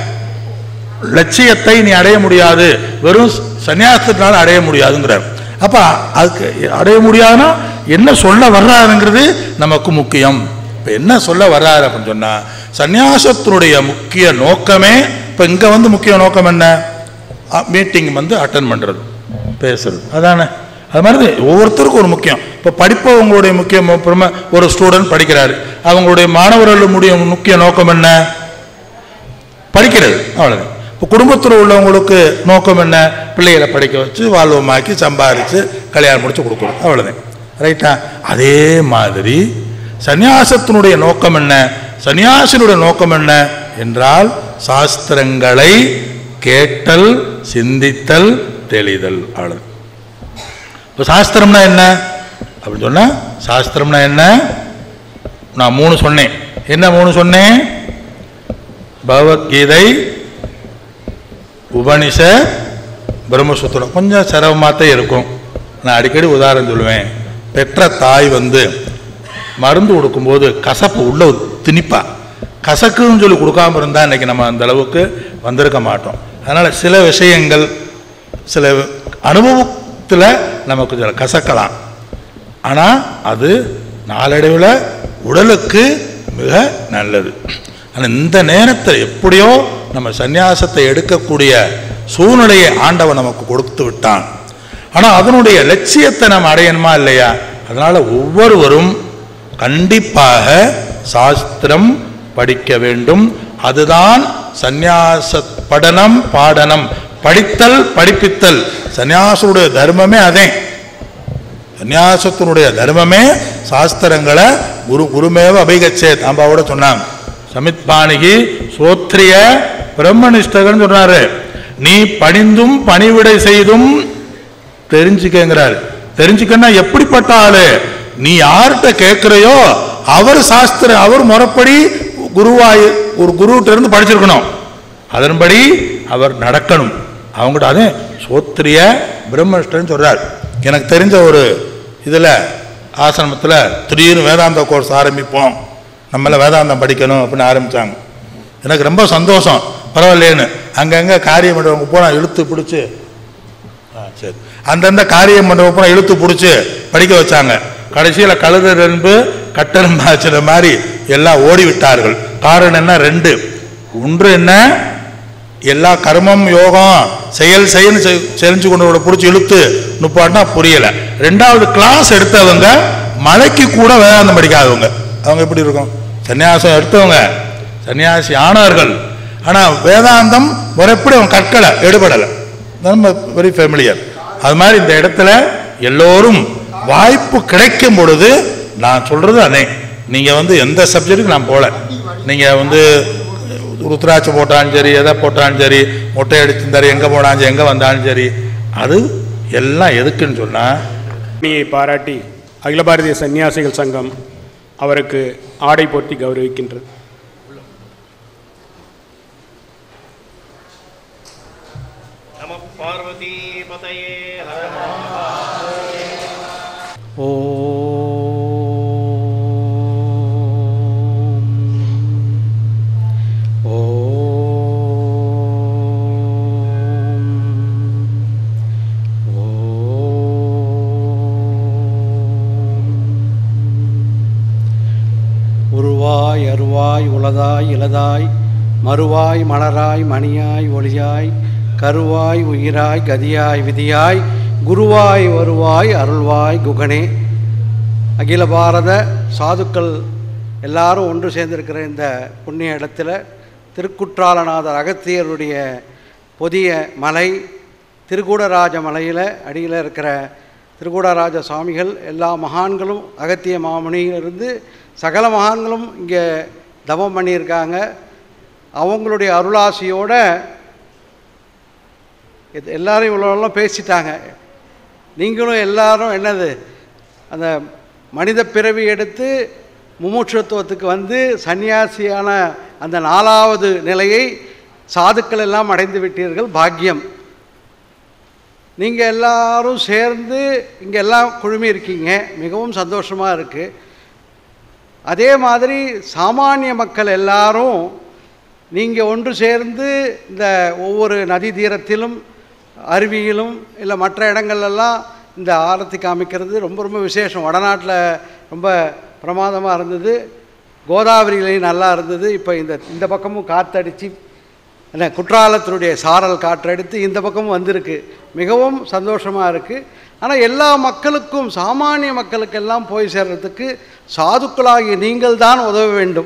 லட்சியத்தை நீ அடைய முடியாது வெறும் சன்னியாசத்தினால அடைய முடியாதுங்கிறார் அப்ப அதுக்கு அடைய முடியாதுன்னா என்ன சொல்ல வர்றாருங்கிறது நமக்கு முக்கியம் இப்ப என்ன சொல்ல வர்றாரு அப்படின்னு சொன்னா சந்நியாசத்தினுடைய முக்கிய நோக்கமே இப்ப இங்க வந்து முக்கிய நோக்கம் என்ன மீட்டிங் வந்து அட்டன் பண்றது பேசுறது அதானே அது மாதிரி ஒவ்வொருத்தருக்கும் ஒரு முக்கியம் இப்போ படிப்பவங்களுடைய முக்கிய மு- பிரம- ஒரு ஸ்டூடெண்ட் படிக்கிறாரு அவங்களுடைய மாணவர்களுடைய முக்கிய நோக்கம் என்ன படிக்கிறது அவ்வளவுதான் இப்போ குடும்பத்தில் உள்ளவங்களுக்கு நோக்கம் என்ன பிள்ளைகளை படிக்க வச்சு வாழ்வமாக்கி சம்பாரித்து கல்யாணம் முடிச்சு கொடுக்கணும் அவ்வளவுதான் ரைட்டா அதே மாதிரி சந்நியாசத்தினுடைய நோக்கம் என்ன சந்நியாசினுடைய நோக்கம் என்ன என்றால் சாஸ்திரங்களை கேட்டல் சிந்தித்தல் தெளிதல் அவ்வளவு இப்போ சாஸ்திரம்னா என்ன அப்படின்னு சொன்னா சாஸ்திரம்னா என்ன நான் மூணு சொன்னேன் என்ன மூணு சொன்னேன் பகவத்கீதை உபனிஷத் பிரம்மசூத்திரம் கொஞ்சம் சிரமமாக தான் இருக்கும் நான் அடிக்கடி உதாரணம் சொல்லுவேன் பெற்ற தாய் வந்து மருந்து கொடுக்கும்போது கசப்பு உள்ள திணிப்பா கசக்குன்னு சொல்லி கொடுக்காம இருந்தால் இன்னைக்கு நம்ம அந்த அளவுக்கு வந்திருக்க மாட்டோம் அதனால் சில விஷயங்கள் சில அனுபவத்தில் நமக்கு சில கசக்கலாம் ஆனால் அது நாளடைவில் உடலுக்கு மிக நல்லது ஆனால் இந்த நேரத்தில் எப்படியோ நம்ம சந்நியாசத்தை எடுக்கக்கூடிய சூழ்நிலையை ஆண்டவன் நமக்கு கொடுத்து விட்டான் ஆனால் அதனுடைய லட்சியத்தை நம்ம அடையணுமா இல்லையா அதனால் ஒவ்வொருவரும் கண்டிப்பாக சாஸ்திரம் படிக்க வேண்டும் அதுதான் சந்நியாச படனம் பாடனம் படித்தல் படிப்பித்தல் சந்நியாசனுடைய தர்மமே அதே சந்நியாசத்தினுடைய தர்மமே சாஸ்திரங்களை குரு குருமேவ அபிகச்சேத் அம்பாவோட சொன்னாங்க சமித் பாணிகி சோத்ரிய பிரம்மனிஷ்டகன் சொன்னாரு நீ பணிந்தும் பணிவிடை செய்தும் தெரிஞ்சுக்கங்கிறாரு தெரிஞ்சுக்கன்னா எப்படிப்பட்ட ஆளு நீ யார்கிட்ட கேட்கிறையோ அவர் சாஸ்திர அவர் முறைப்படி குருவாய் ஒரு குருகிட்ட இருந்து படிச்சிருக்கணும் அதன்படி அவர் நடக்கணும் அவங்ககிட்ட அதே சோத்திரிய பிரம்மனிஷ்டன் சொல்றார் எனக்கு தெரிஞ்ச ஒரு இதில் ஆசிரமத்தில் திடீர்னு வேதாந்த கோர்ஸ் ஆரம்பிப்போம் நம்மள வேதாந்தம் படிக்கணும் அப்படின்னு ஆரம்பித்தாங்க எனக்கு ரொம்ப சந்தோஷம் பரவாயில்லையேன்னு அங்கங்கே காரியம் பண்ணுறவங்க போனா இழுத்து பிடிச்சி ஆ சரி அந்தந்த காரியம் பண்ணுறவங்க பூரா இழுத்து பிடிச்சி படிக்க வச்சாங்க கடைசியில் கழுதர் என்பு கட்டெரும்பாச்சுற மாதிரி எல்லாம் ஓடி விட்டார்கள் காரணம் என்ன ரெண்டு ஒன்று என்ன எல்லா கர்மம் யோகம் செயல் செயல் செஞ்சு கொண்டு பிடிச்சி இழுத்து நுப்பாட்டினா புரியல ரெண்டாவது கிளாஸ் எடுத்தவங்க மலைக்கு கூட வேதாந்தம் படிக்காதவங்க அவங்க எப்படி இருக்கும் சன்னியாசம் எடுத்தவங்க சன்னியாசி ஆனார்கள் ஆனா வேதாந்தம் முறைப்படி அவன் கற்கலை எடுபடலை நம்ம வெரி ஃபெமிலியர் அது மாதிரி இந்த இடத்துல எல்லோரும் வாய்ப்பு கிடைக்கும் பொழுது நான் சொல்றது அதே நீங்க வந்து எந்த சப்ஜெக்ட்டுக்கு நான் போல நீங்க வந்து ருத்ராட்சம் போட்டாலும் சரி எதை போட்டாலும் சரி மொட்டை அடிச்சிருந்தாரு எங்க போனாலும் சரி எங்க வந்தாலும் சரி அது எல்லாம் எதுக்குன்னு சொன்னா பணியை பாராட்டி அகில பாரதிய சன்னியாசிகள் சங்கம் அவருக்கு ஆடை போர்த்தி கௌரவிக்கின்றது நம பார்வதி பதையே உருவாய் அருவாய் உளதாய் இலதாய் மறுவாய் மலராய் மணியாய் ஒளியாய் கருவாய் உயிராய் கதியாய் விதியாய் குருவாய் வருவாய் அருள்வாய் குகனே அகில பாரத சாதுக்கள் எல்லாரும் ஒன்று சேர்ந்திருக்கிற இந்த புண்ணிய இடத்துல திருக்குற்றாலநாதர் அகத்தியருடைய புதிய மலை திருக்கூடராஜ மலையில் அடியில் இருக்கிற திருக்கூடராஜ சுவாமிகள் எல்லா மகான்களும் அகத்திய மாமுனியிலிருந்து சகல மகான்களும் இங்கே தவம் பண்ணியிருக்காங்க அவங்களுடைய அருளாசியோட இது எல்லாரும் இவ்வளோலாம் பேசிட்டாங்க நீங்களும் எல்லாரும் என்னது அந்த மனித பிறவி எடுத்து முமுட்சத்துவத்துக்கு வந்து சன்னியாசியான அந்த நாலாவது நிலையை சாதுக்கள் எல்லாம் அடைந்து விட்டீர்கள் பாக்கியம் நீங்கள் எல்லாரும் சேர்ந்து இங்கே எல்லாம் குழுமி இருக்கீங்க மிகவும் சந்தோஷமாக இருக்குது அதே மாதிரி சாமானிய மக்கள் எல்லாரும் நீங்கள் ஒன்று சேர்ந்து இந்த ஒவ்வொரு நதி தீரத்திலும் அருவியிலும் இல்லை மற்ற இடங்கள்லாம் இந்த ஆரத்தி காமிக்கிறது ரொம்ப ரொம்ப விசேஷம் வடநாட்டில் ரொம்ப பிரமாதமாக இருந்தது கோதாவரியிலையும் நல்லா இருந்தது இப்போ இந்த இந்த பக்கமும் காற்றடிச்சு என்ன குற்றாலத்தினுடைய சாரல் காற்றடித்து இந்த பக்கமும் வந்திருக்கு மிகவும் சந்தோஷமாக இருக்குது ஆனால் எல்லா மக்களுக்கும் சாமானிய மக்களுக்கெல்லாம் போய் சேர்றதுக்கு சாதுக்களாகிய நீங்கள் தான் உதவ வேண்டும்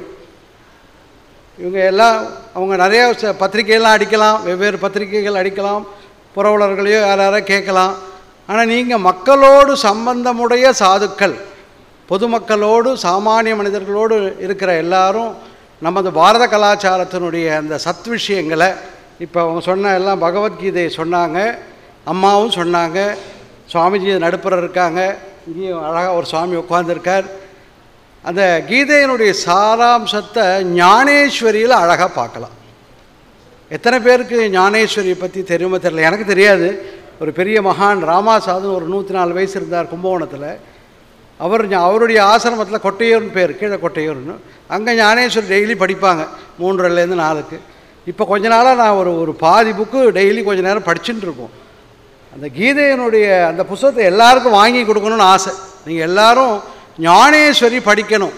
இவங்க எல்லாம் அவங்க நிறைய ச- பத்திரிக்கையெல்லாம் அடிக்கலாம் வெவ்வேறு பத்திரிக்கைகள் அடிக்கலாம் புரவலர்களையோ யார் யாரோ கேட்கலாம் ஆனால் நீங்கள் மக்களோடு சம்பந்தமுடைய சாதுக்கள் பொதுமக்களோடு சாமானிய மனிதர்களோடு இருக்கிற எல்லாரும் நமது பாரத கலாச்சாரத்தினுடைய அந்த சத் விஷயங்களை இப்போ அவங்க சொன்ன எல்லாம் பகவத்கீதையை சொன்னாங்க அம்மாவும் சொன்னாங்க சுவாமிஜி நடுப்புற இருக்காங்க இங்கேயும் அழகாக ஒரு சுவாமி உட்கார்ந்திருக்கார் அந்த கீதையினுடைய சாராம்சத்தை ஞானேஸ்வரியில் அழகாக பார்க்கலாம் எத்தனை பேருக்கு ஞானேஸ்வரியை பற்றி தெரியுமோ தெரியல எனக்கு தெரியாது ஒரு பெரிய மகான் ராமாசாதுன்னு ஒரு நூற்றி நாலு வயசு இருந்தார் கும்பகோணத்தில் அவர் ஞா- அவருடைய ஆசிரமத்தில் கொட்டையூர்னு பேர் கீழே கொட்டையூர்னு அங்கே ஞானேஸ்வரி டெய்லி படிப்பாங்க மூன்றரைலேருந்து நாலுக்கு இப்போ கொஞ்ச நாளாக நான் ஒரு ஒரு பாதி புக்கு டெய்லி கொஞ்ச நேரம் படிச்சுட்டு இருக்கோம் அந்த கீதையினுடைய அந்த புஸ்தகத்தை எல்லாருக்கும் வாங்கி கொடுக்கணும்னு ஆசை நீங்கள் எல்லாரும் ஞானேஸ்வரி படிக்கணும்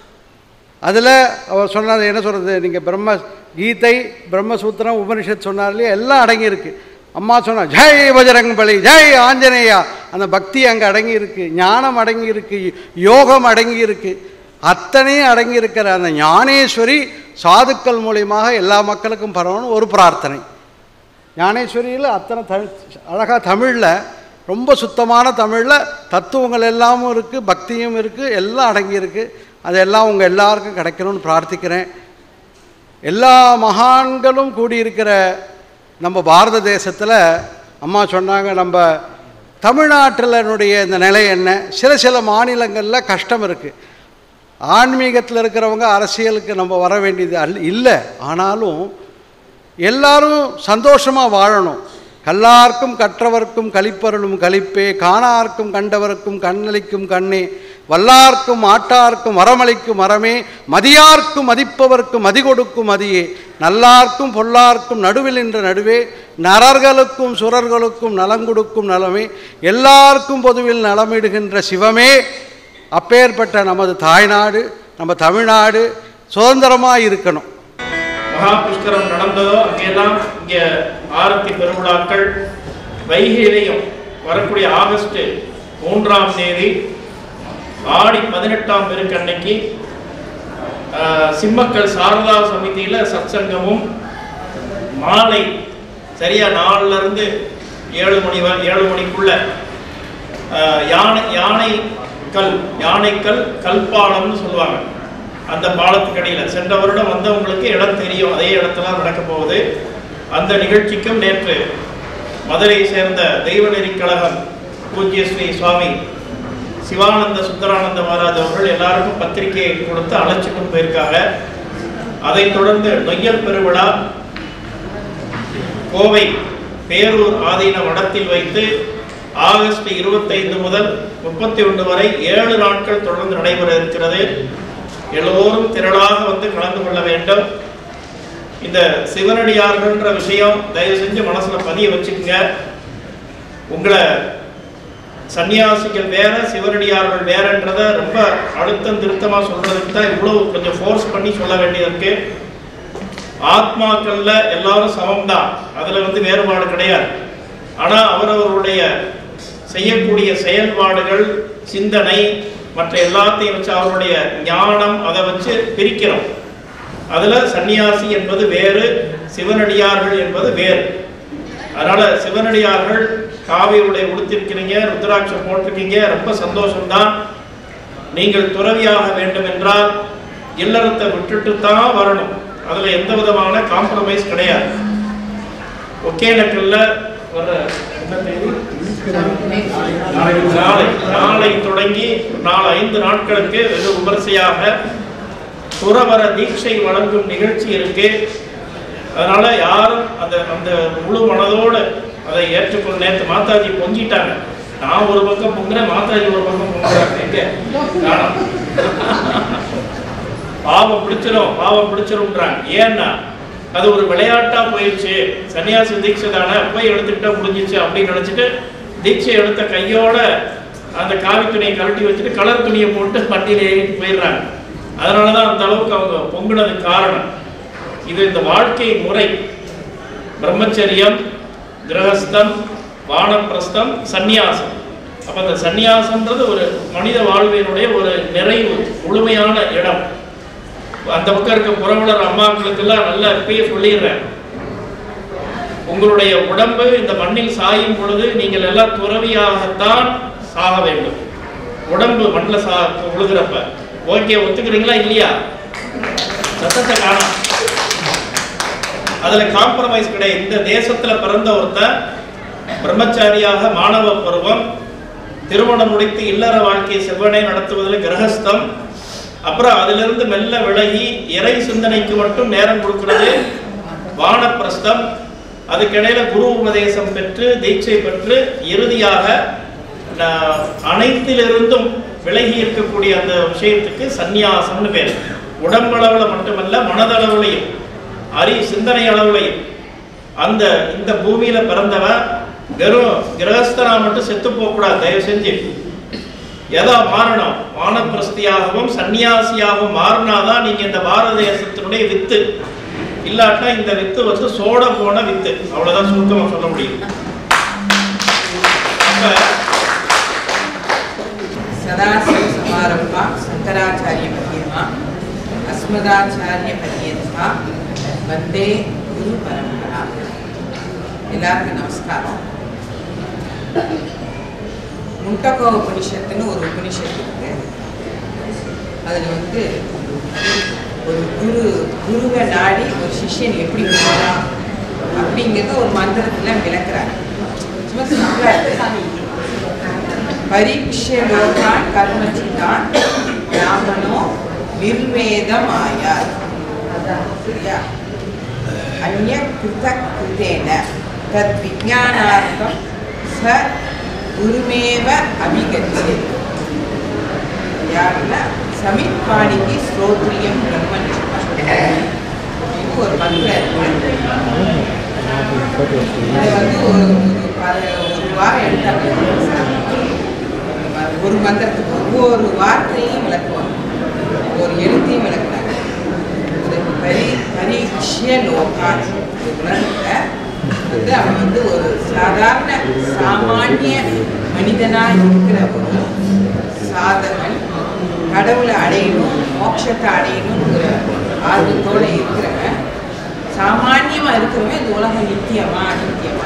அதில் அவர் சொன்னது என்ன சொல்கிறது நீங்கள் பிரம்ம கீதை பிரம்மசூத்திரம் உபனிஷத் சொன்னார் இல்லையா எல்லாம் அடங்கியிருக்கு அம்மா சொன்னா ஜெய் பஜரங் பலி ஜெய் ஆஞ்சநேயா அந்த பக்தி அங்கே அடங்கி இருக்கு ஞானம் அடங்கி இருக்கு யோகம் அடங்கி இருக்கு அத்தனையும் அடங்கி இருக்கிற அந்த ஞானேஸ்வரி சாதுக்கள் மூலியமாக எல்லா மக்களுக்கும் பரவணும் ஒரு பிரார்த்தனை ஞானேஸ்வரியில் அத்தனை தமிழ் அழகாக தமிழில் ரொம்ப சுத்தமான தமிழில் தத்துவங்கள் எல்லாமும் இருக்குது பக்தியும் இருக்குது எல்லாம் அடங்கியிருக்கு அதெல்லாம் உங்கள் எல்லாருக்கும் கிடைக்கணும்னு பிரார்த்திக்கிறேன் எல்லா மகான்களும் கூடியிருக்கிற நம்ம பாரத தேசத்தில் அம்மா சொன்னாங்க நம்ம தமிழ்நாட்டிலனுடைய இந்த நிலை என்ன சில சில மாநிலங்களில் கஷ்டம் இருக்குது ஆன்மீகத்தில் இருக்கிறவங்க அரசியலுக்கு நம்ம வர வேண்டியது அல் இல்லை ஆனாலும் எல்லாரும் சந்தோஷமாக வாழணும் கல்லார்க்கும் கற்றவர்க்கும் கலிப்பருளும் கலிப்பே காணார்க்கும் கண்டவர்க்கும் கண்ணளிக்கும் கண்ணே வல்லார்க்கும் ஆட்டார்க்கும் வரமளிக்கும் மரமே மதியார்க்கும் மதிப்பவர்க்கும் மதி கொடுக்கும் மதியே நல்லார்க்கும் பொல்லார்க்கும் நடுவில் நின்ற நடுவே நரர்களுக்கும் சுரர்களுக்கும் நலங்கொடுக்கும் நலமே எல்லாருக்கும் பொதுவில் நலமிடுகின்ற சிவமே அப்பேற்பட்ட நமது தாய்நாடு நம்ம தமிழ்நாடு சுதந்திரமாக இருக்கணும் மகா புஷ்கரம் நடந்ததோ அங்கெல்லாம் இங்க ஆரத்தி பெருவிழாக்கள் வைகையிலையும் வரக்கூடிய ஆகஸ்ட் மூன்றாம் தேதி ஆடி பதினெட்டாம் பெருக்கன்னைக்கு ஆஹ், சிம்மக்கல் சாரதா சமிதியில சத்சங்கமும் மாலை சரியா நாலுல இருந்து ஏழு மணி வ- ஏழு மணிக்குள்ள ஆஹ், யானை யானை கல் யானைக்கல் கல்பாலம்னு சொல்லுவாங்க அந்த பாலத்துக்கு அடியில் சென்ற வருடம் வந்தவங்களுக்கு இடம் தெரியும் அதே இடத்துல நடக்க போகுது அந்த நிகழ்ச்சிக்கும் நேற்று மதுரை சேர்ந்த தெய்வநெறி கழகம் பூஜ்ய ஸ்ரீ சுவாமி சிவானந்த சுந்தரானந்த மகாராஜ் அவர்கள் எல்லாருக்கும் பத்திரிகையை கொடுத்து அழைச்சிட்டு போயிருக்காங்க அதைத் தொடர்ந்து நொய்யல் பெருவிழா கோவை பேரூர் ஆதீன மடத்தில் வைத்து ஆகஸ்ட் இருபத்தைந்து முதல் முப்பத்தி ஒன்று வரை ஏழு நாட்கள் தொடர்ந்து நடைபெற இருக்கிறது எல்லோரும் திரளாக வந்து கலந்து கொள்ள வேண்டும் இந்த சிவனடியார்கள்ன்ற விஷயம் தயவு செஞ்சு மனசுல பதிய வச்சுக்கோங்க உங்களை சன்னியாசிகள் வேற சிவனடியார்கள் வேறன்றத ரொம்ப அழுத்தம் திருத்தமா சொல்றதுக்கு தான் இவ்வளவு கொஞ்சம் ஃபோர்ஸ் பண்ணி சொல்ல வேண்டியது இருக்கு ஆத்மாக்கள்ல எல்லாரும் சமம்தான் அதுல வந்து வேறுபாடு கிடையாது ஆனா அவரவருடைய செய்யக்கூடிய செயல்பாடுகள் சிந்தனை மற்ற எல்லாத்தையும் வச்சு அவருடைய ஞானம் அதை வச்சு பிரிக்கிறோம் அதுல சன்னியாசி என்பது வேறு சிவனடியார்கள் என்பது வேறு அதனால சிவனடியார்கள் காவி உடை உடுத்திருக்கிறீங்க ருத்ராட்சம் போட்டிருக்கீங்க ரொம்ப சந்தோஷம்தான் நீங்கள் துறவியாக வேண்டும் என்றால் இல்லறத்தை விட்டுட்டு தான் வரணும் அதுல எந்த விதமான காம்ப்ரமைஸ் கிடையாது ஒகேனக்கல்ல வர என்ன தேதி நாளை நாளை தொடங்கி நாலு ஐந்து நாட்களுக்கு வெகு விமரிசையாக துறவர தீட்சை வழங்கும் நிகழ்ச்சி இருக்கு அதனால யாரும் அந்த அந்த முழு மனதோடு அதை ஏற்றுக்கொள்ள நேற்று மாதாஜி பொங்கிட்டாங்க நான் ஒரு பக்கம் பொங்குறேன் மாதாஜி ஒரு பக்கம் பொங்குறாங்க எங்க காணோம். பாவம் பிடிச்சிரும் பாவம் பிடிச்சிரும்ன்றாங்க ஏன்னா அது ஒரு விளையாட்டா போயிடுச்சு சன்னியாசி தீட்சை தானே போய் எடுத்துக்கிட்டா முடிஞ்சிச்சு அப்படின்னு நினைச்சிட்டு தீட்சை எடுத்த கையோட அந்த காவி துணியை கழட்டி வச்சுட்டு கலர் துணியை போட்டு பட்டியல ஏறிட்டு போயிடுறாங்க அதனாலதான் அந்த அளவுக்கு அவங்க பொங்குனதுக்கு காரணம் இது இந்த வாழ்க்கை முறை பிரம்மச்சரியம் கிரகஸ்தம் வானப்பிரஸ்தம் சந்நியாசம் அப்ப அந்த சந்நியாசம்ன்றது ஒரு மனித வாழ்வினுடைய ஒரு நிறைவு முழுமையான இடம் அந்த பக்கம் இருக்க புறவலர் அம்மாக்களுக்கெல்லாம் நல்லா இப்பயே சொல்லிடுறேன் உங்களுடைய உடம்பு இந்த மண்ணில் சாயும் பொழுது நீங்கள் எல்லாம் துறவியாகத்தான் சாக வேண்டும் உடம்பு மண்ணில் சா விழுகிறப்ப ஓகே ஒத்துக்கிறீங்களா இல்லையா சத்தத்தை காணும் அதுல காம்ப்ரமைஸ் கிடையாது இந்த தேசத்துல பிறந்த ஒருத்தன் பிரம்மச்சாரியாக மாணவ பருவம் திருமணம் முடித்து இல்லற வாழ்க்கையை செவ்வனே நடத்துவதில் கிரகஸ்தம் அப்புறம் அதிலிருந்து மெல்ல விலகி இறை சிந்தனைக்கு மட்டும் நேரம் கொடுக்கிறது வானப்பிரஸ்தம் அதுக்கிடையில குரு உபதேசம் பெற்று தீட்சை பெற்று இறுதியாக ந- அனைத்திலிருந்தும் விலகி இருக்கக்கூடிய அந்த விஷயத்துக்கு சந்நியாசம்னு பேர் உடம்பளவுல மட்டுமல்ல மனதளவுலையும் அறி சிந்தனை அளவுலையும் அந்த இந்த பூமியில பிறந்தவன் வெறும் கிரகஸ்தனா மட்டும் செத்து போக கூடாது தயவு செஞ்சு எதா மாறணும் வானப்பிரஸ்தியாகவும் சன்னியாசியாகவும் மாறினாதான் நீங்க இந்த பாரத தேசத்தினுடைய வித்து இல்லாட்டா இந்த வித்து வந்து சோட போன வித்து அவ்வளவுதான் சுருக்கமா சொல்ல முடியும் அப்ப सदाशिवसमारम्भा शङ्कराचार्यमध्यमा अस्मदाचार्यपर्यन्ता वन्दे गुरुपरम्परा எல்லாருக்கும் நமஸ்காரம் முண்டகோ உபனிஷத்துன்னு ஒரு உபனிஷத்து இருக்கு அதில் வந்து ஒரு குரு குருவை நாடி ஒரு சிஷ்யன் எப்படி போகலாம் அப்படிங்கிறத ஒரு மந்திரத்தில் விளக்குறாங்க சும்மா சிம்பிளா இருக்கு பரீட்சை லோகான் கர்மச்சிதான் பிராமணோ நிர்வேதம் ஆயார் சரியா அந்நிய கிருதக் கிருதேன தத் விஜானார்த்தம் ச குருமேவ அபிகச்சே யாருன்னா சமித் பாணிக்கு ஸ்ரோத்ரியம் பிரம்மன் இது ஒரு மந்திரம் இருக்கு இதை வந்து ஒரு ஒரு பல- ஒரு வாரம் எடுத்தாங்க ஒரு மந்திரத்துக்கு ஒவ்வொரு வார்த்தையும் விளக்குவாங்க ஒரு எழுத்தையும் விளக்குனாங்க ஒரு பரி பரீட்சிய லோகான் இந்த உலகத்தை வந்து அவன் வந்து ஒரு சாதாரண சாமானிய மனிதனாக இருக்கிற ஒரு சாதகன் கடவுளை அடையணும் மோட்சத்தை அடையணுங்கிற ஆர்வத்தோட இருக்கிறவன் சாமானியமா இருக்கிறவன் இந்த உலகம் நித்தியமா அநித்தியமா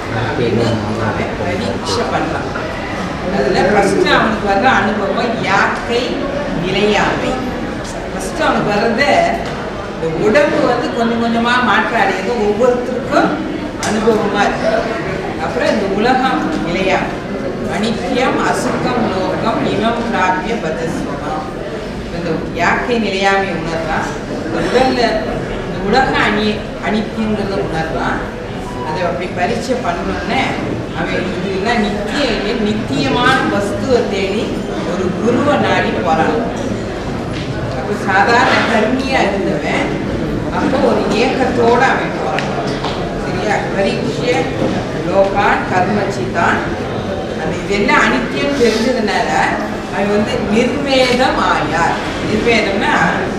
அப்படின்னு அவன் பரீட்சை பண்ணலாம் அதில் ஃபஸ்ட்டு அவனுக்கு வர்ற அனுபவம் யாக்கை நிலையாமை ஃபஸ்ட்டு அவனுக்கு வர்றது இந்த உடம்பு வந்து கொஞ்சம் கொஞ்சமாக மாற்றம் அடையுது ஒவ்வொருத்தருக்கும் அனுபவமாக இருக்கு அப்புறம் இந்த உலகம் நிலையா அனித்தியம் அசுக்கம் லோகம் இனம் பிராபிய பதஸ்வகம் இந்த யாக்கை நிலையாமை உணர்றான் இந்த உடல்ல இந்த உலக அணி அனித்தியங்கிறத உணர்றான் அதை அப்படி பரீட்சை பண்ணோன்னே அவன் இதெல்லாம் நித்திய இல்லை, நித்தியமான வஸ்துவை தேடி ஒரு குருவை நாடி போறான் அப்போ சாதாரண கர்மியா இருந்தவன் அப்போ ஒரு ஏக்கத்தோட அவன் போறான் சரியா பரீட்சை லோகான் கர்மச்சிதான் அந்த இதெல்லாம் அனித்தியம் தெரிஞ்சதுனால அவன் வந்து நிர்வேதம் ஆயார் நிர்வேதம்னா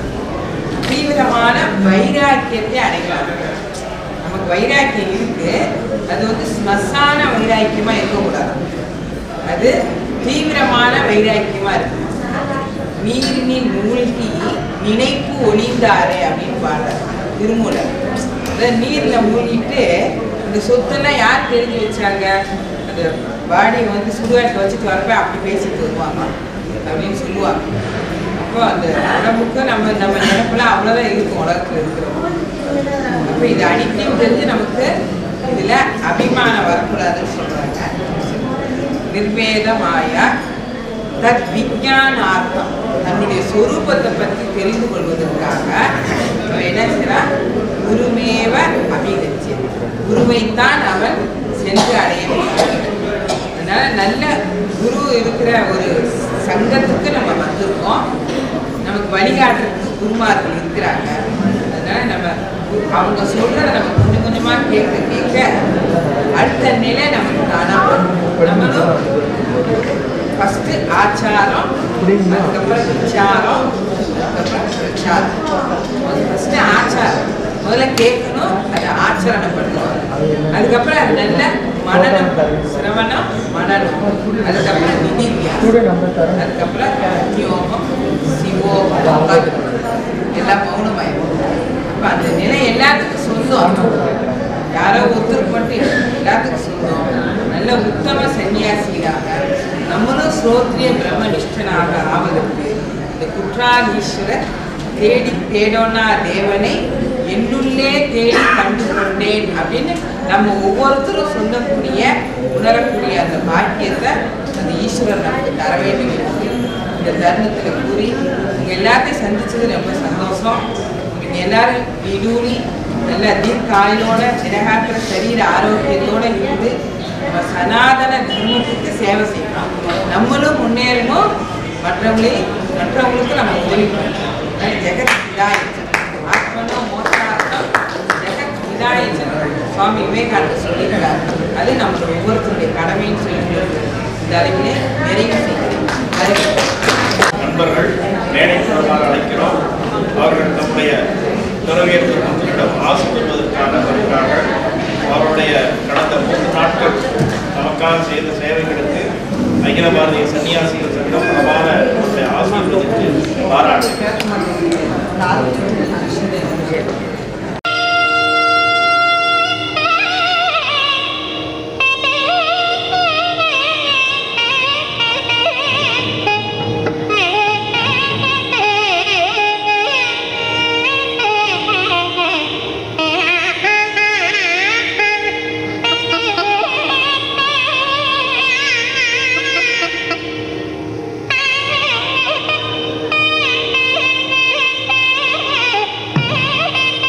தீவிரமான வைராக்கியத்தை அடைகிறாங்க நமக்கு வைராக்கியம் இருக்கு அது வந்து ஸ்மசான வைராக்கியமா இருக்கக்கூடாது அது தீவிரமான வைராக்கியமா இருக்கு நீரினில் மூழ்கி நினைப்பு ஒளிந்தாரே அப்படின்னு பாடுறார் திருமூலர் அதாவது நீர்ல மூழ்கிட்டு இந்த சொத்தெல்லாம் யார் தெரிஞ்சு வச்சாங்க அந்த பாடியை வந்து சுடுகாட்டில் வச்சுட்டு வரப்ப அப்படி பேசிட்டு வருவாங்க அப்படின்னு சொல்லுவாங்க அப்போ அந்த உடம்புக்கு நம்ம நம்ம நினைப்பெல்லாம் அவ்வளோதான் இருக்கும் உலகத்தில் இருக்கிறோம் அப்போ இது அனித்தியம் தெரிஞ்சு நமக்கு இதில் அபிமானம் வரக்கூடாதுன்னு சொல்கிறாங்க நிர்வேதமாயா தத் விஞ்ஞானார்த்தம் தன்னுடைய சொரூபத்தை பற்றி தெரிந்து கொள்வதற்காக அவன் என்ன செய்றான் குருமேவ அபிகச்சி குருவைத்தான் அவன் சென்று அடைய வேண்டும் அதனால நல்ல குரு இருக்கிற ஒரு சங்கத்துக்கு நம்ம வந்திருக்கோம் நமக்கு வழிகாட்டுறதுக்கு குருமார்கள் இருக்கிறாங்க அதனால நம்ம அவங்க சொல்றத நம்ம கொஞ்சம் கொஞ்சமா கேட்க கேட்க அடுத்த நிலை நமக்கு தானா வரும். நம்மளும் ஃபஸ்ட்டு ஆச்சாரம் அதுக்கப்புறம் விசாரம் அதுக்கப்புறம் பிரச்சாரம் ஃபஸ்ட்டு ஆச்சாரம் முதல்ல கேட்கணும் அதை ஆச்சரணம் பண்ணணும் அதுக்கப்புறம் அது நல்ல மனநம் சிரவணம் மனநம் அதுக்கப்புறம் நிதிவியாசம் அதுக்கப்புறம் யோகம் சிவோகம் உட்காந்துக்கணும் எல்லாம் மௌனமாயிடும் அப்போ அந்த நிலை எல்லாத்துக்கும் சொந்தம் யாரோ ஒருத்தருக்கு மட்டும் இல்லை, எல்லாத்துக்கும் சொந்தம் நல்ல உத்தம சன்னியாசிகளாக நம்மளும் ஸ்ரோத்ரிய பிரம்மனிஷ்டனாக ஆவதற்கு இந்த குற்றாலீஸ்வரர் தேடி தேடோனா தேவனை என்னுள்ளே தேடி கண்டு கொண்டேன் அப்படின்னு நம்ம ஒவ்வொருத்தரும் சொல்லக்கூடிய உணரக்கூடிய அந்த பாக்கியத்தை அந்த ஈஸ்வரர் நமக்கு தர வேண்டும் என்று இந்த தருணத்தில் கூறி உங்க எல்லாத்தையும் சந்திச்சது ரொம்ப சந்தோஷம் நீங்க எல்லாரும் விடூனி நல்ல தீர்க்காயுளோட திரகாத்திர சரீர ஆரோக்கியத்தோட இருந்து நம்ம சனாதன தர்மத்துக்கு சேவை செய்யணும் நம்மளும் முன்னேறணும் மற்றவங்களையும் மற்றவங்களுக்கு நம்ம உதவி பண்ணணும் அதான் ஜெகத் விதாயச்சன் ஆத்மனோ மோட்சார்த்தம் ஜெகத் விதாயச்சன் சுவாமி விவேகானந்தர் சொல்லியிருக்கார் அது நம்ம ஒவ்வொருத்தருடைய கடமைன்னு சொல்லி இந்த அளவிலே நிறைவு செய்கிறேன் வருகிறேன் நண்பர்கள் மேடை மூலமாக அழைக்கிறோம் அவர்கள் நம்முடைய துறவியர் குடும்பத்தினிடம் ஆசை பெறுவதற்காக வருகிறார்கள் அவருடைய கடந்த மூன்று நாட்கள் நமக்காக செய்த சேவைகளுக்கு அகில பாரதிய சன்னியாசிகள் சங்கம் பிரபான அவருடைய ஆசீர்வதித்து பாராட்டு Thank you.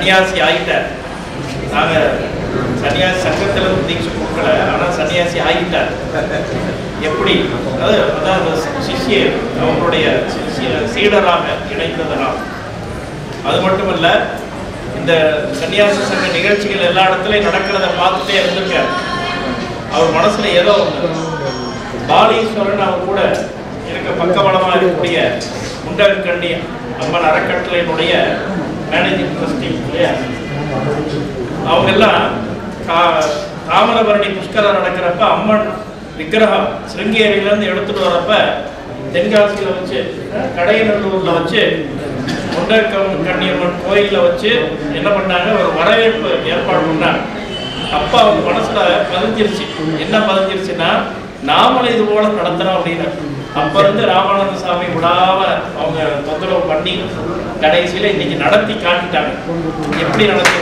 சன்னியாசி ஆகிட்டார் நாங்கள் சன்னியாசி சங்கத்தில் இருந்து தீட்சை கொடுக்கல ஆனால் சன்னியாசி ஆகிட்டார் எப்படி அதாவது அதாவது சிஷ்யர் அவங்களுடைய சிஷ்ய- சீடராக இணைந்ததனால் அது மட்டுமல்ல இந்த சன்னியாசி சங்க நிகழ்ச்சிகள் எல்லா இடத்துலையும் நடக்கிறத பார்த்துட்டே இருந்திருக்கார் அவர் மனசுல ஏதோ ஒண்ணு. பாலீஸ்வரன் அவர் கூட இருக்க பக்கபலமாக இருக்கக்கூடிய முண்டகண்டி அம்மன் அறக்கட்டளையினுடைய மேனேஜிங் ட்ரஸ்டி இல்லையா அவங்க எல்லாம் கா- தாமிரபரணி புஷ்கரம் நடக்கிறப்ப அம்மன் விக்கிரகம் சிருங்கேரியிலேருந்து எடுத்துட்டு வரப்ப தென்காசியில் வச்சு கடையநல்லூரில் வச்சு முண்டக்கம் கண்ணியம்மன் கோயிலில் வச்சு என்ன பண்ணாங்க ஒரு வரவேற்பு ஏற்பாடு பண்ணாங்க அப்போ அவங்க மனசுல பதிஞ்சிருச்சு என்ன பதிஞ்சிருச்சுன்னா நாமளும் இது போல நடத்துறோம் அப்படின்னு அப்ப இருந்து ராமானந்த சாமி விடாம அவங்க தொந்தரவு பண்ணி கடைசியில இன்னைக்கு நடத்தி காட்டிட்டாங்க எப்படி நடத்தி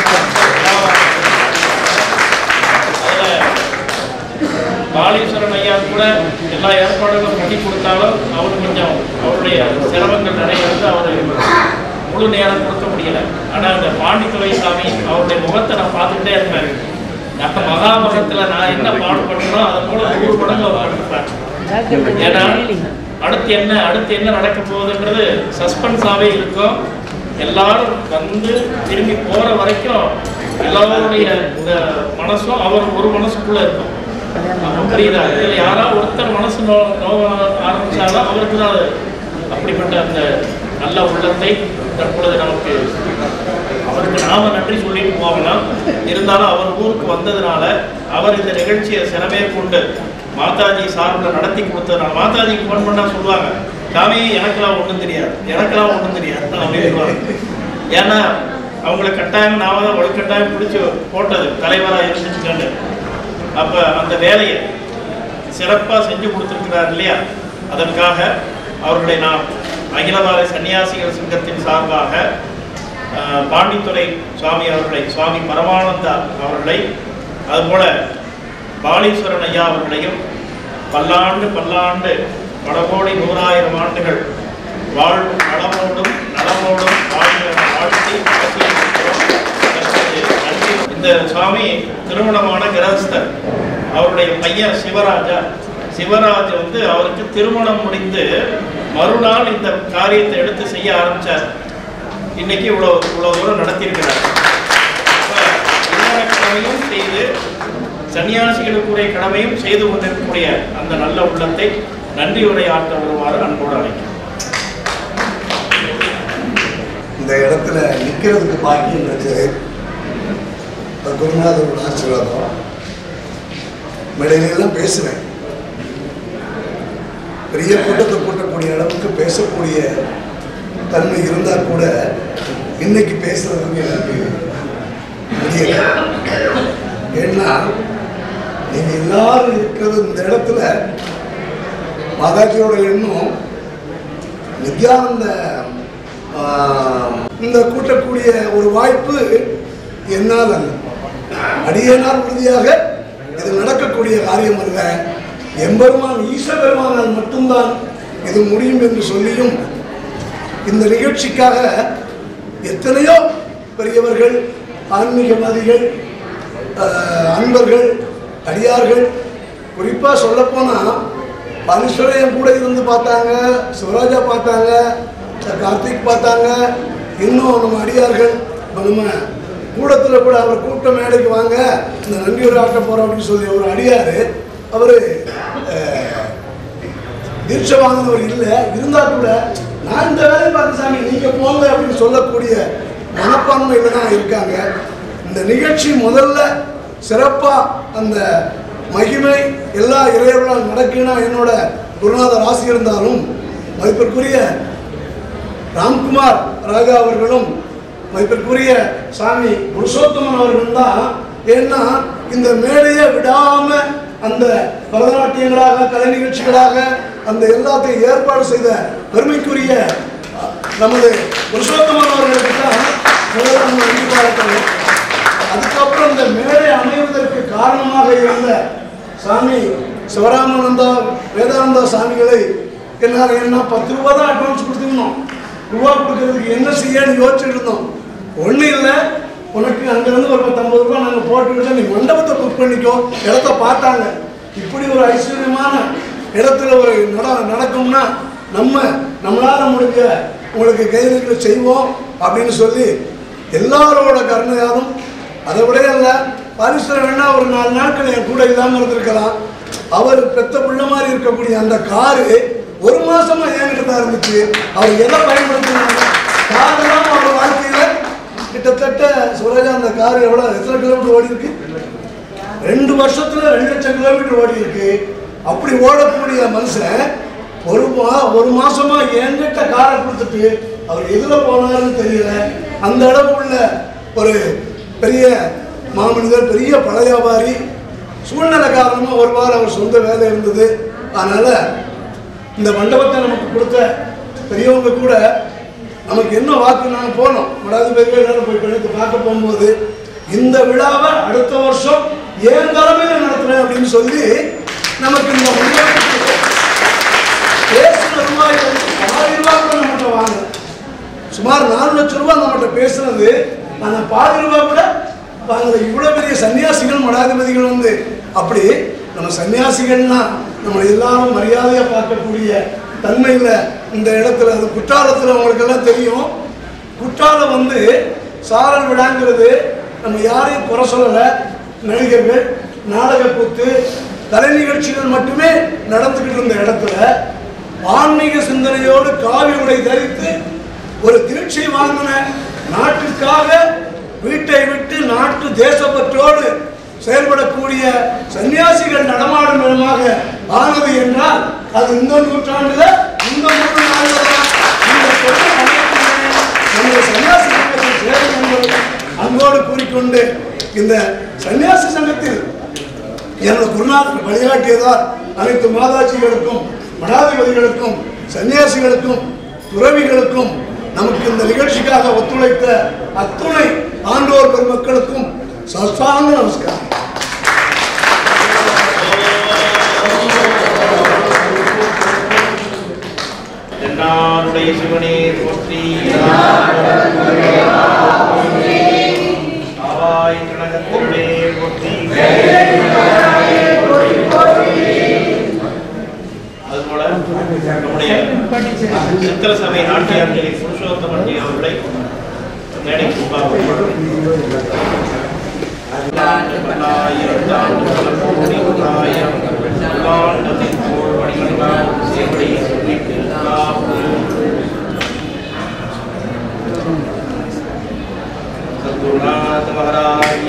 அதுல பாலீஸ்வரன் ஐயா கூட எல்லா ஏற்பாடுகளும் பண்ணி கொடுத்தாலும் அவர் கொஞ்சம் அவருடைய சிரமங்கள் நிறைய வந்து அவர் முழு நேரம் கொடுக்க முடியல ஆனா அந்த பாண்டித்துறை சாமி அவருடைய முகத்தை நான் பார்த்துக்கிட்டே இருப்பேன் நம்ம மகாமகத்துல நான் என்ன பாடுபட்டனோ அதை போல நூறு மடங்கு அவர் பண்ணிருப்பார் ஏன்னா அடுத்து என்ன அடுத்து என்ன நடக்க போகுதுன்றது சஸ்பென்ஸாவே இருக்கும் எல்லாரும் வந்து திரும்பி போற வரைக்கும் எல்லாருடைய இந்த மனசும் அவர் ஒரு மனசுக்குள்ள இருக்கும் அப்ப புரியுதா இதுல யாராவது ஒருத்தர் மனசு நோ நோவ ஆரம்பிச்சாலும் அவருக்கு தான் அது அப்படிப்பட்ட அந்த நல்ல உள்ளத்தை தற்பொழுது நமக்கு அவருக்கு நாம நன்றி சொல்லிட்டு போகலாம் இருந்தாலும் அவர் ஊருக்கு வந்ததுனால அவர் இந்த நிகழ்ச்சியை சிறமேற்கொண்டு மாதாஜி சார்பில் நடத்தி கொடுத்ததுனால மாதாஜிக்கு ஃபோன் பண்ணா சொல்லுவாங்க சாமி எனக்கெல்லாம் ஒன்றும் தெரியாது எனக்கெல்லாம் ஒன்றும் தெரியாது அப்படின்னு சொல்லுவாங்க ஏன்னா அவங்கள கட்டாயம் நாம தான் வலுக்கட்டாயம் பிடிச்சி போட்டது தலைவராக இருந்துச்சுக்கண்டு அப்போ அந்த வேலையை சிறப்பாக செஞ்சு கொடுத்துருக்கிறார் இல்லையா அதற்காக அவர்களை நாம் அகில பாரத சன்னியாசிகள் சங்கத்தின் சார்பாக அஹ், பாண்டித்துறை சுவாமி அவர்களை சுவாமி பரமானந்தா அவர்களை அதுபோல பாலீஸ்வரன் ஐயா அவர்களையும் பல்லாண்டு பல்லாண்டு பல கோடி நூறாயிரம் ஆண்டுகள் வாழ்வும் நலமோடும் நலமோடும் வாழ்க என வாழ்த்தி ஆசீர்வதிக்கிறோம். தற்போது நன்றி. இந்த சுவாமி திருமணமான கிரகஸ்தர் அவருடைய பையன் சிவராஜா சிவராஜ் வந்து அவருக்கு திருமணம் முடிந்து மறுநாள் இந்த காரியத்தை எடுத்து செய்ய ஆரம்பிச்சார் இன்னைக்கு இவ்வளோ இவ்வளோ தூரம் நடத்தியிருக்கிறார் அப்ப இல்லற கடமையும் செய்து சன்னியாசிகளுக்குரிய கடமையும் செய்து கொண்டிருக்கக்கூடிய அந்த நல்ல உள்ளத்தை நன்றி உரையாற்ற வருமாறு அன்போடு அழைக்கிறேன் இந்த இடத்துல நிற்கிறதுக்கு பாக்கியம் கிடைச்சது அது குருநாதரோட ஆசீர்வாதம் மேடையில எல்லாம் பேசுவேன் பெரிய கூட்டத்தை கூட்டக்கூடிய அளவுக்கு பேசக்கூடிய தன்மை இருந்தால் கூட இன்னைக்கு பேசுறதுக்கு எனக்கு முடியல ஏன்னா நீங்க எல்லாரும் இருக்கிறது இந்த இடத்துல மாதாஜியோட எண்ணம் நித்யானந்த ஆஹ், இந்த கூட்டக்கூடிய ஒரு வாய்ப்பு என்னால் அல்ல அடியேனால் உறுதியாக இது நடக்கக்கூடிய காரியம் அல்ல எம்பெருமான் ஈச பெருமானால் மட்டும்தான் இது முடியும் என்று சொல்லியும் இந்த நிகழ்ச்சிக்காக எத்தனையோ பெரியவர்கள் ஆன்மீகவாதிகள் ஆஹ், அன்பர்கள் அடியார்கள் குறிப்பாக சொல்லப்போனால் பரீஸ்வரையன் கூட இருந்து பார்த்தாங்க சிவராஜா பார்த்தாங்க கார்த்திக் பார்த்தாங்க இன்னும் நம்ம அடியார்கள் இப்ப நம்ம கூடத்தில் கூட அவர் கூட்ட மேடைக்கு வாங்க இந்த நன்றியூர் ஆட்ட போகிறோம் அப்படின்னு சொல்லி ஒரு அடியார் அவர் தீட்சை வாங்கினவர் இல்லை இருந்தால் கூட நான் இந்த வேலையை பார்த்து சாமி நீங்கள் போங்க அப்படின்னு சொல்லக்கூடிய மனப்பான்மையில் தான் இருக்காங்க இந்த நிகழ்ச்சி முதல்ல சிறப்பாக அந்த மகிமை எல்லா இறைவர்களால் நடக்குன்னா என்னோட குருநாதர் ஆசி இருந்தாலும் மதிப்பிற்குரிய ராம்குமார் ராஜா அவர்களும் மதிப்பிற்குரிய சாமி புருஷோத்தமன் அவர்களும் தான் ஏன்னா இந்த மேடையை விடாம அந்த பரதநாட்டியங்களாக கலை நிகழ்ச்சிகளாக அந்த எல்லாத்தையும் ஏற்பாடு செய்த பெருமைக்குரிய அஹ், நமது புருஷோத்தமன் அவர்களுக்கு தான் முதல்ல நம்ம நன்றி பாராட்டணும் அதுக்கப்புறம் இந்த மேடை அமைவதற்கு காரணமாக இருந்த சாமி சிவராமானந்தா வேதானந்தா சாமிகளை என்னால் என்ன பத்து ரூபா தான் அட்வான்ஸ் கொடுத்துருந்தோம் ரூபா கொடுக்கறதுக்கு என்ன செய்யன்னு யோசிச்சுட்டு இருந்தோம் ஒன்றும் இல்லை உனக்கு அங்கேருந்து ஒரு பத்தொம்பது ரூபா நாங்கள் போட்டுக்கிட்டு நீ மண்டபத்தை புக் பண்ணிக்கோ இடத்த பார்த்தாங்க இப்படி ஒரு ஐஸ்வர்யமான இடத்துல ஒரு நட நடக்கும்னா நம்ம நம்மளால் முடிஞ்ச உங்களுக்கு கைதுகளை செய்வோம் அப்படின்னு சொல்லி எல்லாரோட கருணையாலும் அதை விட இல்லை பாரிஸ்வரர் வேணா ஒரு நாலு நாட்கள் என் கூட இல்லாமல் இருந்திருக்கலாம் அவர் பெத்த பிள்ளை மாதிரி இருக்கக்கூடிய அந்த காரு ஒரு மாசமா என்கிட்ட தான் இருந்துச்சு அவர் எதை பயன்படுத்தினாங்க காரெல்லாம் அவர் வாழ்க்கையில கிட்டத்தட்ட சுரேஜா அந்த கார் எவ்வளோ எத்தனை கிலோமீட்டர் ஓடி இருக்கு ரெண்டு வருஷத்துல ரெண்டு லட்சம் கிலோமீட்டர் ஓடி இருக்கு அப்படி ஓடக்கூடிய மனுஷன் ஒரு மா ஒரு மாசமா என்கிட்ட காரை கொடுத்துட்டு அவர் எதுல போனாருன்னு தெரியல அந்த அளவு உள்ள ஒரு பெரிய மாமனிதர் பெரிய பழ வியாபாரி சூழ்நிலை காரணமா ஒரு வாரம் அவர் சொந்த வேலை இருந்தது அதனால இந்த மண்டபத்தை நமக்கு கொடுத்த பெரியவங்க கூட நமக்கு என்ன வாக்கு நாங்கள் போனோம் மடாதிபதிகள் எல்லாரும் போய் கழுத்து பார்க்க போகும்போது இந்த விழாவை அடுத்த வருஷம் ஏன் தலைமையில் நடத்துறேன் அப்படின்னு சொல்லி நமக்கு இந்த மண்டபத்துக்கு பேசின ரூபாய் வந்து பாதி ரூபாய் கூட நம்மகிட்ட வாங்க சுமார் நாலு லட்சம் ரூபாய் நம்மகிட்ட பேசுனது ஆனால் பாதி ரூபாய் கூட வாங்கல இவ்வளோ பெரிய சன்னியாசிகள் மடாதிபதிகள் வந்து அப்படி நம்ம சன்னியாசிகள்னா நம்ம எல்லாரும் மரியாதையாக பார்க்கக்கூடிய தன்மையில் இந்த இடத்துல அது குற்றாலத்தில் உங்களுக்கெல்லாம் தெரியும் குற்றாலம் வந்து சாரல் விழாங்கிறது நம்ம யாரையும் குறை சொல்லலை நடிகர்கள் நாடக கூத்து கலை நிகழ்ச்சிகள் மட்டுமே நடந்துக்கிட்டு இருந்த இடத்துல ஆன்மீக சிந்தனையோடு காவி உடை தரித்து ஒரு திருச்சி வாங்கின நாட்டுக்காக வீட்டை விட்டு நாட்டு தேசப்பற்றோடு செயல்படக்கூடிய சன்னியாசிகள் நடமாடும் இடமாக ஆனது என்றால் அது இந்த நூற்றாண்டுல இந்த நூறு நாள்ல தான் இந்த தொழில் அமைப்பிலே நம்முடைய சன்னியாசி சங்கத்தில் சேரும் என்பதை அன்போடு கூறிக்கொண்டு இந்த சன்னியாசி சங்கத்தில் எனது குருநாதர் வழிகாட்டியதால் அனைத்து மாதாஜிகளுக்கும் மடாதிபதிகளுக்கும் சன்னியாசிகளுக்கும் துறவிகளுக்கும் நமக்கு இந்த நிகழ்ச்சிக்காக ஒத்துழைத்த அத்துணை ஆண்டோர் பெருமக்களுக்கும் சஸ்தாங்க நமஸ்காரம் தென்னாருடைய சிவனே போற்றி ஆவாய் கனகத்திலே போற்றி அதுபோல நம்முடைய சித்திர சபை நாட்டியார்களை புருஷோத்தமன் அவர்களை மேடைக்கு சத்குருநாத் மகாராஜ்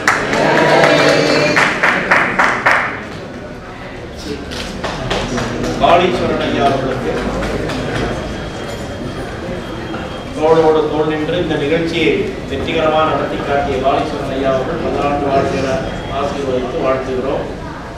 காளீஸ்வரன் ஐயா அவர்களுக்கு தோளோடு தோள் நின்று இந்த நிகழ்ச்சியை வெற்றிகரமாக நடத்தி காட்டிய காளீஸ்வரன் ஐயா அவர்கள் பல்லாண்டு வாழ்கிற ஆசீர்வதித்து வாழ்த்துகிறோம்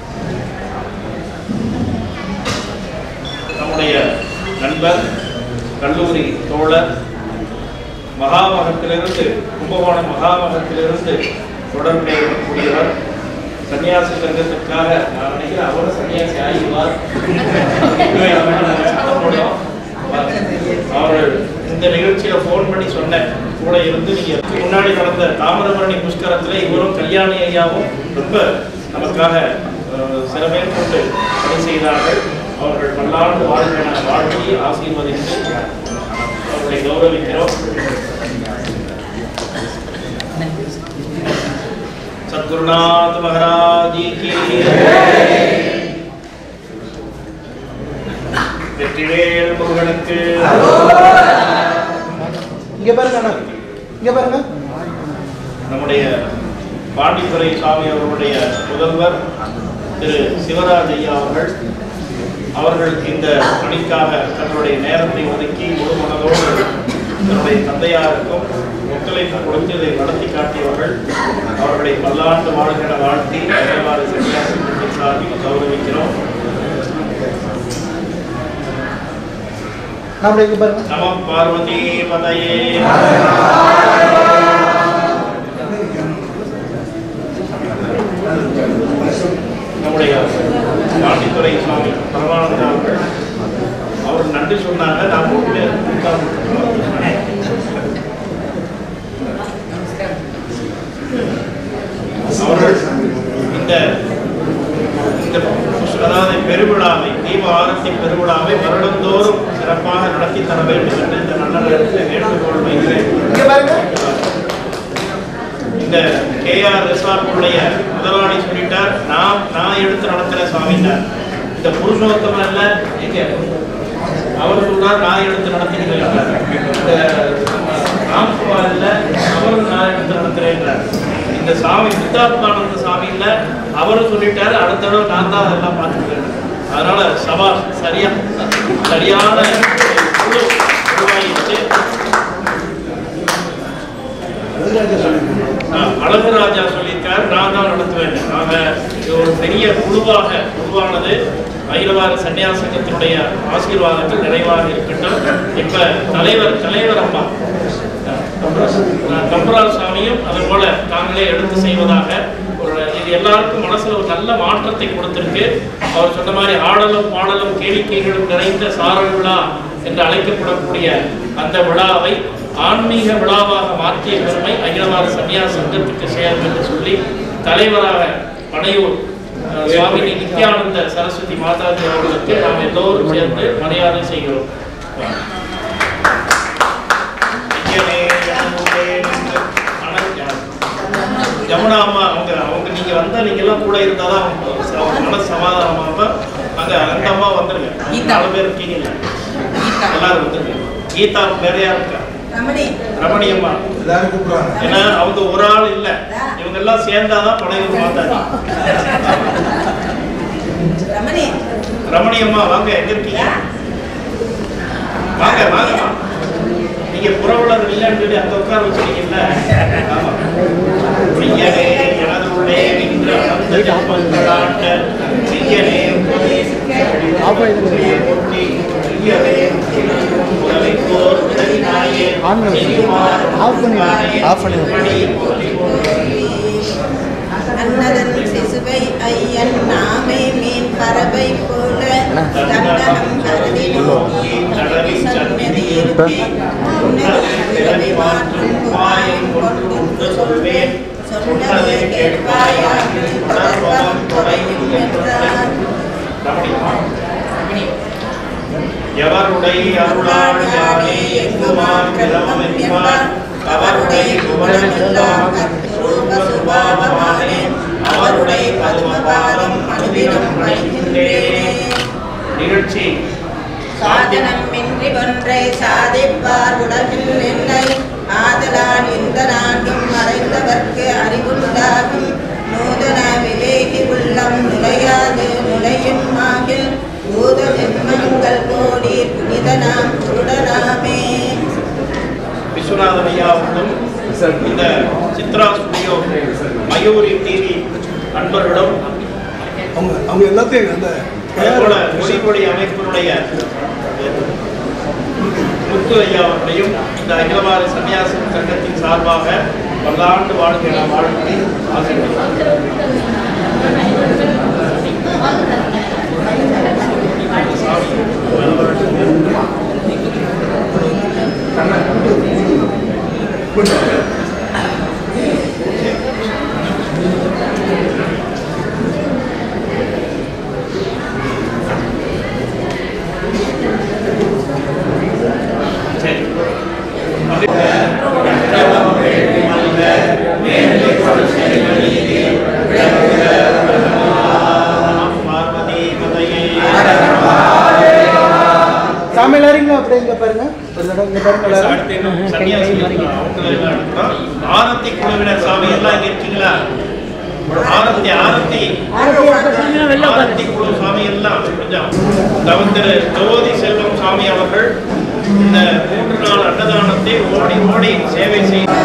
நம்முடைய நண்பர் கல்லூரி தோழர் மகாமகத்திலிருந்து கும்பகோணம் மகாமகத்திலிருந்து தொடர்புடைய இருக்கக்கூடியவர் சன்னியாசி சங்கத்திற்காக நான் நினைக்கிறேன் அவரும் சன்னியாசி ஆகிவார் அவர்கள் இந்த நிகழ்ச்சியில ஃபோன் பண்ணி சொன்னேன் கூட இருந்து நீங்க முன்னாடி நடந்த தாமிரபரணி புஷ்கரத்துல இவரும் கல்யாணி ஐயாவும் ரொம்ப நமக்காக அஹ், சிறமேற்கொண்டு பணி செய்தார்கள் அவர்கள் பல்லாண்டு வாழ்க்கை வாழ்க்கையை ஆசீர்வதித்து அவர்களை கௌரவிக்கிறோம் சத்குருநாத் மகாராஜி கி வெற்றிவேல் முருகனுக்கு இங்க பாருங்க அண்ணா இங்க பாருங்க நம்முடைய பாண்டித்துறை சுவாமி அவர்களுடைய முதல்வர் திரு சிவராஜ் ஐயா அவர்கள் அவர்கள் இந்த பணிக்காக தன்னுடைய நேரத்தை ஒதுக்கி முழு மனதோடு தன்னுடைய தந்தையாருக்கும் ஒத்துழைப்பு கொடுத்து இதை நடத்தி காட்டியவர்கள் அவர்களை பல்லாண்டு வாழ்கிற வாழ்த்தி தேவார சன்னியாசி மன்றத்தின் சார்பில் கௌரவிக்கிறோம் நம்மள இங்க பாருங்க நம பார்வதி பதையே நம்முடைய பாண்டித்துறை சுவாமி பரமானந்தா அவர்கள் அவர் நன்றி சொன்னாங்க நான் உண்மையை சிறப்பாக நடத்தி தர வேண்டும் என்று இந்த நல்ல நேரத்தில் வேண்டுகோள் வைக்கிறேன் இங்க பாருங்க இந்த கேஆர் ரிசார்ட்டுடைய முதலாளி சொல்லிட்டார் நான் நான் எடுத்து நடத்துறேன் சுவாமின்னார் இந்த புருஷோத்தமன் அல்ல எங்க அவர் சொல்றார் நான் எடுத்து நடத்துகிறேன் இந்த ராம்குமார் இல்ல அவரும் நான் எடுத்து நடத்துறேன்றார் இந்த சாமி சித்தாத்மானந்த சாமி இல்ல அவரும் சொல்லிட்டாரு அடுத்த தடவை நான் தான் அதெல்லாம் பார்த்துக்கிறேன் அதனால சபா சரியா சரியான குழு உருவாகிடுச்சு ஆஹ் அழகுராஜா சொல்லியிருக்கார் நான் தான் நடத்துவேன் நாங்க இது ஒரு பெரிய குழுவாக உருவானது அகிலவார சன்னியாசங்கத்தினுடைய ஆசீர்வாதங்கள் நிறைவாக இருக்கட்டும் இப்ப தலைவர் தலைவர் அம்மா ஆஹ் கம்பரால் சாமியும் அது போல தாங்களே எடுத்து செய்வதாக ஒரு இது எல்லாருக்கும் மனசுல ஒரு நல்ல மாற்றத்தை கொடுத்திருக்கு அவர் சொன்ன மாதிரி ஆடலும் பாடலும் கேளிக்கைகளும் நிறைந்த சாரல் விழா என்று அழைக்கப்படக்கூடிய அந்த விழாவை ஆன்மீக விழாவாக மாற்றிய பெருமை அகிலவார சன்னியாச சங்கத்துக்கு சேரும் என்று சொல்லி தலைவராக பனையூர் அஹ், சுவாமி நித்யானந்த சரஸ்வதி மாதாஜி அவர்களுக்கு நாம் எல்லோரும் சேர்ந்து மரியாதை செய்கிறோம் ஐயனே, யமுனே நின்று அணைக்கிறார். யமுனா அம்மா அவங்க அவங்க நீங்க வந்தா நீங்க எல்லாம் கூட இருந்தாதான் அவங்க ச- மனசு சமாதானமா அப்ப அங்க அந்த அம்மா வந்துருங்க நாலு பேர் இருக்கீங்க எல்லாரும் வந்துருங்க கீதா வேற யார் இருக்கா ரமணி ரமணி அம்மா எல்லாரும் கூப்பிடுறாங்க ஏன்னா அவங்க ஒரு ஆள் இல்ல இவங்க எல்லாம் சேர்ந்தாதான் பனையூர் மாதாஜி ரமணி ரமணி அம்மா வாங்க எங்க இருக்கீங்க வாங்க வாங்க நீங்க புறவலர் இல்லைன்னு சொல்லி அங்க உட்கார வச்சிருக்கீங்கல்ல ஆமா ஐயனே எனது உள்ளே நின்ற அனந்த ஜென்மங்களாண்ட ஐயனே ஒட்டி ஐயனே உதவிக்கோர் உதவினாயே ஆஃப் பண்ணி ஆஃப் பண்ணி அன்னதன் சிசுவை ஐயன் நாமை மீன் பறவை போல தன்னகம் கருதி நோக்கி தடவி சன்னதி இருத்தி உன்னதி மாற்றும் உபாயம் கொண்டு சொல்வேன் சொன்னதை கேட்பாயா தொடர்பம் குறையும் என்றார் எவருடைய அருளால் யானே எங்குமான் கிளம்பம் என்பார் அவருடைய புவனமெல்லாம் ரூப சுபாவமானே அவருடைய பதுமபாதம் அனுதினம் பணிகின்றேனே நிகழ்ச்சி சாதனம் இன்றி ஒன்றை சாதிப்பார் உலகில் இல்லை ஆதலால் இந்த நான்கும் மறைந்தவர்க்கு அறிவுண்டாகும் நூதன விவேகி உள்ளம் நுழையாது நுழையும் ஆகில் பூத ஜென்மங்கள் கோடி புனித நாம் குருடனாமே விஸ்வநாதன் ஐயா அவர்களும் இந்த சித்ரா ஸ்டுடியோ மயூரி டிவி நண்பர்களும் அவங்க அவங்க எல்லாத்தையும் அந்த அதேபோல மொழிமொழி அமைப்பினுடைய முத்து ஐயா அவர்களையும் இந்த அகிலவார சன்னியாச சங்கத்தின் சார்பாக பல்லாண்டு வாழ்க்கை என வாழ்க்கை பார்வதி மதையே சாமி எல்லாரும் இங்க அப்படியே இங்க பாருங்க ஒரு தடவை இங்க பாருங்க எல்லாரும் அடுத்து இன்னும் சன்னியாசி அவங்களை எல்லாம் எடுத்தோம். ஆரத்தி குழுவினர் சாமி எல்லாம் இங்க இருக்கீங்களா ஆரத்தி ஆரத்தி ஆரத்தி குழு சாமி எல்லாம் கொஞ்சம் தவந்திரு ஜோதி செல்வம் சாமி அவர்கள் இந்த மூன்று நாள் அன்னதானத்தை ஓடி ஓடி சேவை செய்து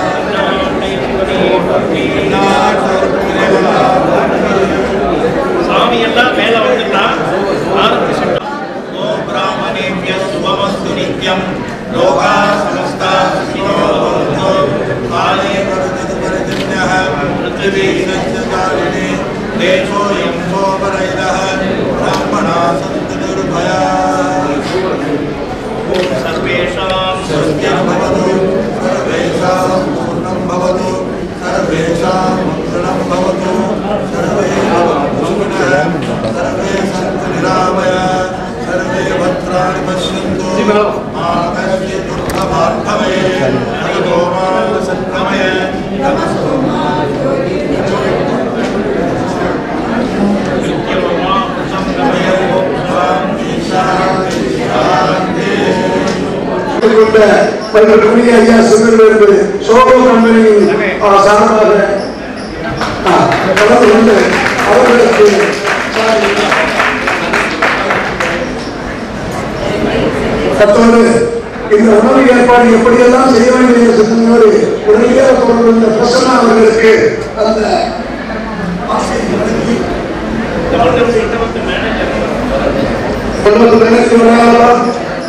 சாமி எல்லாம் மேல வந்துட்டா ஆரத்தி சட்டம் ஓ பிராமணேபிய சுபமஸ்து நித்யம் லோகா சமஸ்தா சுகினோ பவந்து காலே வருதது பரிதின்யः பிருத்திவி சத்யதாரிணி தேசோயம் சோபரைதः பிராமணா சந்து நிர்பயாः சர்வேஷாம் சத்யம் பவது சர்வேஷாம் பூர்ணம் பவது சர்வேஷாம் மங்களம் பவது சர்வே பவந்து சுகினः சர்வே சந்து நிராமய சர்வே பத்ராணி பஷ்யन्तु கொண்ட மதிப்பிற்குரிய ஐயா சிவனிலிருந்து சோகோ கம்பெனியின் ஆ, சார்பாக ஆ, கலந்து கொண்டு அவர்களுக்கு தற்போது இந்த உணவு ஏற்பாடு எப்படியெல்லாம் செய்ய வேண்டிய சிந்தனையோடு உடனடியாக கொண்டு வந்த பிரசன்னா அவர்களுக்கு அந்த ஆசையை வழங்கி கொண்டு வந்து நினைத்து விளையாடலாம்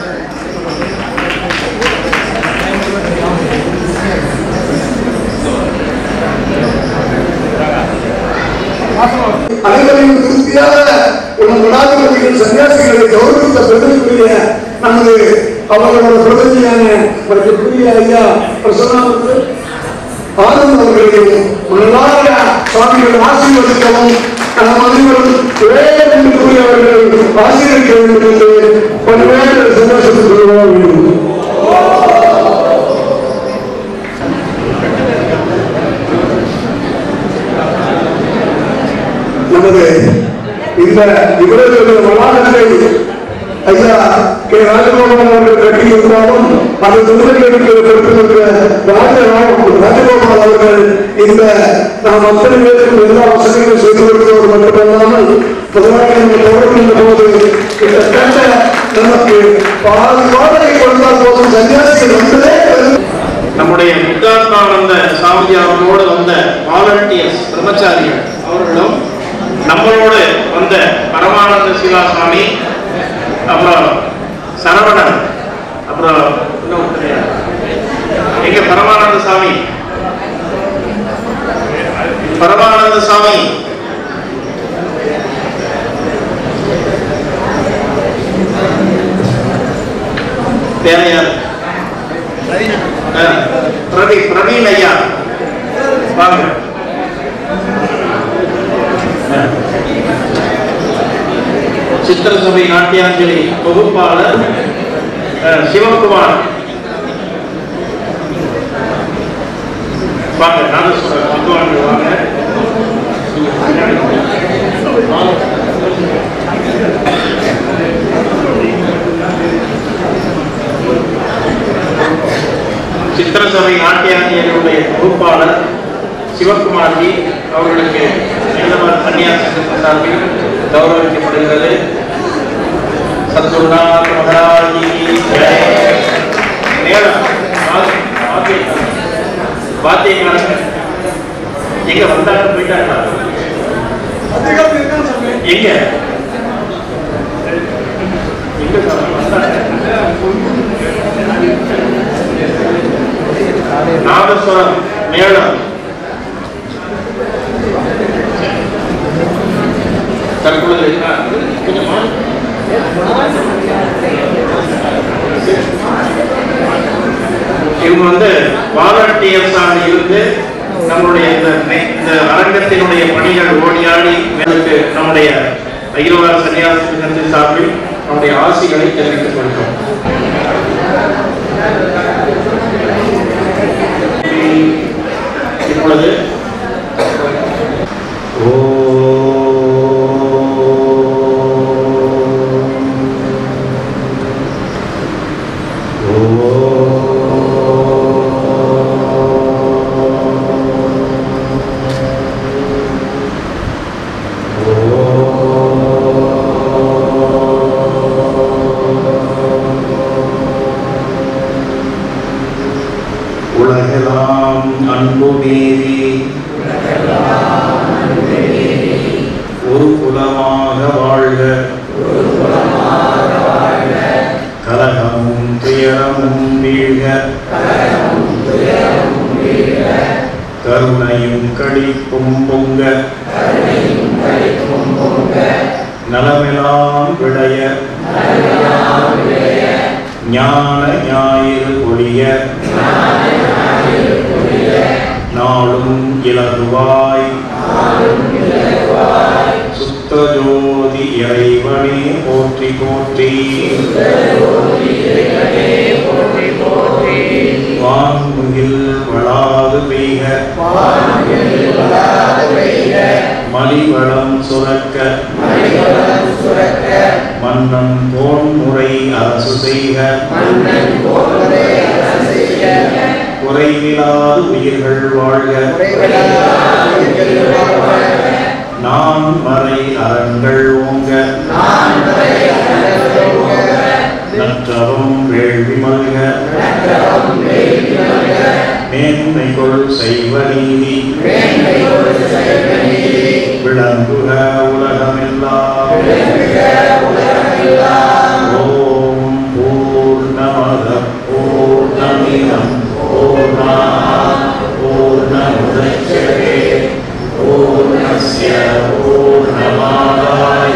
அனைவரையும் திருப்தியாக உங்கள் மடாதிபதிகள் சன்னியாசிகளை கௌரவித்த பெருமைக்குரிய நமது அவர்களோட பிரதிநிதியான மற்றக்குரிய ஐயா பிரசன்னாவுக்கு ஆனந்த் அவர்களையும் மனதார சுவாமிகள் ஆசீர்வதிக்கவும் நம் அனைவரும் ஒரே என்று கூறியவர்கள் ஆசீர்வதிக்க வேண்டும் என்று பல்வேறு சந்தோஷத்துக்கு கொள்வோம் வேண்டும் நமது இந்த இவ்வளவு வளாகத்தை ஐயா கே ராஜகோபால் அவர்கள் கட்டியிருந்தாலும் அது திருநெல்வேலிக்கு பொறுத்திருக்கிற ராஜராம் ராஜகோபால் அவர்கள் இந்த நாம் அத்தனை பேருக்கும் எல்லா வசதிகளும் செய்து கொடுத்தவர் மட்டுமல்லாமல் பொதுவாக நம்ம தொடர்கின்ற போது கிட்டத்தட்ட நமக்கு பாதி வாடகை கொடுத்தால் போதும் சன்னியாசிகள் வந்ததே நம்முடைய முத்தாத்மானந்த சாமிஜி அவர்களோடு வந்த வாலண்டியர்ஸ் பிரம்மச்சாரிகள் அவர்களும் நம்மளோடு வந்த பரமானந்த சிவா சுவாமி அப்புறம் சரவணன் அப்புறம் இன்னொருத்தர் யார்? எங்க பரமானந்த சாமி பரமானந்த சாமி வேற யார் ஆ, பிரவி பிரவீன் ஐயா வாங்க ஆ. சித்திரசபை நாட்டியாஞ்சலி தொகுப்பாளர் ஆ, சிவகுமார் வாங்க நாதஸ்வரர் வந்து வாங்க சித்திரசபை நாட்டியாஞ்சலியுடைய தொகுப்பாளர் சிவகுமார்ஜி அவர்களுக்கு நீலமர் சன்னியாசி சங்கம் சார்பில் கௌரவிக்கப்படுகிறது சத்குருநாத் மகராஜி ஜெய். நேரம் வா- வாத்தியம். வாத்தியக்காரங்க எங்க வந்தாங்க போயிட்டாங்களா எங்க எங்க சாமி வந்தாங்க நாதஸ்வரம் மேளம் தற்பொழுது ஆ, கொஞ்சம் மா- இவங்க வந்து வாலண்டியர்ஸாக இருந்து நம்மளுடைய இந்த மே- இந்த அரங்கத்தினுடைய பணிகள் ஓடியாடி மேலுக்கு நம்முடைய அகிலவார சன்னியாசி சங்கத்தின் சார்பில் நம்முடைய ஆசிகளை தெரிவித்துக் கொள்கிறோம் இப்பொழுது உலகெல்லாம் அன்பு மீறி ஒரு குலமாக வாழ்க கலகமும் துயரமும் வீழ்க கருணையும் கழிப்பும் பொங்க நலமெல்லாம் விளைய ஞான ஞாயிறு ஒளிய நாளும் இலகுவாய் சுத்த ஜோதி இறைவனே போற்றி போற்றி வான்முகில் வளாது பெய்க மலிவளம் சுரக்க மன்னன் போன்முறை அரசு செய்க குறைவிலாது உயிர்கள் வாழ்க நான் மறை அரண்கள் ஓங்க நற்றவும் வேள்வி மல்க மேன்மைகொள் செய்வ நீதி விளங்குக உலகமெல்லாம் ஓம் பூர்ணமத பூர்ணமிதம் பூர்ணா பூர்ணமுதச்சதே பூர்ணஸ்ய பூர்ணமாதாய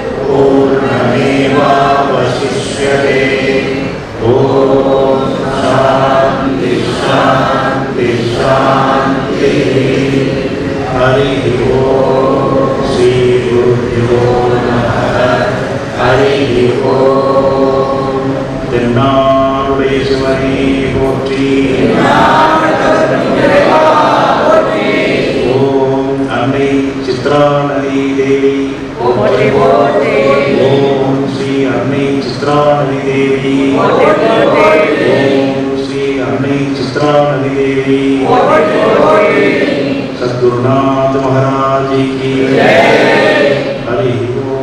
பூர்ணமேவாவசிஷ்யதே ஓம் சாந்தி சாந்தி சாந்தி ஹரி ஓம் ஸ்ரீ குருभ्यो நமः ஹரி ஓம் தென்னாருடைய சிவனே போற்றி ஓம் அன்னை சித்ராநதி தேவி போற்றி ஓம் ஸ்ரீ அன்னை சித்ராநதி தேவி ஓம் ஸ்ரீ அன்னை சித்ராநதி தேவி सद्गुरुनाथ महाराज की हरि ओम